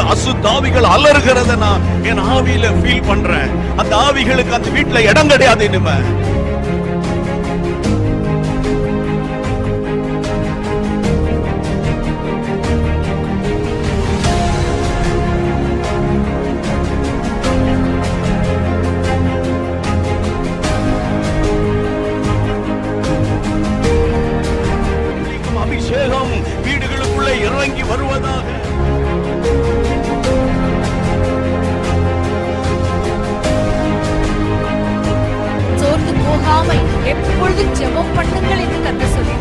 அசுத்தாவிகள் அலறுகிறத நான் என் ஆவியில ஃபீல் பண்றேன் அந்த ஆவிகளுக்கு அந்த வீட்டுல இடம் கிடையாது இனிமே அபிஷேகம் வீடுகளுக்குள்ள இறங்கி வருவதாக சோர்ந்து போகாமல் எப்பொழுதும் ஜெபம் பண்ணுங்கள் என்று கத்த சொல்லி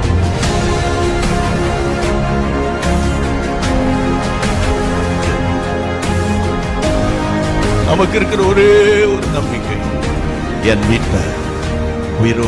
நமக்கு இருக்கிற ஒரே ஒரு நம்பிக்கை என் வீட்டை உயிரோ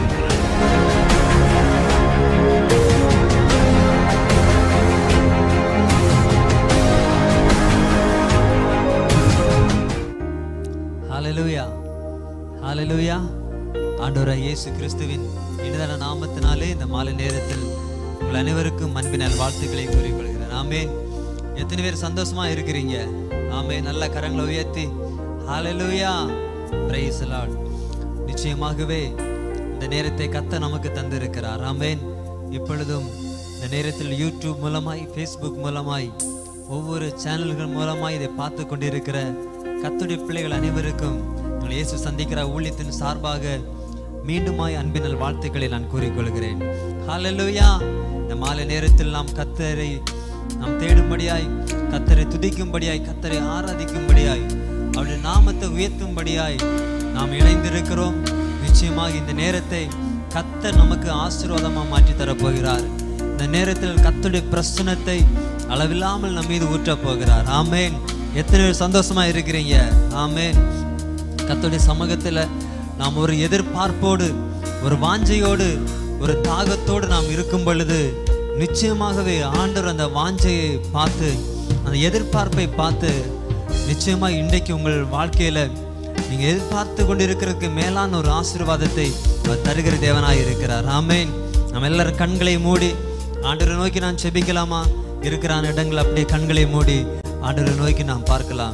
ஹalleluya ஹalleluya ஆண்டவராய் இயேசு கிறிஸ்துவின் இனிதான நாமத்தினாலே இந்த மாலை நேரத்தில் உங்கள் அனைவருக்கும் அன்பினால் வாழ்த்துக்களை கூறிக்கொள்கிறேன் ஆமென் எத்தனை பேர் சந்தோஷமா இருக்கிறீங்க ஆமென் நல்ல கரங்களை உயர்த்தி ஹalleluya praise the lord நிச்சயமாகவே இந்த நேரத்தை கத்த நமக்கு தந்திருக்கிறார் ஆமென் இப்பொழுதும் இந்த நேரத்தில் யூடியூப் மூலமாய் ஃபேஸ்புக் மூலமாய் ஒவ்வொரு சேனல்கள் மூலமாய் இதை பார்த்து கொண்டிருக்கிற கத்துடைய பிள்ளைகள் அனைவருக்கும் எங்கள் இயேசு சந்திக்கிற ஊழியத்தின் சார்பாக மீண்டுமாய் அன்பினல் வாழ்த்துக்களை நான் கூறிக்கொள்கிறேன் ஹalleluya இந்த மாலை நேரத்தில் நாம் கத்தரை நாம் தேடும்படியாய் கத்தரை துதிக்கும்படியாய் கத்தரை ஆராதிக்கும்படியாய் அவருடைய நாமத்தை உயர்த்தும்படியாய் நாம் இணைந்திருக்கிறோம் நிச்சயமாக இந்த நேரத்தை கத்தர் நமக்கு ஆசீர்வாதமா மாற்றி தரப்போகிறார் இந்த நேரத்தில் கத்தருடைய பிரசனத்தை அளவில்லாமல் நம்ம மீது ஊற்றப் போகிறார் ஆமேன் எத்தனை பேர் சந்தோஷமா இருக்கிறீங்க ஆமேன் கத்தருடைய சமூகத்தில் நாம் ஒரு எதிர்பார்ப்போடு ஒரு வாஞ்சையோடு ஒரு தாகத்தோடு நாம் இருக்கும் பொழுது நிச்சயமாகவே ஆண்டவர் அந்த வாஞ்சையை பார்த்து அந்த எதிர்பார்ப்பை பார்த்து நிச்சயமா இன்றைக்கு உங்கள் வாழ்க்கையில நீங்க எதிர்பார்த்து கொண்டிருக்கிறதுக்கு மேலான ஒரு ஆசீர்வாதத்தை அவர் தருகிற தேவனாய் இருக்கிறார் ஆமென் நம்ம எல்லாரும் கண்களை மூடி ஆண்டவரை நோக்கி நான் செபிக்கலாமா இருக்கிறான இடங்கள் அப்படியே கண்களை மூடி ஆண்டவரை நோக்கி நாம் பார்க்கலாம்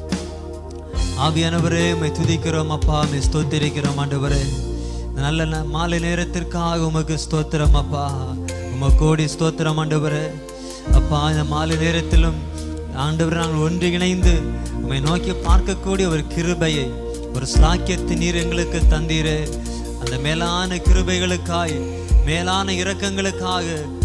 ஆவியானவரே உம்மை துதிக்கிறோம் அப்பா உம்மை ஸ்தோத்திரிக்கிறோம் ஆண்டவரே இந்த நல்ல ந- மாலை நேரத்திற்காக உமக்கு ஸ்தோத்திரம் அப்பா உமக்கு கோடி ஸ்தோத்திரம் ஆண்டவரே அப்பா இந்த மாலை நேரத்திலும் ஆண்டவர் நாங்கள் ஒன்றிணைந்து உம்மை நோக்கி பார்க்கக்கூடிய ஒரு கிருபையை ஒரு ஸ்லாக்கியத்தை நீர் எங்களுக்கு தந்தீரே அந்த மேலான கிருபைகளுக்காய் மேலான இரக்கங்களுக்காக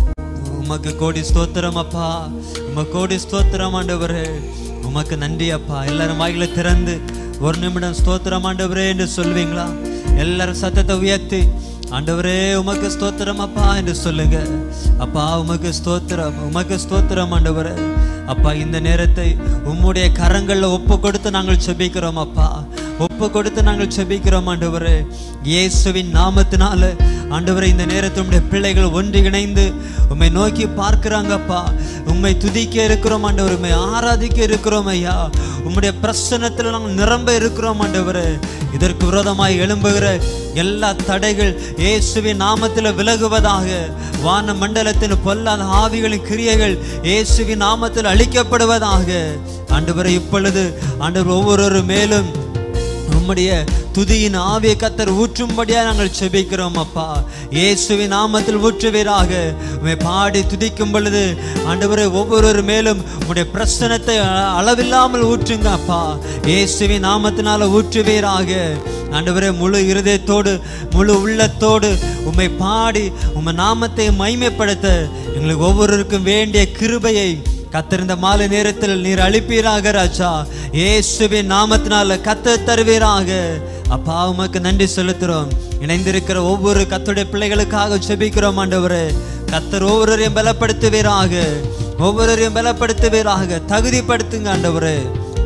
உமக்கு கோடி ஸ்தோத்திரம் அப்பா உமக்கு கோடி ஸ்தோத்திரம் ஆண்டவரே உமக்கு நன்றி அப்பா எல்லாரும் வாயில திறந்து ஒரு நிமிடம் ஸ்தோத்திரம் ஆண்டவரே என்று சொல்வீங்களா எல்லாரும் சத்தத்தை உயர்த்தி ஆண்டவரே உமக்கு ஸ்தோத்திரம் அப்பா என்று சொல்லுங்க அப்பா உமக்கு ஸ்தோத்திரம் உமக்கு ஸ்தோத்திரம் ஆண்டவரே அப்பா இந்த நேரத்தை உம்முடைய கரங்கள்ல ஒப்பு கொடுத்து நாங்கள் செபிக்கிறோம் அப்பா ஒப்பு கொடுத்து நாங்கள் செபிக்கிறோம் ஆண்டவரே இயேசுவின் நாமத்தினால ஆண்டவரே இந்த நேரத்தில் உம்முடைய பிள்ளைகள் ஒன்றிணைந்து உம்மை நோக்கி பார்க்கிறாங்கப்பா உம்மை துதிக்க இருக்கிறோம் ஆண்டவர் உம்மை ஆராதிக்க இருக்கிறோம் ஐயா உம்முடைய பிரசன்னத்தில் நாங்கள் நிரம்ப இருக்கிறோம் ஆண்டவரே இதற்கு விரோதமாய் எழும்புகிற எல்லா தடைகள் இயேசுவின் நாமத்தில் விலகுவதாக வான மண்டலத்தின் பொல்லாத ஆவிகளின் கிரியைகள் இயேசுவின் நாமத்தில் அழிக்கப்படுவதாக ஆண்டவரை இப்பொழுது ஆண்டவர் ஒவ்வொரு மேலும் உம்முடைய துதியின் ஆவிய கத்தர் ஊற்றும்படியா நாங்கள் செபிக்கிறோம் அப்பா இயேசுவின் நாமத்தில் ஊற்றுவீராக உம்மை பாடி துதிக்கும் பொழுது ஆண்டவரே ஒவ்வொரு மேலும் உம்முடைய பிரசனத்தை அ- அளவில்லாமல் ஊற்றுங்க அப்பா இயேசுவின் நாமத்தினால ஊற்றுவீராக ஆண்டவரே முழு இருதயத்தோடு முழு உள்ளத்தோடு உம்மை பாடி உம்மை நாமத்தை மைமைப்படுத்த எங்களுக்கு ஒவ்வொருவருக்கும் வேண்டிய கிருபையை கத்திருந்த மாலை நேரத்தில் நீர் அளிப்பீராக ராஜா இயேசுவின் நாமத்தினால கத்த தருவீராக அப்பா உமக்கு நன்றி செலுத்துறோம் இணைந்திருக்கிற ஒவ்வொரு கத்துடைய பிள்ளைகளுக்காக செபிக்கிறோம் ஆண்டவரே கத்தர் ஒவ்வொருவரையும் பலப்படுத்துவீராக ஒவ்வொருவரையும் பலப்படுத்துவீராக தகுதிப்படுத்துங்க ஆண்டவரே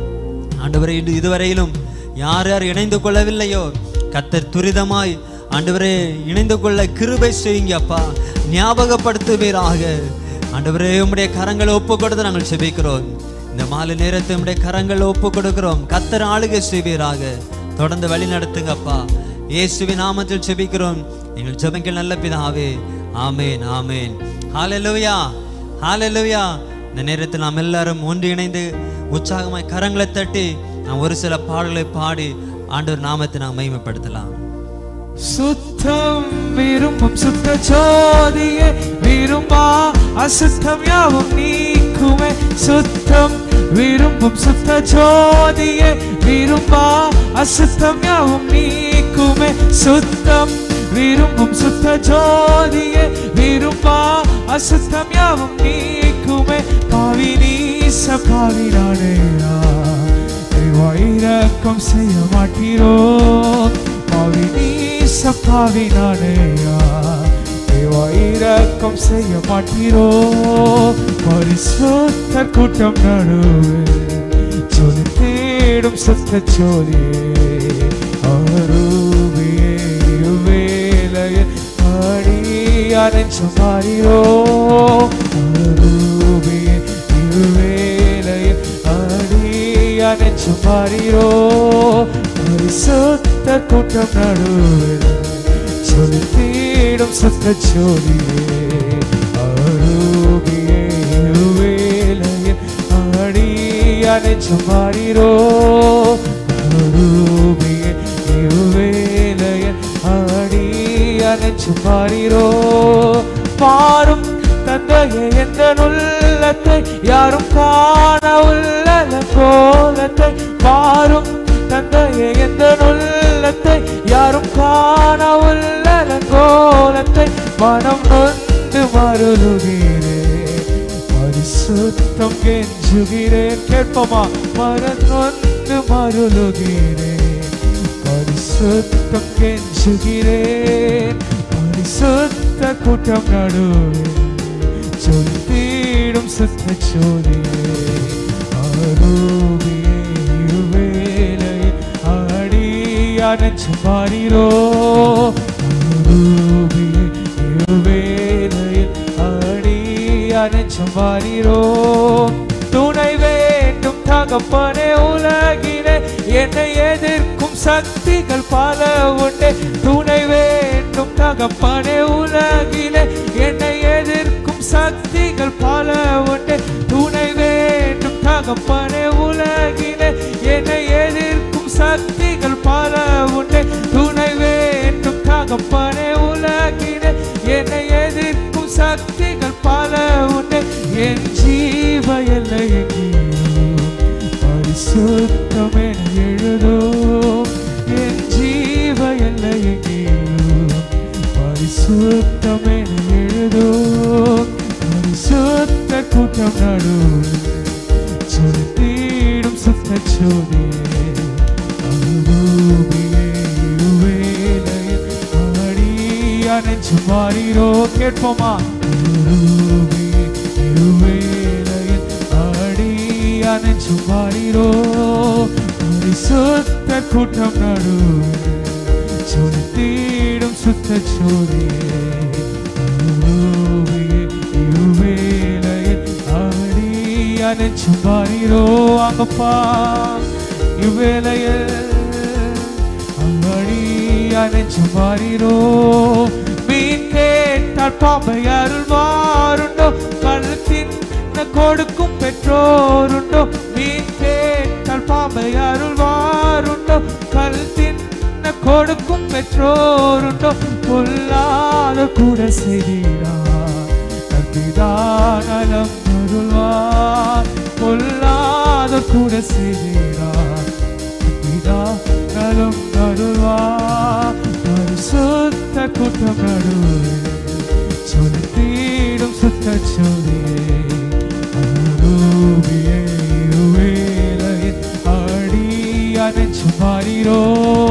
ஆண்டவரே இது இதுவரையிலும் யார் யார் இணைந்து கொள்ளவில்லையோ கத்தர் துரிதமாய் ஆண்டவரே இணைந்து கொள்ள கிருபை செய்யுங்க அப்பா ஞாபகப்படுத்துவீராக ஆண்டவரே உம்முடைய கரங்களை ஒப்பு கொடுத்து நாங்கள் செபிக்கிறோம் இந்த மாலை நேரத்தை உம்முடைய கரங்களை ஒப்பு கொடுக்கிறோம் கத்தர் ஆளுகை செய்வீராக தொடர்ந்து வழி நடத்துங்கப்பா இயேசுவின் நாமத்தில் செபிக்கிறோம் எங்கள் ஜெபங்கள் நல்ல பிதாவே ஆமேன் ஆமேன் ஹalleluya ஹalleluya இந்த நேரத்தில் நாம் எல்லாரும் ஒன்றிணைந்து உற்சாகமாய் கரங்களை தட்டி நாம் ஒரு சில பாடல்களை பாடி ஆண்டவர் நாமத்தை நாம் மகிமைப்படுத்தலாம் சுத்தம் விரும்பும் சுத்த ஜோதியே விரும்பா அசுத்தம் யாவும் நீக்குமே சுத்தம் விரும்பும் சுத்த ஜோதியே விரும்பா அசுத்தம் யாவும் நீக்குமே சுத்தம் விரும்பும் சுத்த ஜோதியே விரும்பா அசுத்தம் யாவும் நீக்குமே பாவி நீச பாவி நானேயா வைரக்கம் செய்ய மாட்டீரோ பாவி நீச பாவி நானேயா வைரக்கம் செய்ய மாட்டீரோ பரிசுத்த கூட்டம் நடுவில் சொல்லி தேடும் சுத்த சோதியே அருவியே வேலையில் அடியானென்று மாறியோ அருவியே வேலையில் அடியானென்று மாறியோ பரிசுத்த கூட்டம் நடுவில் சொல்லி தேடும் சுத்த சோதியே அருவியே வேலையில் அடியானென்று மாறிரோ அருவியே வேலையில் அடியானென்று மாறிரோ பாரும் தந்தையே எந்த நுள்ளத்தை யாரும் காண உள்ளல கோலத்தை பாரும் தந்தையே எந்த நுள்ளத்தை யாரும் காண உள்ளல கோலத்தை மனம் நொந்து மருளுகிறேன் பரிசுத்தம் கெஞ்சுகிறேன் கேட்போமா மரம் நொந்து மருளுகிறேன் பரிசுத்தம் கெஞ்சுகிறேன் பரிசுத்த கூட்டம் நடுவில் சொல் தீடும் சுத்த சோதியே அருவியே வேலையில் அடியானச்சு மாறிரோ அருவியே வேலையில் அடியானச்சு மாறிரோ துணை வேண்டும் தகப்பனே உலகிலே என்னை எதிர்க்கும் சக்திகள் பல உண்டு துணை வேண்டும் தகப்பனே உலகிலே என்னை எதிர்க்கும் சக்திகள் பல உண்டு துணை வேண்டும் தகப்பனே உலகிலே என்னை எதிர்க்கும் சக்திகள் பல உண்டு துணை வேண்டும் தகப்பனே உலகிலே என்னை எதிர்க்கும் சக்திகள் பல உண்டு என் ஜீவ எல்லை எங்கேயும் பரிசுத்தம் என எழுதும் என் ஜீவ எல்லை எங்கேயும் பரிசுத்தம் என எழுதும் பரிசுத்த கூட்டம் நடுவில் சொல்லி தீடும் சுத்த சோதியே அருவியே வேலையில் அடியானெஞ்சு மாறிரோ கேட்போமா அருவியே வேலையில் அடியானெஞ்சு மாறிரோ பரிசுத்த கூட்டம் நடுவில் சொல்லி தீடும் சுத்த சோதியே அருவியே வேலையில் அடியானெஞ்சு மாறிரோ அங்கப்பா இவ்வேளையில் அங்கடியானெஞ்சு மாறிரோ மீன் கேட்டால் பாம்பை அருள்வாருண்டோ கழுத்தின் கொடுக்கும் பெற்றோருண்டோ மீன் கேட்டால் பாம்பை அருள்வாருண்டோ கழுத்தின் கொடுக்கும் பெற்றோருண்டோ பொல்லாத கூட செய்தீரார் நம்பிதானலம் அருள்வார் பொல்லாத கூட செய்தீரார் பிதா நலம் அருள்வார் பரிசுத்த கூட்டம் நடுவில் சொல்லி தீடும் சுத்த சொல்லியே அருவியே வேலையில் அடியானெஞ்சு மாறிரோ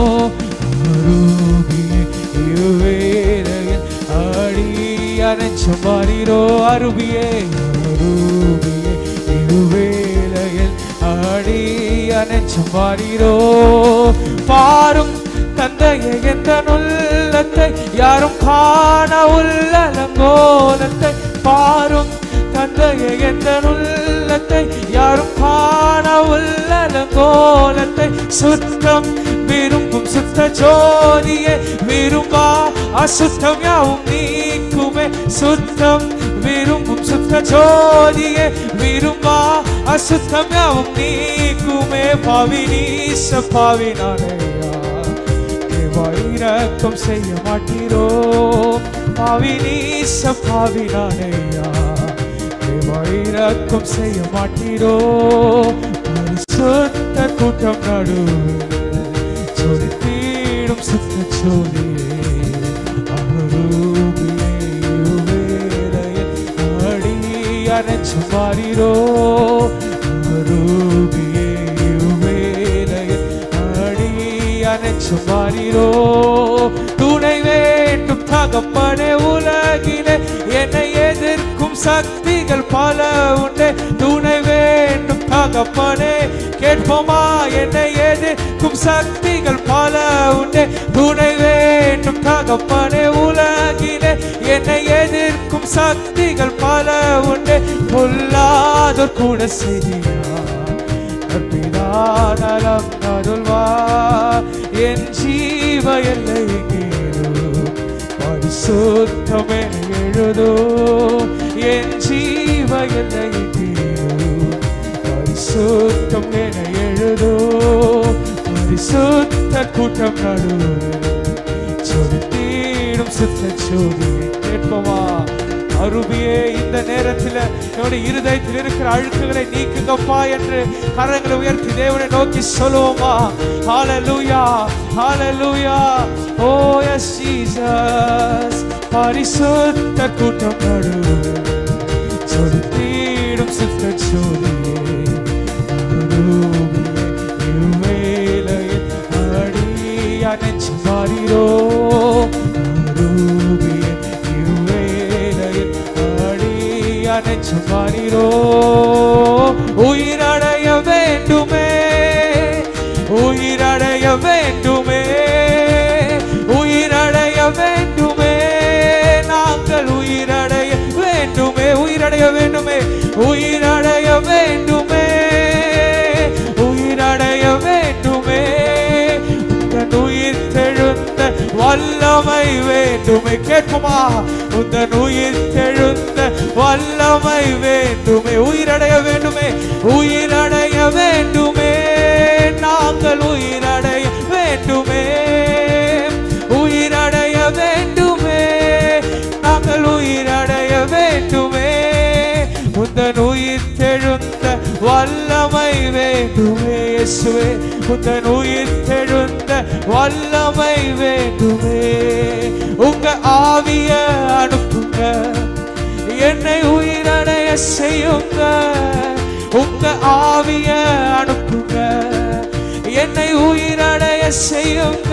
அருவியே வேலையில் அடியானெஞ்சு மாறிரோ அருவியே அருவியே வேலையில் அடியானெஞ்சு மாறிரோ பாரும் தந்தையை எந்த நுள்ளத்தை யாரும் காண உள்ளலங்கோலத்தை பாரும் தந்தையை எந்த நுள்ளத்தை யாரும் காண உள்ளலங்கோலத்தை சுத்தம் விரும்பும் சுத்த ஜோதியை விரும்பா அசுத்தம் யாவும் நீக்குமே சுத்தம் விரும்பும் சுத்த பரிசுத்த ஜோதியே விரும்பா அசுத்தம் யாவும் நீக்குமே பாவி நீச பாவி நானையா தேவா இரக்கம் செய்ய மாட்டீரோ பாவி நீச பாவி நானையா தேவா இரக்கம் செய்ய மாட்டீரோ பரிசுத்த கூட்டம் நடுவில் சொல் தீடும் சுத்த சோதியே அருவியே வேலையில் அடி அணைச்சு மாறிரோ அருவியே வேலையில் அடி அணைச்சு மாறிரோ துணை வேண்டும் தகப்பனே உலகிலே என்னை எதிர்க்கும் சக்திகள் பல உண்டு துணை வேண்டும் தகப்பனே கேட்போமா என்னை எதிர்க்கும் சக்திகள் பல உண்டு துணை வேண்டும் தகப்பனே உலகிலே என்னை எதிர்க்கும் சக்திகள் பல உண்டு பொல்லாதோர் கூட செய்கிறார் நலம் அருள்வார் என் ஜீவ எல்லை கேளும் பரிசுத்தமே எழுதோ என் ஜீவ எல்லை கேளும் பரிசுத்தம் என எழுதோ பரிசுத்த கூட்டம் நடுவில் சொலுத்தீடும் சுத்த சோதியை கேட்போமா அருவியே இந்த நேரத்தில் என்னுடைய இருதயத்தில் இருக்கிற அழுக்குகளை நீக்குங்கப்பா என்று கரங்களை உயர்த்தி தேவனை நோக்கி சொல்லுவோமா ஹalleluya ஹalleluya ஓ எஸ் ஜீசஸ் பரிசுத்த கூட்டம் நடுவில் சொலுத்தீடும் சுத்த சோதியே அருவியே இவ்வேளையில் அடியா நெஞ்சு மாறிரோ அருவியே இவ்வேளையில் அடியா நெஞ்சு மாறிரோ உயிரடைய வேண்டுமே உயிரடைய வேண்டுமே உயிரடைய வேண்டுமே நாங்கள் உயிரடைய வேண்டுமே உயிரடைய வேண்டுமே உயிரடைய வேண்டுமே உயிரடைய வேண்டுமே உந்தன் உயிர் தெழுந்த வல்லமை வேண்டுமே கேட்போமா உந்தன் உயிர் தெழுந்த வல்லமை வேண்டுமே உயிரடைய வேண்டுமே உயிரடைய வேண்டுமே நாங்கள் உயிரடைய வேண்டுமே உயிரடைய வேண்டுமே நாங்கள் உயிரடைய வேண்டுமே உந்தன் உயிர் தெழுந்த வல்லமை வேண்டுமே இயேசுவே உந்தன் உயிர் தெழுந்த வல்லமை வேண்டுமே உங்க ஆவிய அனுப்புங்க என்னை உயிரடைய செய்யுங்க உங்க ஆவிய அனுப்புங்க என்னை உயிரடைய செய்யுங்க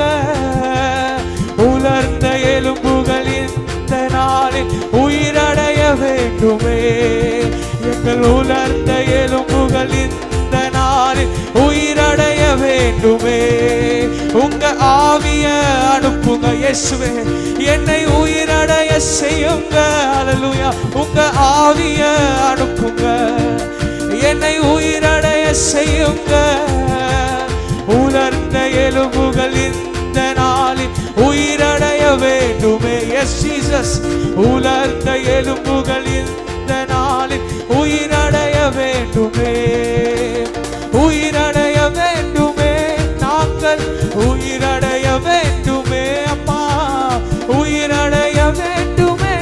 உலர்ந்த எலும்புகள் இந்த நாளில் உயிரடைய வேண்டுமே எங்கள் உலர்ந்த எலும்புகள் இந்த நாளில் உயிரடைய வேண்டுமே உங்க ஆவிய அனுப்புங்க இயேசுவே என்னை உயிரடைய செய்யுங்க அல்லேலூயா உங்க ஆவிய அனுப்புங்க என்னை உயிரடைய செய்யுங்க உலர்ந்த எலும்புகள் இந்த நாளில் உயிரடைய வேண்டுமே எஸ் ஜீசஸ் உலர்ந்த எலும்புகள் இந்த நாளில் உயிரடைய வேண்டுமே உயிரடைய வேண்டுமே நாங்கள் உயிரடைய வேண்டுமே அம்மா உயிரடைய வேண்டுமே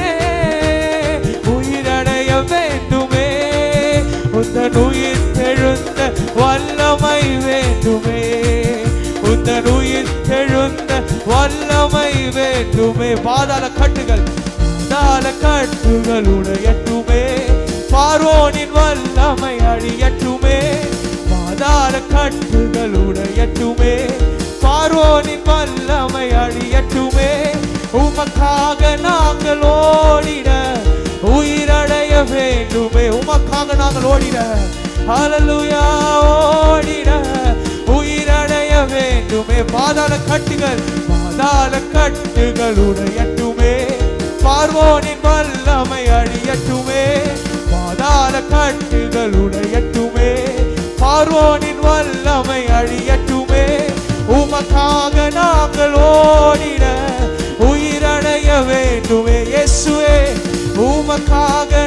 உயிரடைய வேண்டுமே உந்தன் உயிர் தெழுந்த வல்லமை வேண்டுமே உந்தன் உயிர் தெழுந்த வல்லமை வேண்டுமே பாதாள கட்டுகள் பாதாள கட்டுகள் உடையட்டுமே பார்வோனின் வல்லமை அழியட்டுமே பாதாள கட்டுகள் உடையட்டுமே பார்வோனின் வல்லமை அழியட்டுமே உமக்காக நாங்கள் ஓடிட உயிரடைய வேண்டுமே உமக்காக நாங்கள் ஓடிட ஹalleluya ஓடிட உயிரடைய வேண்டுமே பாதாள கட்டுகள் பாதாள கட்டுகள் உடையட்டுமே பார்வோனின் வல்லமை அழியட்டுமே பாதாள கட்டுகள் உடையட்டுமே பார்வோனின் வல்லமை அழியட்டுமே உமக்காக நாங்கள் ஓடிட உயிரடைய வேண்டுமே இயேசுவே உமக்காக நாங்கள்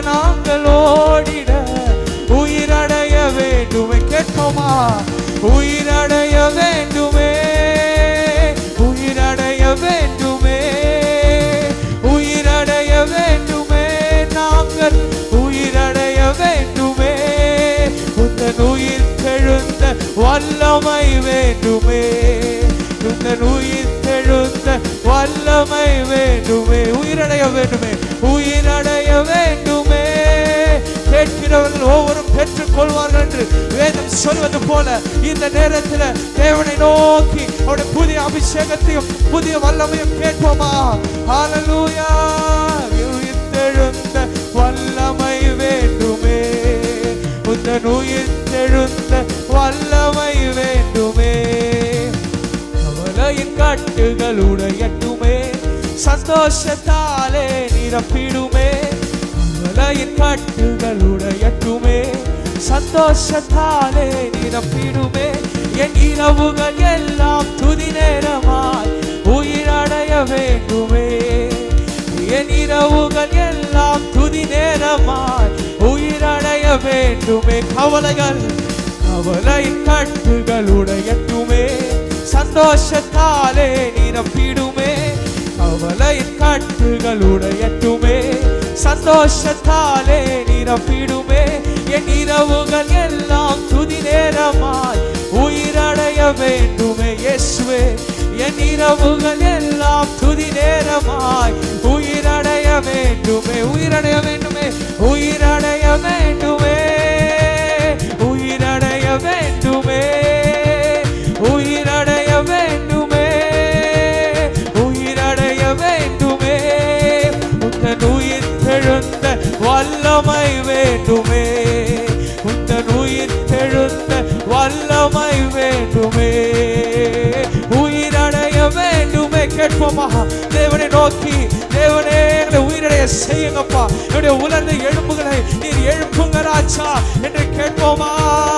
நாங்கள் ஓடிட உயிரடைய வேண்டுமே கேட்போமா உயிரடைய வேண்டுமே உயிரடைய வேண்டுமே உயிரடைய வேண்டுமே நாங்கள் உயிரடைய வேண்டுமே உந்தன் உயிர் தெழுந்த வல்லமை வேண்டுமே உந்தன் உயிர் தெழுந்த வல்லமை வேண்டுமே உயிரடைய வேண்டுமே உயிரடைய வேண்டுமே கேட்கிறவர்கள் ஒவ்வொருவரும் பெற்றுக் கொள்வார்கள் என்று வேதம் சொல்வது போல இந்த நேரத்தில் தேவனை நோக்கி அவருடைய புதிய அபிஷேகத்தையும் புதிய வல்லமையும் கேட்போமா ஹalleluya உயிர்த்தெழுந்த வல்லமை வேண்டுமே உந்தன் உயிர்த்தெழுந்த வல்லமை வேண்டுமே கவலையின் கட்டுகள் உடையட்டுமே சந்தோஷத்தாலே நிரப்பிடுமே கவலையின் கட்டுகள் உடையட்டுமே சந்தோஷத்தாலே நிரப்பிடுமே என் இரவுகள் எல்லாம் துதி நேரமாய் உயிரடைய வேண்டுமே என் இரவுகள் எல்லாம் துதி நேரமாய் உயிரடைய வேண்டுமே கவலைகள் கவலையின் கட்டுகள் உடையட்டுமே சந்தோஷத்தாலே நிரப்பிடுமே கவலையின் கட்டுகள் உடையட்டுமே சந்தோஷத்தாலே நிரப்பிடுமே என் இரவுகள் எல்லாம் துதி நேரமாய் உயிரடைய வேண்டுமே இயேசுவே என் இரவுகள் எல்லாம் துதி நேரமாய் உயிரடைய வேண்டுமே உயிரடைய வேண்டுமே உயிரடைய வேண்டுமே உயிரடைய வேண்டுமே உயிரடைய வேண்டுமே உயிரடைய வேண்டுமே உந்தன் உயிர் தெழுந்த வல்லமை வேண்டுமே உந்தன் உயிர் தெழுந்த வல்லமை வேண்டுமே உயிரடைய வேண்டுமே கேட்போமா தேவனை நோக்கி தேவனே எங்களை உயிரடைய செய்யுங்கப்பா என்னுடைய உலர்ந்த எலும்புகளை நீர் எழுப்புங்க ராஜா என்று கேட்போமா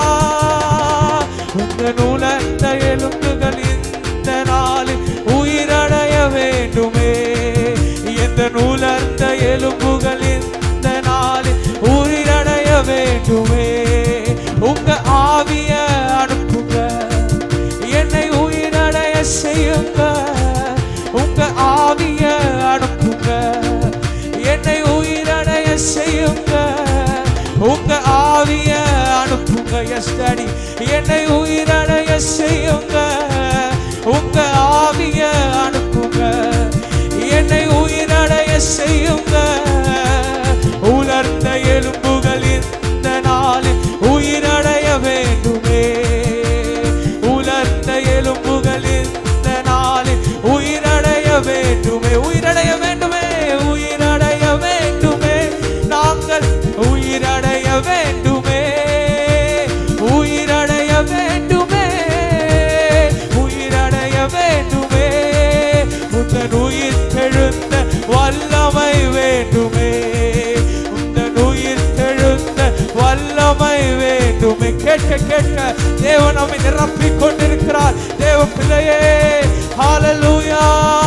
உங்கள் உலர்ந்த எலும்புகள் இந்த நாளில் உயிரடைய வேண்டுமே எந்த உலர்ந்த எலும்புகள் இந்த நாளில் உயிரடைய வேண்டுமே உங்க ஆவிய அனுப்புங்க என்னை உயிரடைய செய்யுங்க உங்க ஆவிய அனுப்புங்க என்னை உயிரடைய செய்யுங்க உங்க ஆவிய அனுப்புங்க எஸ் டாடி என்னை உயிரடைய செய்யுங்க உங்க ஆவிய அனுப்புங்க என்னை உயிரடைய செய்யுங்க உலர்ந்த எலும்புகள் இந்த நாளில் உயிரடைய வேண்டுமே உலர்ந்த எலும்புகள் இந்த நாளில் உயிரடைய வேண்டுமே உயிரடைய வேண்டுமே உயிரடைய வேண்டுமே நாங்கள் உயிரடைய வேண்டுமே உயிரடைய வேண்டுமே உயிரடைய வேண்டுமே உந்தன் உயிர் தெழுந்த வல்லமை வேண்டுமே உந்தன் உயிர் தெழுந்த வல்லமை வேண்டுமே கேட்க கேட்க தேவன் நம்மை நிரப்பிக் கொண்டிருக்கிறார் தேவ பிள்ளையே ஹalleluya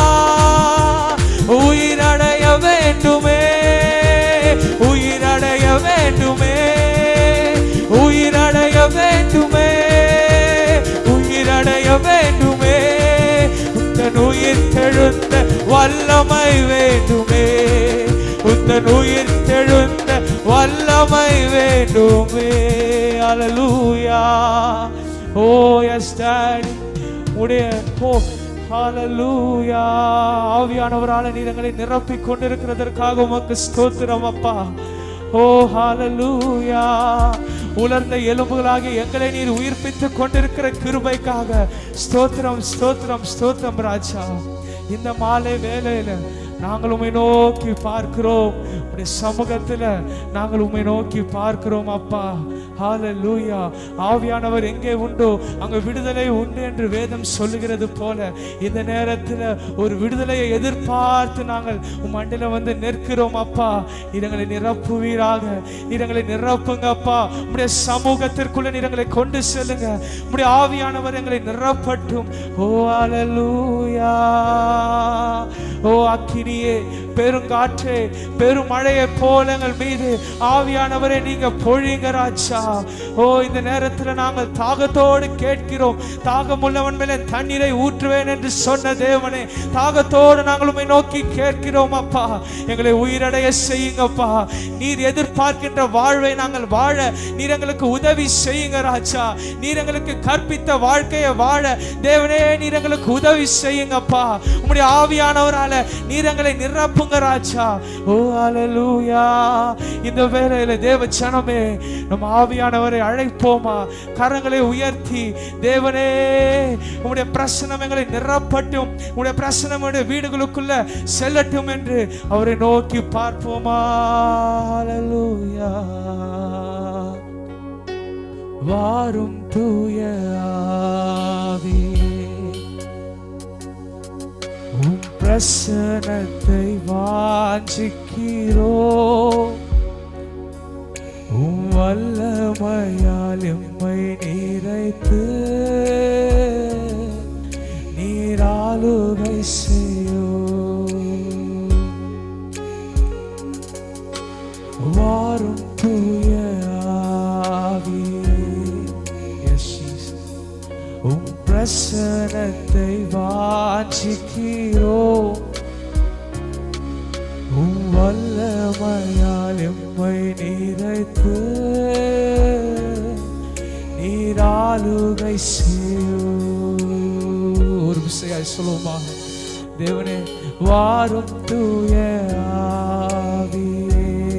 உயிரடைய வேண்டுமே உயிரடைய வேண்டுமே உயிரடைய வேண்டுமே உயிரடைய வேண்டுமே உந்தன் உயிர் தெழுந்த வல்லமை வேண்டுமே உந்தன் உயிர் தெழுந்த வல்லமை வேண்டுமே அலலூயா ஓ எஸ் டாடி உடைய ஓ ஹalleluya ஆவியானவரால நீர் எங்களை நிரப்பிக் கொண்டிருக்கிறதற்காக உமக்கு ஸ்தோத்திரம் அப்பா ஓ ஹalleluya உலர்ந்த எலும்புகளாகி எங்களை நீர் உயிர்ப்பித்துக் கொண்டிருக்கிற கிருபைக்காக ஸ்தோத்திரம் ஸ்தோத்திரம் ஸ்தோத்திரம் ராஜா இந்த மாலை வேளையில நாங்கள் உம்மை நோக்கி பார்க்கிறோம் உடைய சமூகத்துல நாங்கள் உம்மை நோக்கி பார்க்கிறோம் அப்பா ஹalleluya ஆவியானவர் எங்கே உண்டோ அங்க விடுதலை உண்டு என்று வேதம் சொல்லுகிறது போல இந்த நேரத்துல ஒரு விடுதலையை எதிர்பார்த்து நாங்கள் உம் மண்டில வந்து நிற்கிறோம் அப்பா இடங்களை நிரப்புவீராக இடங்களை நிரப்புங்க அப்பா உம்முடைய சமூகத்திற்குள்ள நீரங்களை கொண்டு செல்லுங்க உம்முடைய ஆவியானவர் எங்களை நிரப்பட்டும் ஓ ஹalleluya ஓ அக்கினியே பெருங்காற்றே பெருமழையை போல எங்கள் மீது ஆவியானவரே நீங்க பொழிங்க ராஜா ஓ இந்த நேரத்துல நாங்கள் தாகத்தோடு கேட்கிறோம் தாகம் உள்ளவன் மேலே தண்ணீரை ஊற்றுவேன் என்று சொன்ன தேவனே தாகத்தோடு நாங்கள் உம்மை நோக்கி கேட்கிறோம் அப்பா எங்களை உயிரடைய செய்யுங்கப்பா நீர் எதிர்பார்க்கின்ற வாழ்வை நாங்கள் வாழ நீர் எங்களுக்கு உதவி செய்யுங்க ராஜா நீர் எங்களுக்கு கற்பித்த வாழ்க்கையை வாழ தேவனே நீர் எங்களுக்கு உதவி செய்யுங்கப்பா உம்முடைய ஆவியானவரால நீர் எங்களை நிரப்புங்க ராஜா ஓ அல்லேலூயா இந்த வேளையில தேவ ஜனமே நம்ம ஆவியானவரை அழைப்போமா கரங்களை உயர்த்தி தேவனே உம்முடைய பிரசனம் எங்களை நிரப்பட்டும் உம்முடைய பிரசனம் எங்களுடைய வீடுகளுக்குள்ள செல்லட்டும் என்று அவரை நோக்கி பார்ப்போமா அல்லேலூயா வாரும் தூய ஆவியே உம் பிரசனத்தை வாஞ்சிக்கிறோ உம் வல்லமையால் எம்மை நிறைத்து நீராளுகை செய்யோ வாரும் தூய ஆவியே Yes, Jesus. உம் பிரசனத்தை வாஞ்சிக்கிறோ உம் வல்லமையால் எம்மை நிறைத்து நீராளுகை செய்யோ ஒரு விசையாய் சொல்லுவோமா தேவனே வாரும் தூய ஆவியே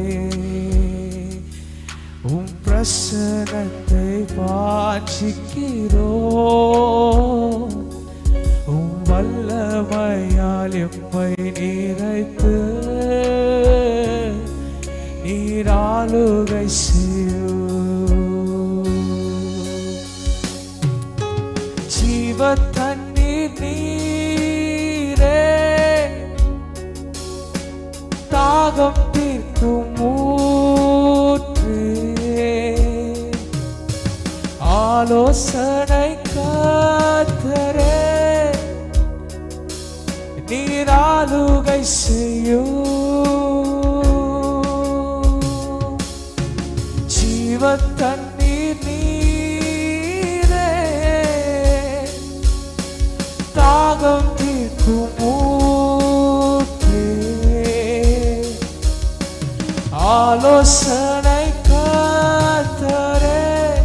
உம் பிரசனத்தை வாஞ்சிக்கிறோ உம் வல்லமையால் எம்மை நிறைத்து நீராளுகை செய்யோ ஜீவ தண்ணீர் நீரே தாகம் தீர்க்கும் ஊற்றே ஆலோசனை காத்தரே நீராளுகை செய்யும் ஜீவ தண்ணீர் நீரே தாகம் தீர்க்கும் ஊற்றே ஆலோசனை காத்தரே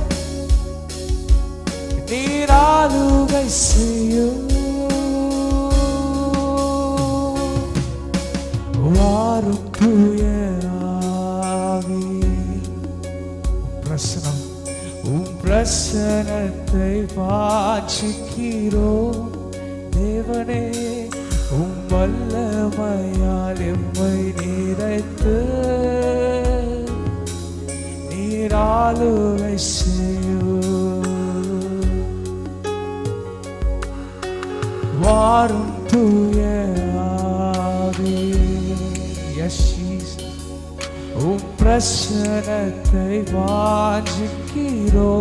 நீராளுகை செய்யும் வாரும் தூய ஆவியே பிரசனம் உம் பிரசனத்தை வாஞ்சிக்கிறோ தேவனே உம் வல்லமையால் எம்மை நிறைத்து நீராளுகை செய்யும் வாரும் தூய ஆவியே Yes, Jesus. உம் பிரசனத்தை வாஞ்சிக்கிறோ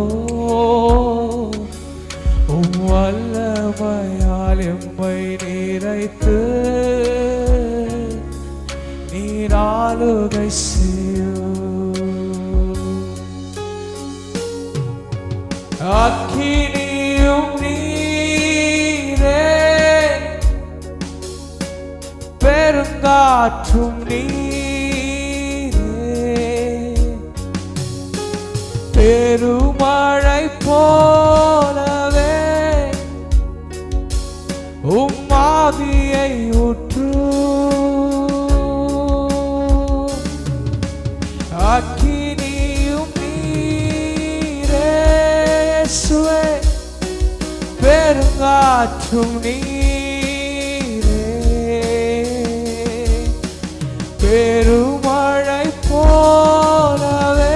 உம் வல்லமையால் எம்மை நிறைத்து நீராளுகை செய்யும் அக்கினியும் நீரே பெருங்காற்றும் நீரே பெருமழை போலவே உம்மாவியை ஊற்று அக்கினியும் நீரே சுவே பெருங்காற்றும் நீரே பெருமழை போலவே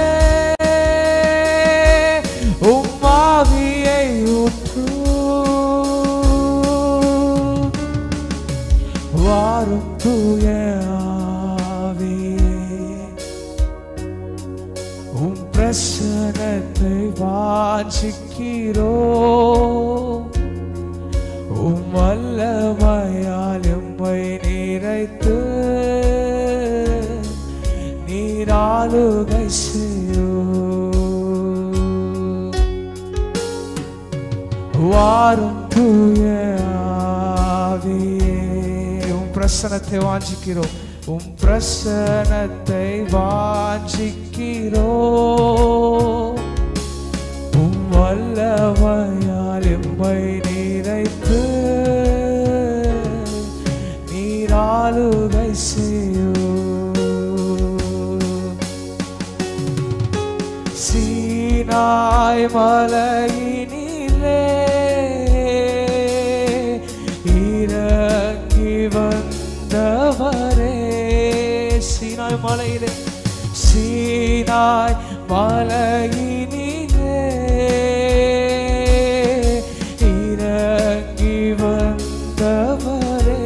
உம்மாவியை ஊற்று வாரும் தூய ஆவியே உம் பிரசனத்தை வாஞ்சிக்கிறோ உம் வல்லமையால் எம்மை நிறைத்து நீர் ஆளுகை செய்யும் வாரும் தூய ஆவியே உம் பிரசனத்தை வாஞ்சிக்கிறோம் உம் பிரசனத்தை வாஞ்சிக்கிறோம் உம் வல்லமையால் எம்மை நிறைத்து நீராளுகை செய்யும் சீனாய் மலையினிலே இறங்கி வந்தவரே சீனாய் மலையிலே சீனாய் மலையினிலே இறங்கி வந்தவரே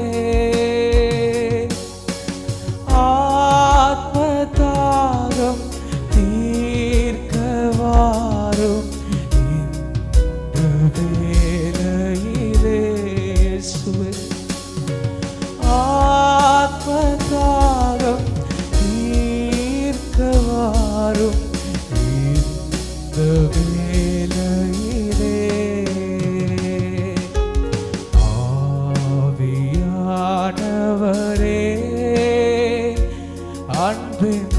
ஆத்மதாகம் தீர்க்கவாரும் இந்த வேளையிலே இயேசுவே. ஆத்மதாகம் தீர்க்கவாரும் இந்த வேளையிலே ஆவியானவரே அன்பின்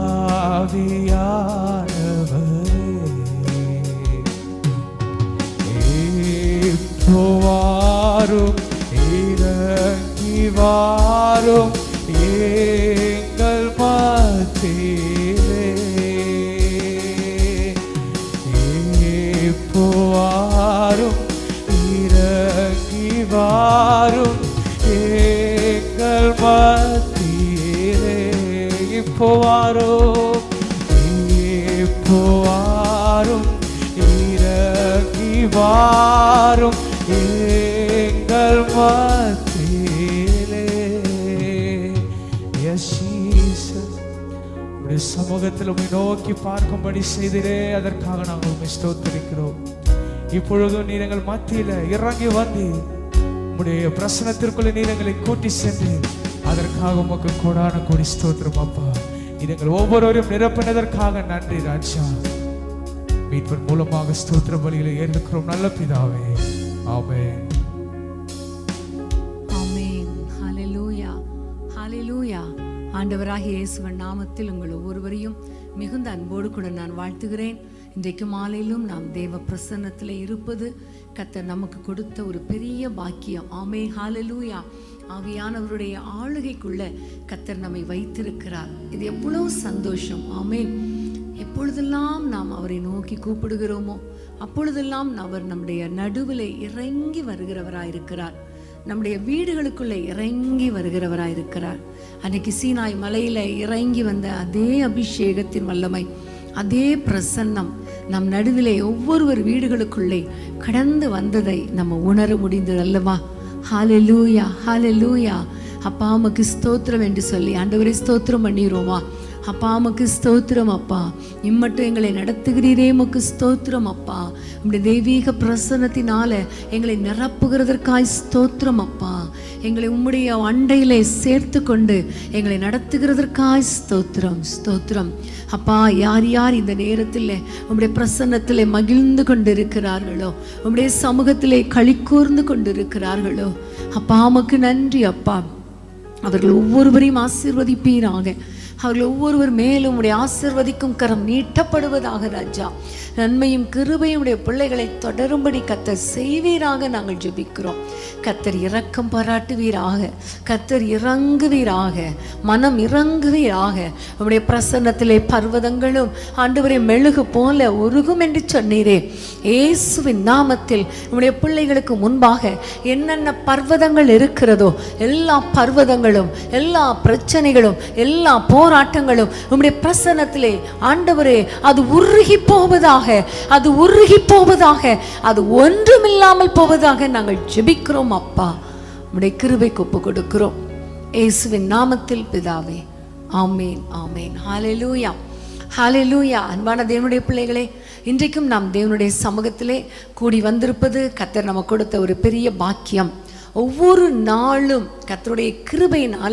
ஆவியானவரே வாரும் இறங்கி வாரும் எங்கள் மத்தியிலே இப்போ வாரும் இறங்கி வாரும் எங்கள் மத்தியிலே இப்போ வாரும் இப்போ வாரும் இறங்கி வாரும் எங்கள் மத்தியிலே எஸ் ஜீசஸ் உடைய சமூகத்தில் உம்மை நோக்கி பார்க்கும்படி செய்திரே அதற்காக நாங்கள் உண்மை ஸ்தோத்திரிக்கிறோம் இப்பொழுதும் நீர் எங்கள் மத்தியில இறங்கி வந்து உம்முடைய பிரசனத்திற்குள்ள நீர் எங்களை கூட்டி சென்று அதற்காக உமக்கு கூடான கூடி ஸ்தோத்திரம் அப்பா இது எங்கள் ஒவ்வொருவரையும் நிரப்பினதற்காக நன்றி ராஜா மீட்பன் மூலமாக ஸ்தோத்திர பலியில ஏற்கிறோம் நல்ல பிதாவே ஆமென் ஆமென் ஹalleluya ஹalleluya ஆண்டவராகிய இயேசுவின் நாமத்தில் உங்கள் ஒவ்வொருவரையும் மிகுந்த அன்போடு கூட நான் வாழ்த்துகிறேன் இன்றைக்கு மாலையிலும் நாம் தேவ பிரசன்னத்தில் இருப்பது கர்த்தர் நமக்கு கொடுத்த ஒரு பெரிய பாக்கியம் ஆமே ஹalleluya ஆவியானவருடைய ஆளுகைக்குள்ள கர்த்தர் நம்மை வைத்திருக்கிறார் இது எவ்வளவு சந்தோஷம் ஆமென் எப்பொழுதெல்லாம் நாம் அவரை நோக்கி கூப்பிடுகிறோமோ அப்பொழுதெல்லாம் அவர் நம்முடைய நடுவிலே இறங்கி வருகிறவராயிருக்கிறார் நம்முடைய வீடுகளுக்குள்ளே இறங்கி வருகிறவராயிருக்கிறார் அன்னைக்கு சீனாய் மலையில இறங்கி வந்த அதே அபிஷேகத்தின் வல்லமை அதே பிரசன்னம் நம் நடுவிலே ஒவ்வொருவர் வீடுகளுக்குள்ளே கடந்து வந்ததை நம்ம உணர முடிந்தது அல்லவா ஹalleluya ஹalleluya அப்பா உமக்கு ஸ்தோத்திரம் என்று சொல்லி ஆண்டவரே ஸ்தோத்திரம் பண்ணிடுவோமா அப்பா உமக்கு ஸ்தோத்திரம் அப்பா இம்மட்டும் எங்களை நடத்துகிறீரே உமக்கு ஸ்தோத்திரம் அப்பா உம்முடைய தெய்வீக பிரசன்னத்தினால எங்களை நிரப்புகிறதற்காய் ஸ்தோத்திரம் அப்பா எங்களை உம்முடைய அண்டையிலே சேர்த்து கொண்டு எங்களை நடத்துகிறதற்காய் ஸ்தோத்திரம் ஸ்தோத்திரம் அப்பா யார் யார் இந்த நேரத்தில் உம்முடைய பிரசன்னத்திலே மகிழ்ந்து கொண்டிருக்கிறார்களோ உம்முடைய சமூகத்திலே களி கூர்ந்து கொண்டிருக்கிறார்களோ அப்பா உமக்கு நன்றி அப்பா அவர்கள் ஒவ்வொருவரையும் ஆசீர்வதிப்பீராக அவர்கள் ஒவ்வொருவர் மேலும் உடைய ஆசிர்வதிக்கும் கரம் நீட்டப்படுவதாக ராஜா நன்மையும் கிருபையும் உடைய பிள்ளைகளை தொடரும்படி கத்தர் செய்வீராக நாங்கள் ஜெபிக்கிறோம் கத்தர் இரக்கம் பாராட்டுவீராக கத்தர் இறங்குவீராக மனம் இறங்குவீராக உம்முடைய பிரசன்னத்திலே பர்வதங்களும் ஆண்டவரை மெழுகு போல உருகும் என்று சொன்னீரே இயேசுவின் நாமத்தில் உம்முடைய பிள்ளைகளுக்கு முன்பாக என்னென்ன பர்வதங்கள் இருக்கிறதோ எல்லா பர்வதங்களும் எல்லா பிரச்சனைகளும் எல்லா போராட்டங்களும் உம்முடைய பிரசன்னத்திலே ஆண்டவரே அது உருகி போவதாக அது உருகி போவதாக அது ஒன்றுமில்லாமல் போவதாக நாங்கள் ஜெபிக்கிறோம் அப்பா உம்முடைய கிருபைக்கு ஒப்பு கொடுக்கிறோம் இயேசுவின் நாமத்தில் பிதாவே ஆமேன் ஆமேன் ஹalleluya ஹalleluya அன்பான தேவனுடைய பிள்ளைகளே இன்றைக்கும் நாம் தேவனுடைய சமூகத்திலே கூடி வந்திருப்பது கத்தர் நமக்கு கொடுத்த ஒரு பெரிய பாக்கியம் ஒவ்வொரு நாளும் கர்த்தருடைய கிருபையினால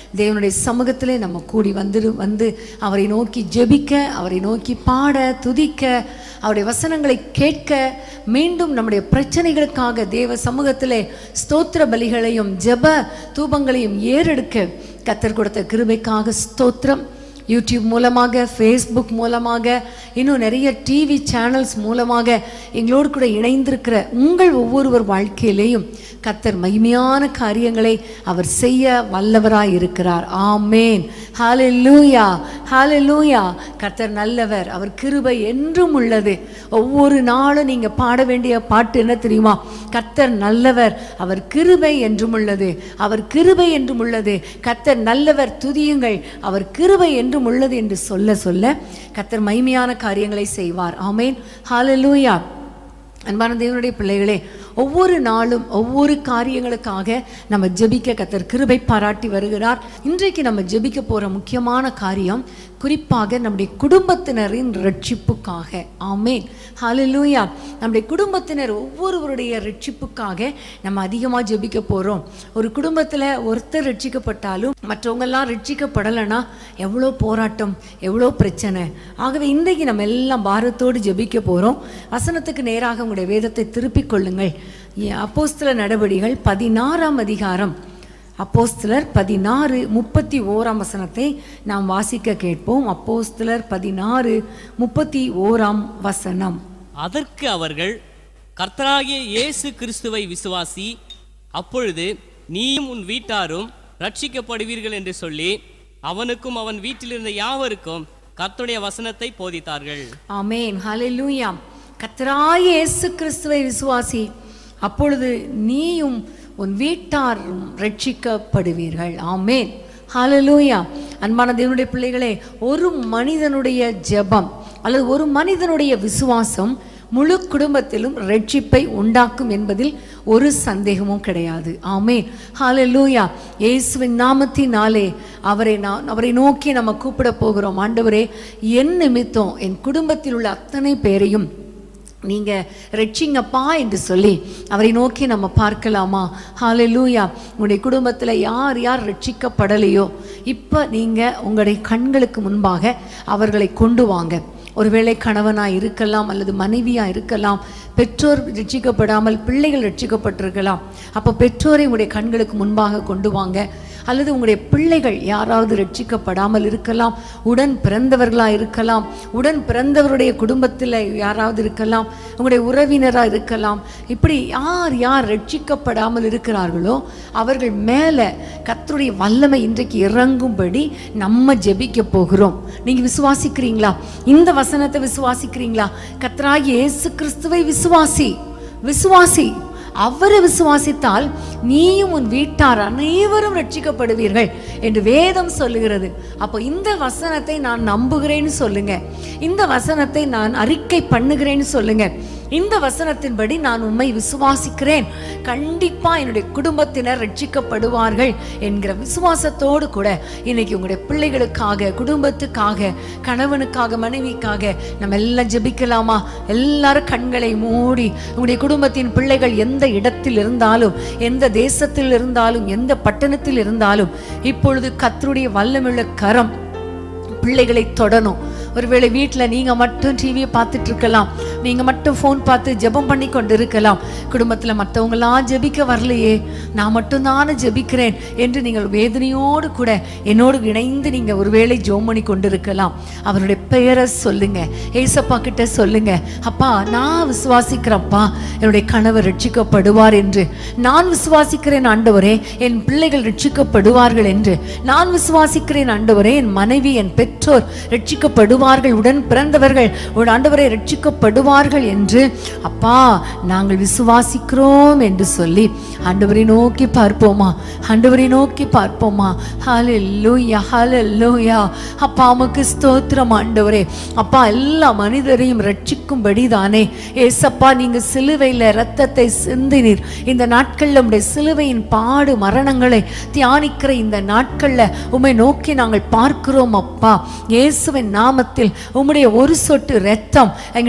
தேவனுடைய சமூகத்திலே நம்ம கூடி வந்து வந்து அவரை நோக்கி ஜெபிக்க அவரை நோக்கி பாட துதிக்க அவருடைய வசனங்களை கேட்க மீண்டும் நம்முடைய பிரச்சனைகளுக்காக தேவ சமூகத்திலே ஸ்தோத்திர பலிகளையும் ஜெப தூபங்களையும் ஏறெடுக்க கத்தர் கொடுத்த கிருபைக்காக ஸ்தோத்திரம் யூடியூப் மூலமாக ஃபேஸ்புக் மூலமாக இன்னும் நிறைய டிவி சேனல்ஸ் மூலமாக எங்களோடு கூட இணைந்திருக்கிற உங்கள் ஒவ்வொருவர் வாழ்க்கையிலேயும் கத்தர் மகிமையான காரியங்களை அவர் செய்ய வல்லவராய் இருக்கிறார் ஆமேன் ஹalleluya ஹalleluya கத்தர் நல்லவர் அவர் கிருபை என்றும் உள்ளது ஒவ்வொரு நாளும் நீங்க பாட வேண்டிய பாட்டு என்ன தெரியுமா கத்தர் நல்லவர் அவர் கிருபை என்றும் உள்ளது அவர் கிருபை என்றும் உள்ளது கத்தர் நல்லவர் துதியுங்கள் அவர் கிருபை என்றும் உள்ளது என்று சொல்ல சொல்ல கத்தர் மகிமையான காரியங்களை செய்வார் ஆமேன் ஹalleluya அன்பான தேவனுடைய பிள்ளைகளே ஒவ்வொரு நாளும் ஒவ்வொரு காரியங்களுக்காக நம்ம ஜெபிக்க கத்தர் கிருபை பாராட்டி வருகிறார் இன்றைக்கு நம்ம ஜெபிக்க போற முக்கியமான காரியம் குறிப்பாக நம்முடைய குடும்பத்தினரின் ரட்சிப்புக்காக ஆமேன் ஹalleluya நம்முடைய குடும்பத்தினர் ஒவ்வொருவருடைய ரட்சிப்புக்காக நம்ம அதிகமாக ஜெபிக்க போறோம் ஒரு குடும்பத்துல ஒருத்தர் ரட்சிக்கப்பட்டாலும் மற்றவங்க எல்லாம் ரட்சிக்கப்படலைன்னா எவ்வளோ போராட்டம் எவ்வளோ பிரச்சனை ஆகவே இன்றைக்கு நம்ம எல்லாம் பாரத்தோடு ஜெபிக்க போறோம் வசனத்துக்கு நேராக உங்களுடைய வேதத்தை திருப்பிக் கொள்ளுங்கள் அப்போஸ்தல நடவடிகள் பதினாறாம் அதிகாரம் அப்போஸ்தலர் பதினாறு முப்பத்தி ஓராம் வசனத்தை நாம் வாசிக்க கேட்போம் அப்போஸ்தலர் பதினாறு முப்பத்தி ஓராம் வசனம் அதற்கு அவர்கள் கர்த்தராகிய இயேசு கிறிஸ்துவை விசுவாசி அப்பொழுது நீயும் உன் வீட்டாரும் ரட்சிக்கப்படுவீர்கள் என்று சொல்லி அவனுக்கும் அவன் வீட்டிலிருந்த யாவருக்கும் கர்த்தருடைய வசனத்தை போதித்தார்கள் ஆமேன் ஹalleluya கர்த்தராகிய இயேசு கிறிஸ்துவை விசுவாசி அப்பொழுது நீயும் உன் வீட்டாரும் ரட்சிக்கப்படுவீர்கள் ஆமேன் ஹalleluya அன்பான தேவனுடைய பிள்ளைகளே ஒரு மனிதனுடைய ஜெபம் அல்லது ஒரு மனிதனுடைய விசுவாசம் முழு குடும்பத்திலும் ரட்சிப்பை உண்டாக்கும் என்பதில் ஒரு சந்தேகமும் கிடையாது ஆமென் ஹalleluya இயேசுவின் நாமத்தினாலே அவரை நான் அவரை நோக்கி நம்ம கூப்பிட போகிறோம் ஆண்டவரே என் நிமித்தம் என் குடும்பத்தில் உள்ள அத்தனை பேரையும் நீங்க ரட்சிங்கப்பா என்று சொல்லி அவரை நோக்கி நம்ம பார்க்கலாமா ஹalleluya உங்களுடைய குடும்பத்தில் யார் யார் ரட்சிக்கப்படலையோ இப்போ நீங்க உங்களுடைய கண்களுக்கு முன்பாக அவர்களை கொண்டு வாங்க ஒருவேளை கணவனா இருக்கலாம் அல்லது மனைவியா இருக்கலாம் பெற்றோர் ரட்சிக்கப்படாமல் பிள்ளைகள் ரட்சிக்கப்பட்டிருக்கலாம் அப்போ பெற்றோரை உங்களுடைய கண்களுக்கு முன்பாக கொண்டு வாங்க அல்லது உங்களுடைய பிள்ளைகள் யாராவது ரட்சிக்கப்படாமல் இருக்கலாம் உடன் பிறந்தவர்களாக இருக்கலாம் உடன் பிறந்தவருடைய குடும்பத்தில் யாராவது இருக்கலாம் உங்களுடைய உறவினராக இருக்கலாம் இப்படி யார் யார் ரட்சிக்கப்படாமல் இருக்கிறார்களோ அவர்கள் மேலே கர்த்தருடைய வல்லமை இன்றைக்கு இறங்கும்படி நம்ம ஜெபிக்க போகிறோம் நீங்கள் விசுவாசிக்கிறீங்களா இந்த வசனத்தை விசுவாசிக்கிறீங்களா கர்த்தராகிய இயேசு கிறிஸ்துவை விசுவாசி விசுவாசி அவரை விசுவாசித்தால் நீயும் உன் வீட்டார் அனைவரும் ரட்சிக்கப்படுவீர்கள் என்று வேதம் சொல்லுகிறது அப்போ இந்த வசனத்தை நான் நம்புகிறேன்னு சொல்லுங்க இந்த வசனத்தை நான் அறிக்கை பண்ணுகிறேன்னு சொல்லுங்க இந்த வசனத்தின்படி நான் உண்மை விசுவாசிக்கிறேன் கண்டிப்பா என்னுடைய குடும்பத்தினர் ரட்சிக்கப்படுவார்கள் என்கிற விசுவாசத்தோடு கூட இன்னைக்கு உங்களுடைய பிள்ளைகளுக்காக குடும்பத்துக்காக கணவனுக்காக மனைவிக்காக நம்ம எல்லாம் ஜெபிக்கலாமா எல்லாரும் கண்களை மூடி உங்களுடைய குடும்பத்தின் பிள்ளைகள் எந்த இடத்தில் இருந்தாலும் எந்த தேசத்தில் இருந்தாலும் எந்த பட்டணத்தில் இருந்தாலும் இப்பொழுது கத்தருடைய வல்லமுள்ள கரம் பிள்ளைகளை தொடணும் ஒருவேளை வீட்டில் நீங்கள் மட்டும் டிவியை பார்த்துட்டு இருக்கலாம் நீங்கள் மட்டும் ஃபோன் பார்த்து ஜெபம் பண்ணி கொண்டு இருக்கலாம் குடும்பத்தில் மற்றவங்களாம் ஜெபிக்க வரலையே நான் மட்டும் தானே ஜெபிக்கிறேன் என்று நீங்கள் வேதனையோடு கூட என்னோடு இணைந்து நீங்கள் ஒருவேளை ஜெபம் பண்ணி கொண்டு இருக்கலாம் அவருடைய பெயரை சொல்லுங்க ஏசப்பா கிட்ட சொல்லுங்க அப்பா நான் விசுவாசிக்கிறேன்ப்பா என்னுடைய கணவர் ரட்சிக்கப்படுவார் என்று நான் விசுவாசிக்கிறேன் ஆண்டவரே என் பிள்ளைகள் ரட்சிக்கப்படுவார்கள் என்று நான் விசுவாசிக்கிறேன் ஆண்டவரே என் மனைவி என் பெற்றோர் ரட்சிக்கப்படுவார்கள் உடன் பிறந்தவர்கள் உன் ஆண்டவரை ரட்சிக்கப்படுவார்கள் என்று அப்பா நாங்கள் விசுவாசிக்கிறோம் என்று சொல்லி ஆண்டவரை நோக்கி பார்ப்போமா ஆண்டவரை நோக்கி பார்ப்போமா ஹalleluya ஹalleluya அப்பா உமக்கு ஸ்தோத்திரம் ஆண்டவரே அப்பா எல்லா மனிதரையும் ரட்சிக்கும்படி தானே ஏசப்பா நீங்க சிலுவையில் ரத்தத்தை சிந்தினீர் இந்த நாட்கள்ல உம்முடைய சிலுவையின் பாடு மரணங்களை தியானிக்கிற இந்த நாட்கள்ல உம்மை நோக்கி நாங்கள் பார்க்கிறோம் அப்பா இயேசுவின் நாமத்தில் உம்முடைய ஒரு சொட்டு ரத்தம் எங்களுடைய குடும்பத்தை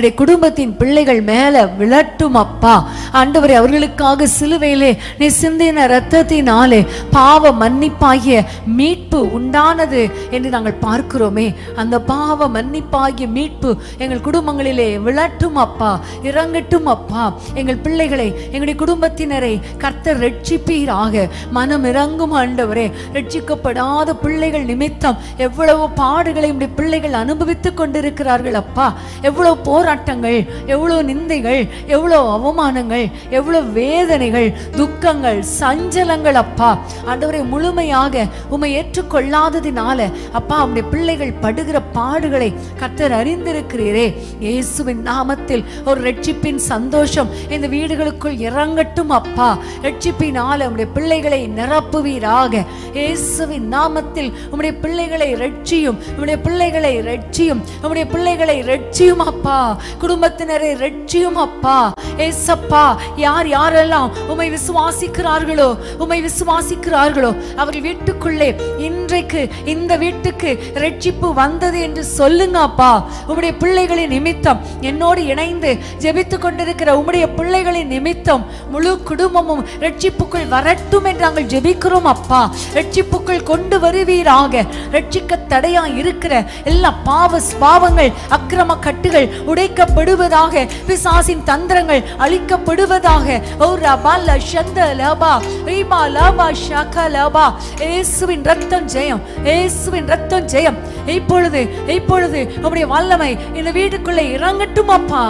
குடும்பத்தின் பிள்ளைகள் மேல விழட்டும் அப்பா ஆண்டவரே அவர்களுக்காக சிலுவையிலே நீ சிந்தின இரத்தத்தினாலே பாவ மன்னிப்பாகிய மீட்பு உண்டானது என்று நாங்கள் பார்க்கிறோமே அந்த பாவ மன்னிப்பாகிய மீட்பு எங்கள் குடும்பங்களிலே விழட்டும் அப்பா இறங்கட்டும் அப்பா எங்கள் பிள்ளைகளை எங்களுடைய குடும்பத்தினரை கர்த்தர் ரட்சிப்பீராக மனம் இறங்கும் ஆண்டவரே ரட்சிக்கப்படாத பிள்ளைகள் நிமித்தம் எவ்வளவு பாடுகளை உடைய பிள்ளைகள் அனுபவித்துக் கொண்டிருக்கிறார்கள் அப்பா எவ்வளவு போராட்டங்கள் எவ்வளவு நிந்தைகள் எவ்வளவு அவமானங்கள் எவ்வளவு வேதனைகள் துக்கங்கள் சஞ்சலங்கள் அப்பா ஆண்டவரை முழுமையாக உம்மை ஏற்றுக்கொள்ளாததினால அப்பா உம்முடைய பிள்ளைகள் படுகிற பாடுகளை கர்த்தர் அறிந்திருக்கிறீரே இயேசுவின் நாமத்தில் ஒரு ரட்சிப்பின் சந்தோஷம் இந்த வீடுகளுக்குள் இறங்கட்டும் அப்பா ரட்சிப்பினால உம்முடைய பிள்ளைகளை நிரப்புவீராக இயேசுவின் நாமத்தில் உம்முடைய பிள்ளைகளை ரட்சியும் உம்முடைய பிள்ளைகளை ரட்சியும் உம்முடைய பிள்ளைகளை ரட்சியும் அப்பா குடும்பத்தினரை ரட்சியும் அப்பா ஏசப்பா யார் யாரெல்லாம் உம்மை விசுவாசிக்கிறார்களோ உம்மை விசுவாசிக்கிறார்களோ அவர்கள் வீட்டுக்குள்ளே இன்றைக்கு இந்த வீட்டுக்கு ரட்சிப்பு வந்தது என்று சொல்லுங்க அப்பா உம்முடைய பிள்ளைகளின் நிமித்தம் என்னோடு இணைந்து ஜெபித்துக் கொண்டிருக்கிற உம்முடைய பிள்ளைகளின் நிமித்தம் முழு குடும்பமும் ரட்சிப்புக்குள் வரட்டும் என்று நாங்கள் ஜெபிக்கிறோம் அப்பா ரட்சிப்புக்குள் கொண்டு வருவீராக ரட்சிக்க தடையா இருக்கிற எல்லா பாவ பாவங்கள் அக்கிரம கட்டுகள் உடைக்கப்படுவதாக பிசாசின் தந்திரங்கள் அழிக்கப்படுவதாக ஓ ரபா லஷந்த லபா ரீமா லபா ஷக லபா இயேசுவின் ரத்தம் ஜெயம் இயேசுவின் ரத்தம் ஜெயம் இப்பொழுது இப்பொழுது உம்முடைய வல்லமை இந்த வீட்டுக்குள்ளே இறங்கட்டும் அப்பா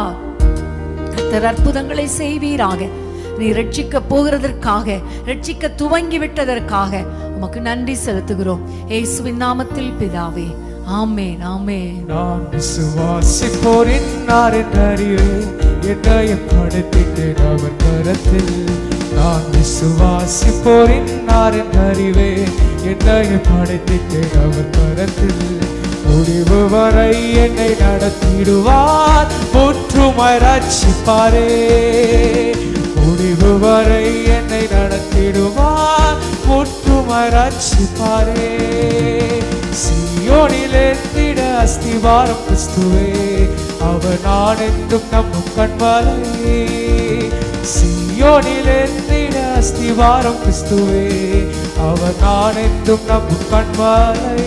கர்த்தர் அற்புதங்களை செய்வீராக நீ ரட்சிக்க போகிறதற்காக ரட்சிக்க துவங்கி விட்டதற்காக உமக்கு நன்றி செலுத்துகிறோம் இயேசுவின் நாமத்தில் பிதாவே ஆமென் ஆமென் நான் விசுவாசிப்போரின் அறிவே என்னைய படுத்திட்டேன் அவர் கரத்தில் நான் விசுவாசிப்போரின் அறிவே என்னைய படைத்திட்டேன் அவர் கரத்தில் முடிவு வரை என்னை நடத்திடுவார் முற்றுமாய் ரட்சிப்பாரே முடிவு வரை என்னை நடத்திடுவார் முற்றுமாய் ரட்சிப்பாரே சியோனிலே திட அஸ்திவாரம் கிறிஸ்துவே அவர் நான் என்றும் நம்பும் கண்பாலை சியோனிலே திட அஸ்திவாரம் கிறிஸ்துவே அவர் நான் என்றும் நம்பும் கண்பாலை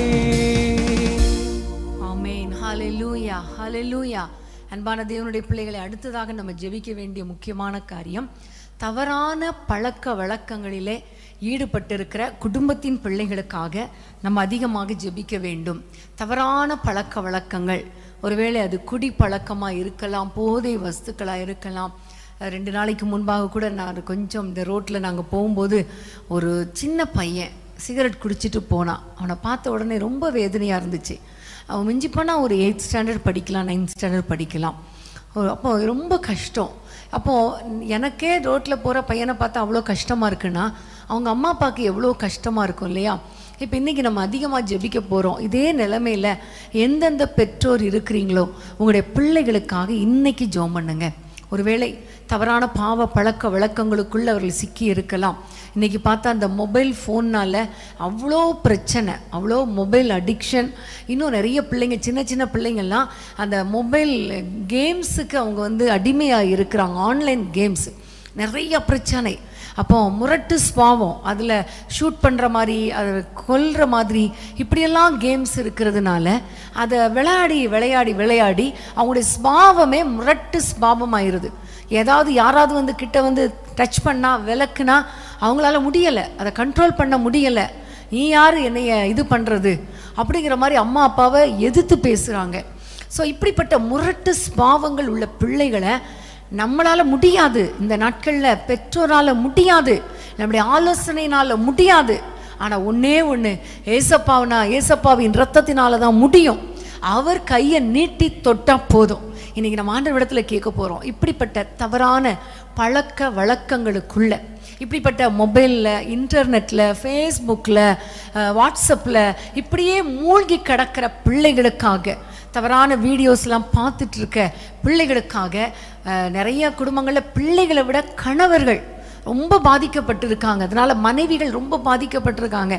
ஆமென் ஹalleluya ஹalleluya அன்பான தேவனுடைய பிள்ளைகளை அடுத்ததாக நம்ம ஜெபிக்க வேண்டிய முக்கியமான காரியம் தவறான பழக்க வழக்கங்களிலே ஈடுபட்டிருக்கிற குடும்பத்தின் பிள்ளைகளுக்காக நம்ம அதிகமாக ஜெபிக்க வேண்டும் தவறான பழக்க வழக்கங்கள் ஒருவேளை அது குடி பழக்கமாக இருக்கலாம் போதை வஸ்துக்களாக இருக்கலாம் அஹ் ரெண்டு நாளைக்கு முன்பாக கூட நான் கொஞ்சம் இந்த ரோட்டில் நாங்கள் போகும்போது ஒரு சின்ன பையன் சிகரெட் குடிச்சிட்டு போனான் அவனை பார்த்த உடனே ரொம்ப வேதனையாக இருந்துச்சு அவன் மிஞ்சி போனால் ஒரு எயித் ஸ்டாண்டர்ட் படிக்கலாம் நைன்த் ஸ்டாண்டர்ட் படிக்கலாம் ஒரு- அப்போ ரொம்ப கஷ்டம் அப்போது எனக்கே ரோட்டில் போகிற பையனை பார்த்தா அவ்வளோ கஷ்டமாக இருக்குன்னா அவங்க அம்மா அப்பாவுக்கு எவ்வளோ கஷ்டமாக இருக்கும் இல்லையா இப்போ இன்றைக்கி நம்ம அதிகமாக ஜெபிக்க போகிறோம் இதே நிலைமையில் எந்தெந்த பெற்றோர் இருக்கிறீங்களோ உங்களுடைய பிள்ளைகளுக்காக இன்னைக்கு ஜெபம் பண்ணுங்க ஒருவேளை தவறான பாவ பழக்க வழக்கங்களுக்குள்ள அவர்கள் சிக்கி இருக்கலாம் இன்னைக்கு பார்த்தா அந்த மொபைல் ஃபோன்னால் அவ்வளோ பிரச்சனை அவ்வளோ மொபைல் அடிக்ஷன் இன்னும் நிறைய பிள்ளைங்க சின்ன சின்ன பிள்ளைங்கள்லாம் அந்த மொபைல் கேம்ஸுக்கு அவங்க வந்து அடிமையாக இருக்கிறாங்க ஆன்லைன் கேம்ஸ் நிறைய பிரச்சனை அப்போ முரட்டு ஸ்பாவம் அதில் ஷூட் பண்ணுற மாதிரி அதை கொல்ற மாதிரி இப்படியெல்லாம் கேம்ஸ் இருக்கிறதுனால அதை விளையாடி விளையாடி விளையாடி அவங்களுடைய ஸ்பாவமே முரட்டு ஸ்பாவம் ஆயிருது ஏதாவது யாராவது வந்து கிட்ட வந்து டச் பண்ணா விளக்குனா அவங்களால முடியலை அதை கண்ட்ரோல் பண்ண முடியலை நீ யார் என்னைய இது பண்ணுறது அப்படிங்கிற மாதிரி அம்மா அப்பாவை எதிர்த்து பேசுகிறாங்க ஸோ இப்படிப்பட்ட முரட்டு ஸ்பாவங்கள் உள்ள பிள்ளைகளை நம்மளால முடியாது இந்த நாட்களில் பெற்றோரால முடியாது நம்முடைய ஆலோசனையினால முடியாது ஆனா ஒண்ணே ஒண்ணு ஏசப்பாவனா ஏசப்பாவின் ரத்தத்தினால தான் முடியும் அவர் கையை நீட்டி தொட்டா போதும் இன்னைக்கு நம்ம ஆண்டவரிடத்துல கேட்க போறோம் இப்படிப்பட்ட தவறான பழக்க வழக்கங்களுக்குள்ள இப்படிப்பட்ட மொபைலில் இன்டர்நெட்டில் ஃபேஸ்புக்கில் வாட்ஸ்அப்பில் இப்படியே மூழ்கி கிடக்கிற பிள்ளைகளுக்காக தவறான வீடியோஸ்லாம் பார்த்துட்டு இருக்க பிள்ளைகளுக்காக அஹ், நிறைய குடும்பங்களில் பிள்ளைகளை விட கணவர்கள் ரொம்ப பாதிக்கப்பட்டிருக்காங்க அதனால மனைவிகள் ரொம்ப பாதிக்கப்பட்டிருக்காங்க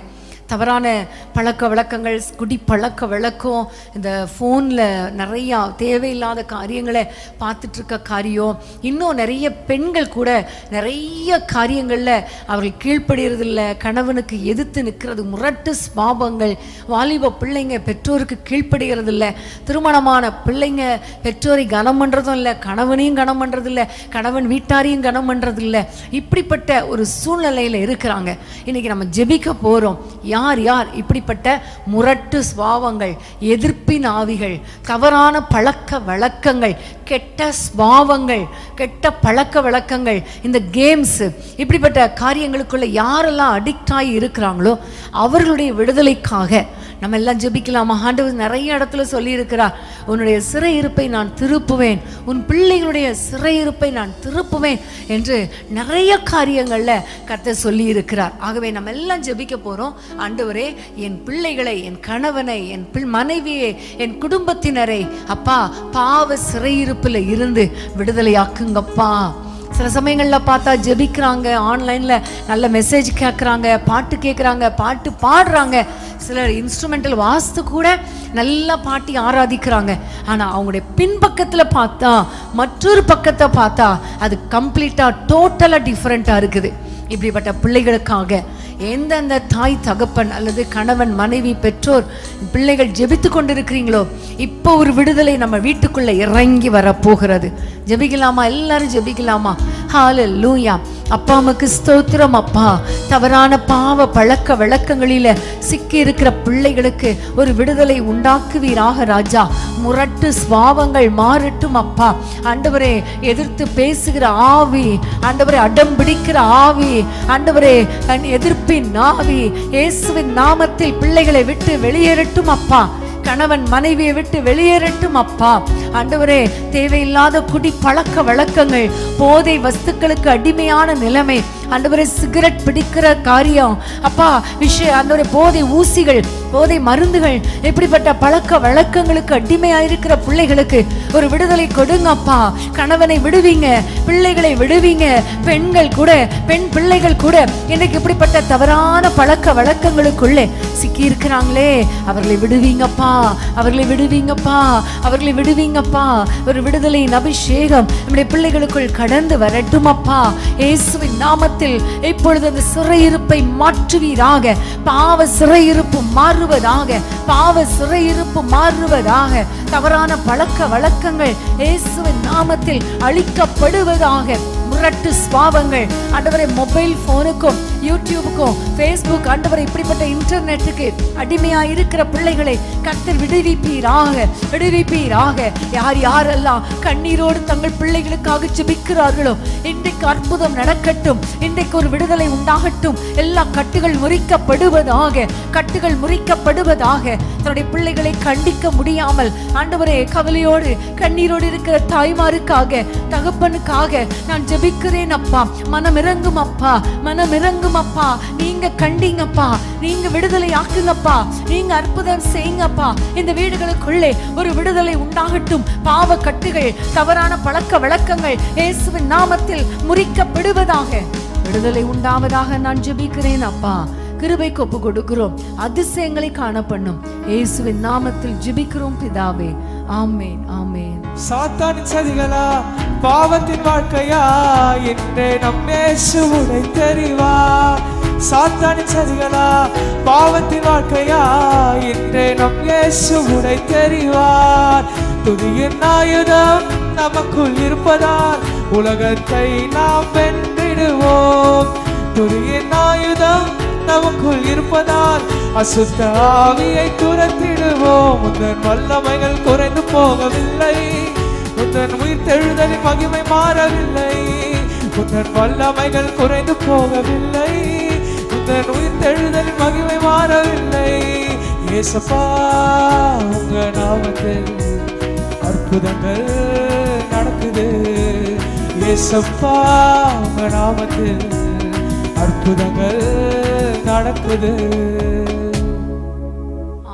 தவறான பழக்க வழக்கங்கள் குடி பழக்க வழக்கம் இந்த ஃபோனில் நிறையா தேவையில்லாத காரியங்களை பார்த்துட்டு இருக்க காரியம் இன்னும் நிறைய பெண்கள் கூட நிறைய காரியங்களில் அவர்கள் கீழ்ப்படுறதில்ல கணவனுக்கு எதிர்த்து நிற்கிறது முரட்டு ஸ்வாபங்கள் வாலிப பிள்ளைங்க பெற்றோருக்கு கீழ்ப்படுகிறது இல்லை திருமணமான பிள்ளைங்க பெற்றோரை கனம் பண்ணுறதும் இல்லை கணவனையும் கனம் பண்ணுறது இல்லை கணவன் வீட்டாரையும் கனம் பண்ணுறது இல்லை இப்படிப்பட்ட ஒரு சூழ்நிலையில் இருக்கிறாங்க இன்னைக்கு நம்ம ஜெபிக்க போகிறோம் யார் யார் இப்படிப்பட்ட முரட்டு ஸ்வாவங்கள் எதிர்ப்பின் ஆவிகள் தவறான பழக்க வழக்கங்கள் கெட்ட ஸ்வாவங்கள் கெட்ட பழக்க வழக்கங்கள் இந்த கேம்ஸ் இப்படிப்பட்ட காரியங்களுக்குள்ள யாரெல்லாம் அடிக்ட் ஆகி இருக்கிறாங்களோ அவர்களுடைய விடுதலைக்காக நம்ம எல்லாம் ஜெபிக்கலாமா ஆண்டவர் நிறைய இடத்துல சொல்லியிருக்கிறார் உன்னுடைய சிறையிருப்பை நான் திருப்புவேன் உன் பிள்ளைகளுடைய சிறையிருப்பை நான் திருப்புவேன் என்று நிறைய காரியங்களில் கர்த்தர் சொல்லி இருக்கிறார் ஆகவே நம்ம எல்லாம் ஜெபிக்க போகிறோம் ஆண்டவரே என் பிள்ளைகளை என் கணவனை என் பிள் மனைவியை என் குடும்பத்தினரை அப்பா பாவ சிறையிருப்பில் இருந்து விடுதலையாக்குங்கப்பா சில சமயங்களில் பார்த்தா ஜெபிக்கிறாங்க ஆன்லைனில் நல்ல மெசேஜ் கேட்குறாங்க பாட்டு கேட்குறாங்க பாட்டு பாடுறாங்க சிலர் இன்ஸ்ட்ருமெண்டல் வாசித்து கூட நல்லா பாட்டி ஆராதிக்கிறாங்க ஆனால் அவங்களுடைய பின்பக்கத்தில் பார்த்தா மற்றொரு பக்கத்தை பார்த்தா அது கம்ப்ளீட்டாக டோட்டலாக டிஃப்ரெண்ட்டாக இருக்குது இப்படிப்பட்ட பிள்ளைகளுக்காக எந்தெந்த தாய் தகப்பன் அல்லது கணவன் மனைவி பெற்றோர் பிள்ளைகள் ஜெபித்து கொண்டிருக்கிறீங்களோ இப்போ ஒரு விடுதலை நம்ம வீட்டுக்குள்ள இறங்கி வரப்போகிறது ஜெபிக்கலாமா எல்லாரும் ஜெபிக்கலாமா ஹால லூயா அப்பா அம்மாக்கு ஸ்தோத்திரம் அப்பா தவறான பாவ பழக்க வழக்கங்களில சிக்கி இருக்கிற பிள்ளைகளுக்கு ஒரு விடுதலை உண்டாக்குவீராக ராஜா முரட்டு சுவாவங்கள் மாறட்டும் அப்பா ஆண்டவரே எதிர்த்து பேசுகிற ஆவி ஆண்டவரே அடம் பிடிக்கிற ஆவி ஆண்டவரே தன் எதிர்ப்பின் ஆவி இயேசுவின் நாமத்தில் பிள்ளைகளை விட்டு வெளியேறட்டும் அப்பா கணவன் மனைவியை விட்டு வெளியேறட்டும் அப்பா ஆண்டவரே தேவையில்லாத குடி பழக்க வழக்கங்கள் போதை வஸ்துக்களுக்கு அடிமையான நிலைமை ஆண்டவரே சிகரெட் பிடிக்கிற காரியம் அப்பா விஷய ஆண்டவரே போதை ஊசிகள் போதை மருந்துகள் இப்படிப்பட்ட பழக்க வழக்கங்களுக்கு அடிமையாயிருக்கிற பிள்ளைகளுக்கு ஒரு விடுதலை கொடுங்க அப்பா கணவனை விடுவீங்க பிள்ளைகளை விடுவீங்க பெண்கள் கூட பெண் பிள்ளைகள் கூட இன்னைக்கு இப்படிப்பட்ட தவறான பழக்க வழக்கங்களுக்குள்ளே சிக்கி இருக்கிறாங்களே அவர்களை விடுவீங்கப்பா அவர்களை விடுவீங்கப்பா அவர்களை விடுவீங்கப்பா ஒரு விடுதலையின் அபிஷேகம் நம்முடைய பிள்ளைகளுக்குள் கடந்து வரட்டும் அப்பா இயேசுவின் நாமத்தில் இப்பொழுது அந்த சிறையிருப்பை மாற்றுவீராக பாவ சிறையிருப்பு மாறுவதாக பாவ சிறையிருப்பு மாறுவதாக தவறான பழக்க வழக்கங்கள் இயேசுவின் நாமத்தில் அழிக்கப்படுவதாக முரட்டு ஸ்வாவங்கள் ஆண்டவரை மொபைல் போனுக்கும் யூடியூபுக்கும் ஃபேஸ்புக் ஆண்டவரை இப்படிப்பட்ட இன்டர்நெட்டுக்கு அடிமையா இருக்கிற பிள்ளைகளை கர்த்தர் விடுவிப்பீராக விடுவிப்பீராக யார் யாரெல்லாம் கண்ணீரோடு தங்கள் பிள்ளைகளுக்காக ஜெபிக்கிறார்களோ இன்றைக்கு அற்புதம் நடக்கட்டும் இன்றைக்கு ஒரு விடுதலை உண்டாகட்டும் எல்லா கட்டுகள் முறிக்கப்படுவதாக கட்டுகள் முறிக்கப்படுவதாக தன்னுடைய பிள்ளைகளை கண்டிக்க முடியாமல் ஆண்டவரே கவலையோடு கண்ணீரோடு இருக்கிற தாய்மாருக்காக தகப்பனுக்காக நான் ஜெபிக்கிறேன் அப்பா மனம் இறங்கும் அப்பா மனம் இறங்கும் அப்பா நீங்க கண்டீங்கப்பா நீங்க விடுதலை ஆக்குங்கப்பா நீங்க அற்புதம் செய்யுங்கப்பா இந்த வீடுகளுக்குள்ளே ஒரு விடுதலை உண்டாகட்டும் பாவ கட்டுகள் தவறான பழக்க வழக்கங்கள் இயேசுவின் நாமத்தில் முறிக்கப்படுவதாக விடுதலை உண்டாவதாக நான் ஜெபிக்கிறேன் அப்பா கிருபைக்கு ஒப்பு கொடுக்கிறோம் அதிசயங்களை காணப்பண்ணும் இயேசுவின் நாமத்தில் ஜெபிக்கிறோம் பிதாவே ஆமேன் ஆமேன் சாத்தானின் சதிகளா பாவத்தின் வாழ்க்கையா என்றே நம் இயேசு உடை தெரிவா சாத்தானின் சதிகளா பாவத்தின் வாழ்க்கையா என்றே நம் இயேசு உடை தெரிவார் துதியின் ஆயுதம் நமக்குள் இருப்பதால் உலகத்தை நாம் வென்றிடுவோம் துதியின் ஆயுதம் நமக்குள் இருப்பதால் அசுத்த ஆவியை துரத்திடுவோம் உந்தன் வல்லமைகள் குறைந்து போகவில்லை உந்தன் உயிர் தெழுதலின் மகிமை மாறவில்லை உந்தன் வல்லமைகள் குறைந்து போகவில்லை உந்தன் உயிர் தெழுதலின் மகிமை மாறவில்லை ஏசப்பா உங்க நாமத்தில் அற்புதங்கள் நடக்குது ஏசப்பா உங்க நாமத்தில் அற்புதங்கள் நடக்குது ஆமென்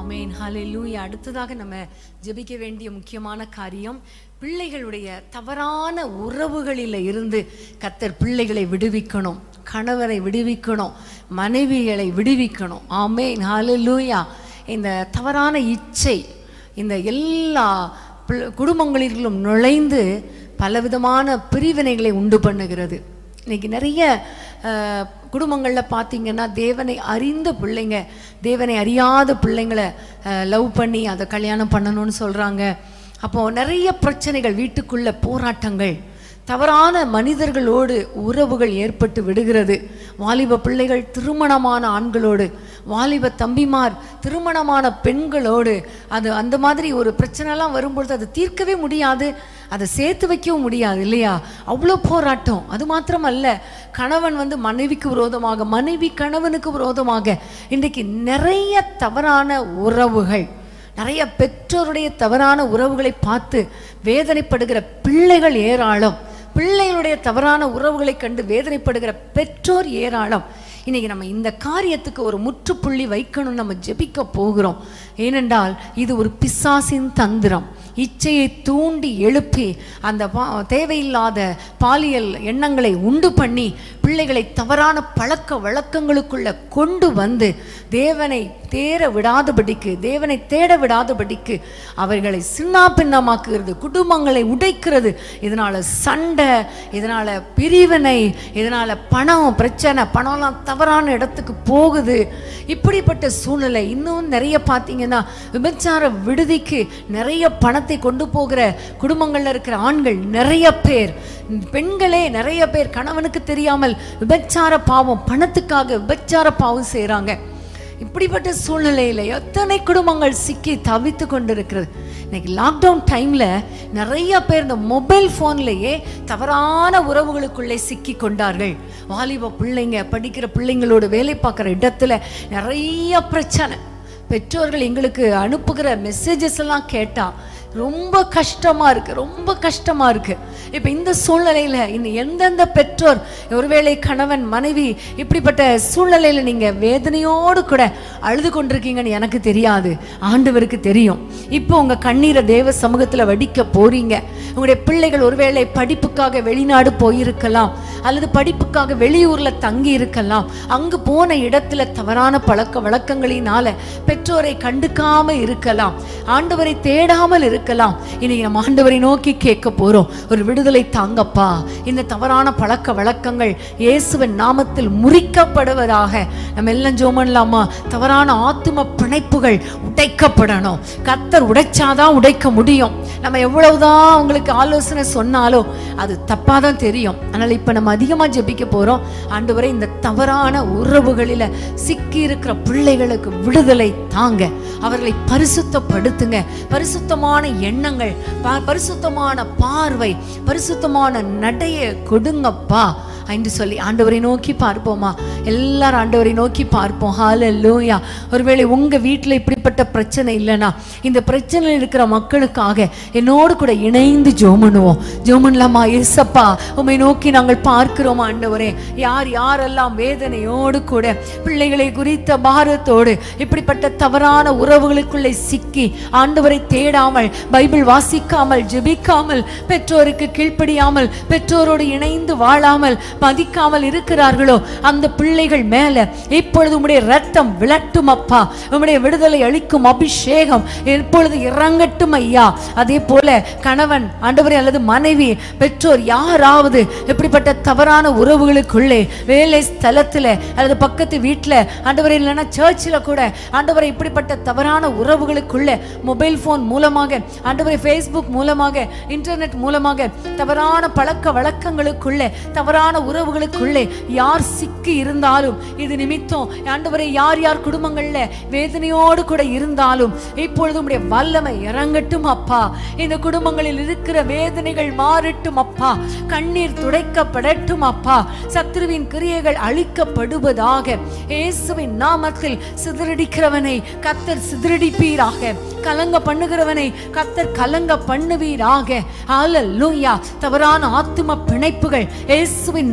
ஹalleluya அடுத்ததாக நம்ம ஜெபிக்க வேண்டிய முக்கியமான காரியம் பிள்ளைகளுடைய தவறான உறவுகளில் இருந்து கத்தர் பிள்ளைகளை விடுவிக்கணும் கணவரை விடுவிக்கணும் மனைவிகளை விடுவிக்கணும் ஆமென் ஹalleluya இந்த தவறான இச்சை இந்த எல்லா பிள்ளை- குடும்பங்களிலும் நுழைந்து பலவிதமான பிரிவினைகளை உண்டு பண்ணுகிறது இன்னைக்கு நிறைய அஹ், குடும்பங்கள்ல பார்த்தீங்கன்னா தேவனை அறிந்த பிள்ளைங்க தேவனை அறியாத பிள்ளைங்களை லவ் பண்ணி அதை கல்யாணம் பண்ணணும்னு சொல்றாங்க அப்போ நிறைய பிரச்சனைகள் வீட்டுக்குள்ள போராட்டங்கள் தவறான மனிதர்களோடு உறவுகள் ஏற்பட்டு விடுகிறது வாலிப பிள்ளைகள் திருமணமான ஆண்களோடு வாலிப தம்பிமார் திருமணமான பெண்களோடு அது அந்த மாதிரி ஒரு பிரச்சனைலாம் வரும்பொழுது அதை தீர்க்கவே முடியாது அதை சேர்த்து வைக்கவும் முடியாது இல்லையா அவ்வளோ போராட்டம் அது மாத்திரமல்ல கணவன் வந்து மனைவிக்கு விரோதமாக மனைவி கணவனுக்கு விரோதமாக இன்றைக்கு நிறைய தவறான உறவுகள் நிறைய பெற்றோருடைய தவறான உறவுகளை பார்த்து வேதனைப்படுகிற பிள்ளைகள் ஏராளம் பிள்ளைகளுடைய தவறான உறவுகளை கண்டு வேதனைப்படுகிற பெற்றோர் ஏராளம் இன்னைக்கு நம்ம இந்த காரியத்துக்கு ஒரு முற்றுப்புள்ளி வைக்கணும் நம்ம ஜெபிக்க போகிறோம் ஏனென்றால் இது ஒரு பிசாசின் தந்திரம் இச்சையை தூண்டி எழுப்பி அந்த பா- தேவையில்லாத பாலியல் எண்ணங்களை உண்டு பண்ணி பிள்ளைகளை தவறான பழக்க வழக்கங்களுக்குள்ள கொண்டு வந்து தேவனை தேர விடாதபடிக்கு தேவனை தேட விடாதபடிக்கு அவர்களை சின்னா பின்னமாக்குகிறது குடும்பங்களை உடைக்கிறது இதனால சண்டை இதனால பிரிவினை இதனால பணம் பிரச்சனை பணம்லாம் தவறான இடத்துக்கு போகுது இப்படிப்பட்ட சூழ்நிலை இன்னும் நிறைய பார்த்தீங்கன்னா விபச்சார விடுதிக்கு நிறைய பணத்தை கொண்டு போகிற குடும்பங்கள்ல இருக்கிற ஆண்கள் நிறைய பேர் பெண்களே நிறைய பேர் கணவனுக்கு தெரியாமல் விபச்சார பாவம் பணத்துக்காக விபச்சார பாவம் செய்றாங்க இப்படிப்பட்ட சூழ்நிலையில எத்தனை குடும்பங்கள் சிக்கி தவித்து கொண்டிருக்கிறது இன்னைக்கு லாக்டவுன் டைம்ல நிறைய பேர் இந்த மொபைல் ஃபோன்லயே தவறான உறவுகளுக்குள்ளே சிக்கி கொண்டார்கள் வாலிப பிள்ளைங்க படிக்கிற பிள்ளைங்களோட வேலை பார்க்குற இடத்துல நிறைய பிரச்சனை பெற்றோர்கள் எங்களுக்கு அனுப்புகிற மெசேஜஸ் எல்லாம் கேட்டா ரொம்ப கஷ்டமா இருக்கு ரொம்ப கஷ்டமா இருக்கு இப்ப இந்த சூழ்நிலையில இன்னும் எந்தெந்த பெற்றோர் ஒருவேளை கணவன் மனைவி இப்படிப்பட்ட சூழ்நிலையில நீங்க வேதனையோடு கூட அழுது கொண்டிருக்கீங்கன்னு எனக்கு தெரியாது ஆண்டவருக்கு தெரியும் இப்போ உங்க கண்ணீரை தேவ சமூகத்துல வடிக்க போறீங்க உங்களுடைய பிள்ளைகள் ஒருவேளை படிப்புக்காக வெளிநாடு போயிருக்கலாம் அல்லது படிப்புக்காக வெளியூர்ல தங்கி இருக்கலாம் அங்கு போன இடத்துல தவறான பழக்க வழக்கங்களினால பெற்றோரை கண்டுக்காம இருக்கலாம் ஆண்டவரை தேடாமல் இருக்கலாம் இன்னைக்கு நம்ம ஆண்டவரை நோக்கி கேட்க போறோம் ஒரு விடுதலை தாங்கப்பா இந்த தவறான பழக்க வழக்கங்கள் இயேசுவின் நாமத்தில் முறிக்கப்படுவதாக நம்ம எல்லாம் ஜோம் பண்ணலாமா தவறான ஆத்தும பிணைப்புகள் உடைக்கப்படணும் கத்தர் உடைச்சாதான் உடைக்க முடியும் நம்ம எவ்வளவுதான் அவங்களுக்கு ஆலோசனை சொன்னாலும் அது தப்பா தான் தெரியும் அதனால இப்ப நம்ம அதிகமா ஜெபிக்க போறோம் ஆண்டவரே இந்த தவறான உறவுகளில சிக்கி இருக்கிற பிள்ளைகளுக்கு விடுதலை தாங்க அவர்களை பரிசுத்தப்படுத்துங்க பரிசுத்தமான எண்ணங்கள் ப- பரிசுத்தமான பார்வை பரிசுத்தமான நடையை கொடுங்கப்பா என்று சொல்லி ஆண்டவரை நோக்கி பார்ப்போமா எல்லாரும் ஆண்டவரை நோக்கி பார்ப்போம் ஹalleluya ஒருவேளை உங்க வீட்டில் இப்படிப்பட்ட பிரச்சனை இல்லைனா இந்த பிரச்சனையில் இருக்கிற மக்களுக்காக என்னோடு கூட இணைந்து ஜெபம் பண்ணுவோம் ஜெபம் பண்ணலாமா இயேசப்பா உம்மை நோக்கி நாங்கள் பார்க்கிறோம் ஆண்டவரே யார் யாரெல்லாம் வேதனையோடு கூட பிள்ளைகளை குறித்த பாரத்தோடு இப்படிப்பட்ட தவறான உறவுகளுக்குள்ளே சிக்கி ஆண்டவரை தேடாமல் பைபிள் வாசிக்காமல் ஜெபிக்காமல் பெற்றோருக்கு கீழ்ப்படியாமல் பெற்றோரோடு இணைந்து வாழாமல் மதிக்காமல் இருக்கிறார்களோ அந்த பிள்ளைகள் மேல இப்பொழுது உம்முடைய ரத்தம் விளட்டும் அப்பா உம்முடைய விடுதலை அளிக்கும் அபிஷேகம் இப்பொழுது இறங்கட்டும் ஐயா அதே போல கணவன் ஆண்டவரே அல்லது மனைவி பெற்றோர் யாராவது இப்படிப்பட்ட தவறான உறவுகளுக்குள்ளே வேலை ஸ்தலத்துல அல்லது பக்கத்து வீட்டுல ஆண்டவரே இல்லைன்னா சர்ச்சில் கூட ஆண்டவரை இப்படிப்பட்ட தவறான உறவுகளுக்குள்ள மொபைல் ஃபோன் மூலமாக ஆண்டவரை ஃபேஸ்புக் மூலமாக இன்டர்நெட் மூலமாக தவறான பழக்க வழக்கங்களுக்குள்ளே தவறான உறவுகளுக்குள்ளே யார் சிக்கி இருந்தாலும் இது நிமித்தம் ஆண்டவரை யார் யார் குடும்பங்கள்ல வேதனையோடு கூட இருந்தாலும் இப்பொழுது உம்முடைய வல்லமை இறங்கட்டும் அப்பா இந்த குடும்பங்களில் இருக்கிற வேதனைகள் மாறட்டும் அப்பா கண்ணீர் துடைக்கப்படட்டும் அப்பா சத்ருவின் கிரியைகள் அழிக்கப்படுவதாக இயேசுவின் நாமத்தில் சிதறடிக்கிறவனை கத்தர் சிதறடிப்பீராக கலங்க பண்ணுகிறவனை கத்தர் கலங்க பண்ணுவீராக ஹalleluya தவறான ஆத்தும பிணைப்புகள் இயேசுவின்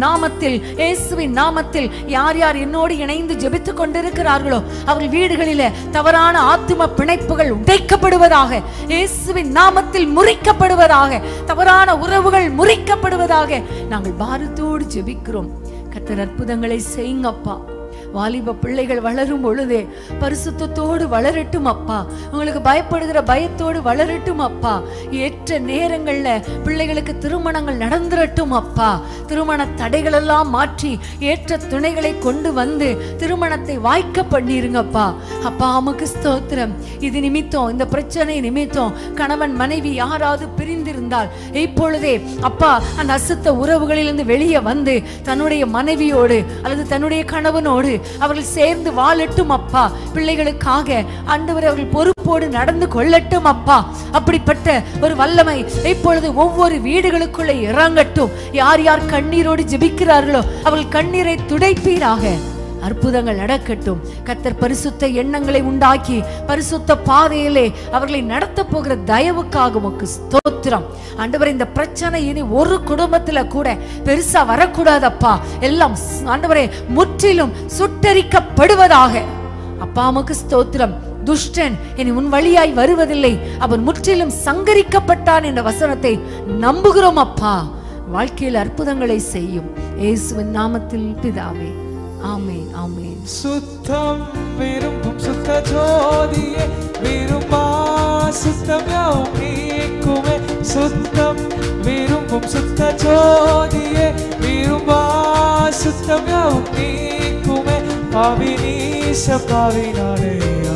நாமத்தில் இயேசுவின் நாமத்தில் யார் யார் என்னோடு இணைந்து ஜெபித்துக் கொண்டிருக்கிறார்களோ அவர்கள் வீடுகளிலே தவறான ஆத்தும பிணைப்புகள் உடைக்கப்படுவதாக இயேசுவின் நாமத்தில் முறிக்கப்படுவதாக தவறான உறவுகள் முறிக்கப்படுவதாக நாங்கள் பாரத்தோடு ஜெபிக்கிறோம் கர்த்தர் அற்புதங்களை செய்யுங்கப்பா வாலிப பிள்ளைகள் வளரும் பொழுதே பரிசுத்தத்தோடு வளரட்டும் அப்பா உங்களுக்கு பயப்படுகிற பயத்தோடு வளரட்டும் அப்பா ஏற்ற நேரங்கள்ல பிள்ளைகளுக்கு திருமணங்கள் நடந்துரட்டும் அப்பா திருமண தடைகள் எல்லாம் மாற்றி ஏற்ற துணைகளை கொண்டு வந்து திருமணத்தை வாய்க்க பண்ணிருங்கப்பா அப்பா அமுக்கு ஸ்தோத்திரம் இது நிமித்தம் இந்த பிரச்சனை நிமித்தம் கணவன் மனைவி யாராவது பிரிந்திருந்தால் இப்பொழுதே அப்பா அந்த அசுத்த உறவுகளிலிருந்து வெளியே வந்து தன்னுடைய மனைவியோடு அல்லது தன்னுடைய கணவனோடு அவர்கள் சேர்ந்து வாழட்டும் அப்பா பிள்ளைகளுக்காக ஆண்டவர் அவர்கள் பொறுப்போடு நடந்து கொள்ளட்டும் அப்பா அப்படிப்பட்ட ஒரு வல்லமை இப்பொழுது ஒவ்வொரு வீடுகளுக்குள்ளே இறங்கட்டும் யார் யார் கண்ணீரோடு ஜெபிக்கிறார்களோ அவர்கள் கண்ணீரை துடைப்பீராக அற்புதங்கள் நடக்கட்டும் கத்தர் பரிசுத்த எண்ணங்களை உண்டாக்கி பரிசுத்த பாதையிலே அவர்களை நடத்த போகிற தயவுக்காக உமக்கு ஸ்தோத்திரம் ஆண்டவர் இந்த பிரச்சனை இனி ஒரு குடும்பத்துல கூட பெருசா வரக்கூடாதப்பா எல்லாம் ஸ்- ஆண்டவரே முற்றிலும் சுட்டரிக்கப்படுவதாக அப்பா உமக்கு ஸ்தோத்திரம் துஷ்டன் இனி உன் வழியாய் வருவதில்லை அவன் முற்றிலும் சங்கரிக்கப்பட்டான் என்ற வசனத்தை நம்புகிறோம் அப்பா வாழ்க்கையில் அற்புதங்களை செய்யும் இயேசுவின் நாமத்தில் பிதாவே ஆமென் ஆமென் சுத்தம் விரும்பும் சுத்த ஜோதியே விரும்பா சுத்தம் யாவும் நீக்குமே சுத்தம் விரும்பும் சுத்த ஜோதியே விரும்பா சுத்தம் யாவும் நீக்குமே பாவி நீச பாவி நாளையா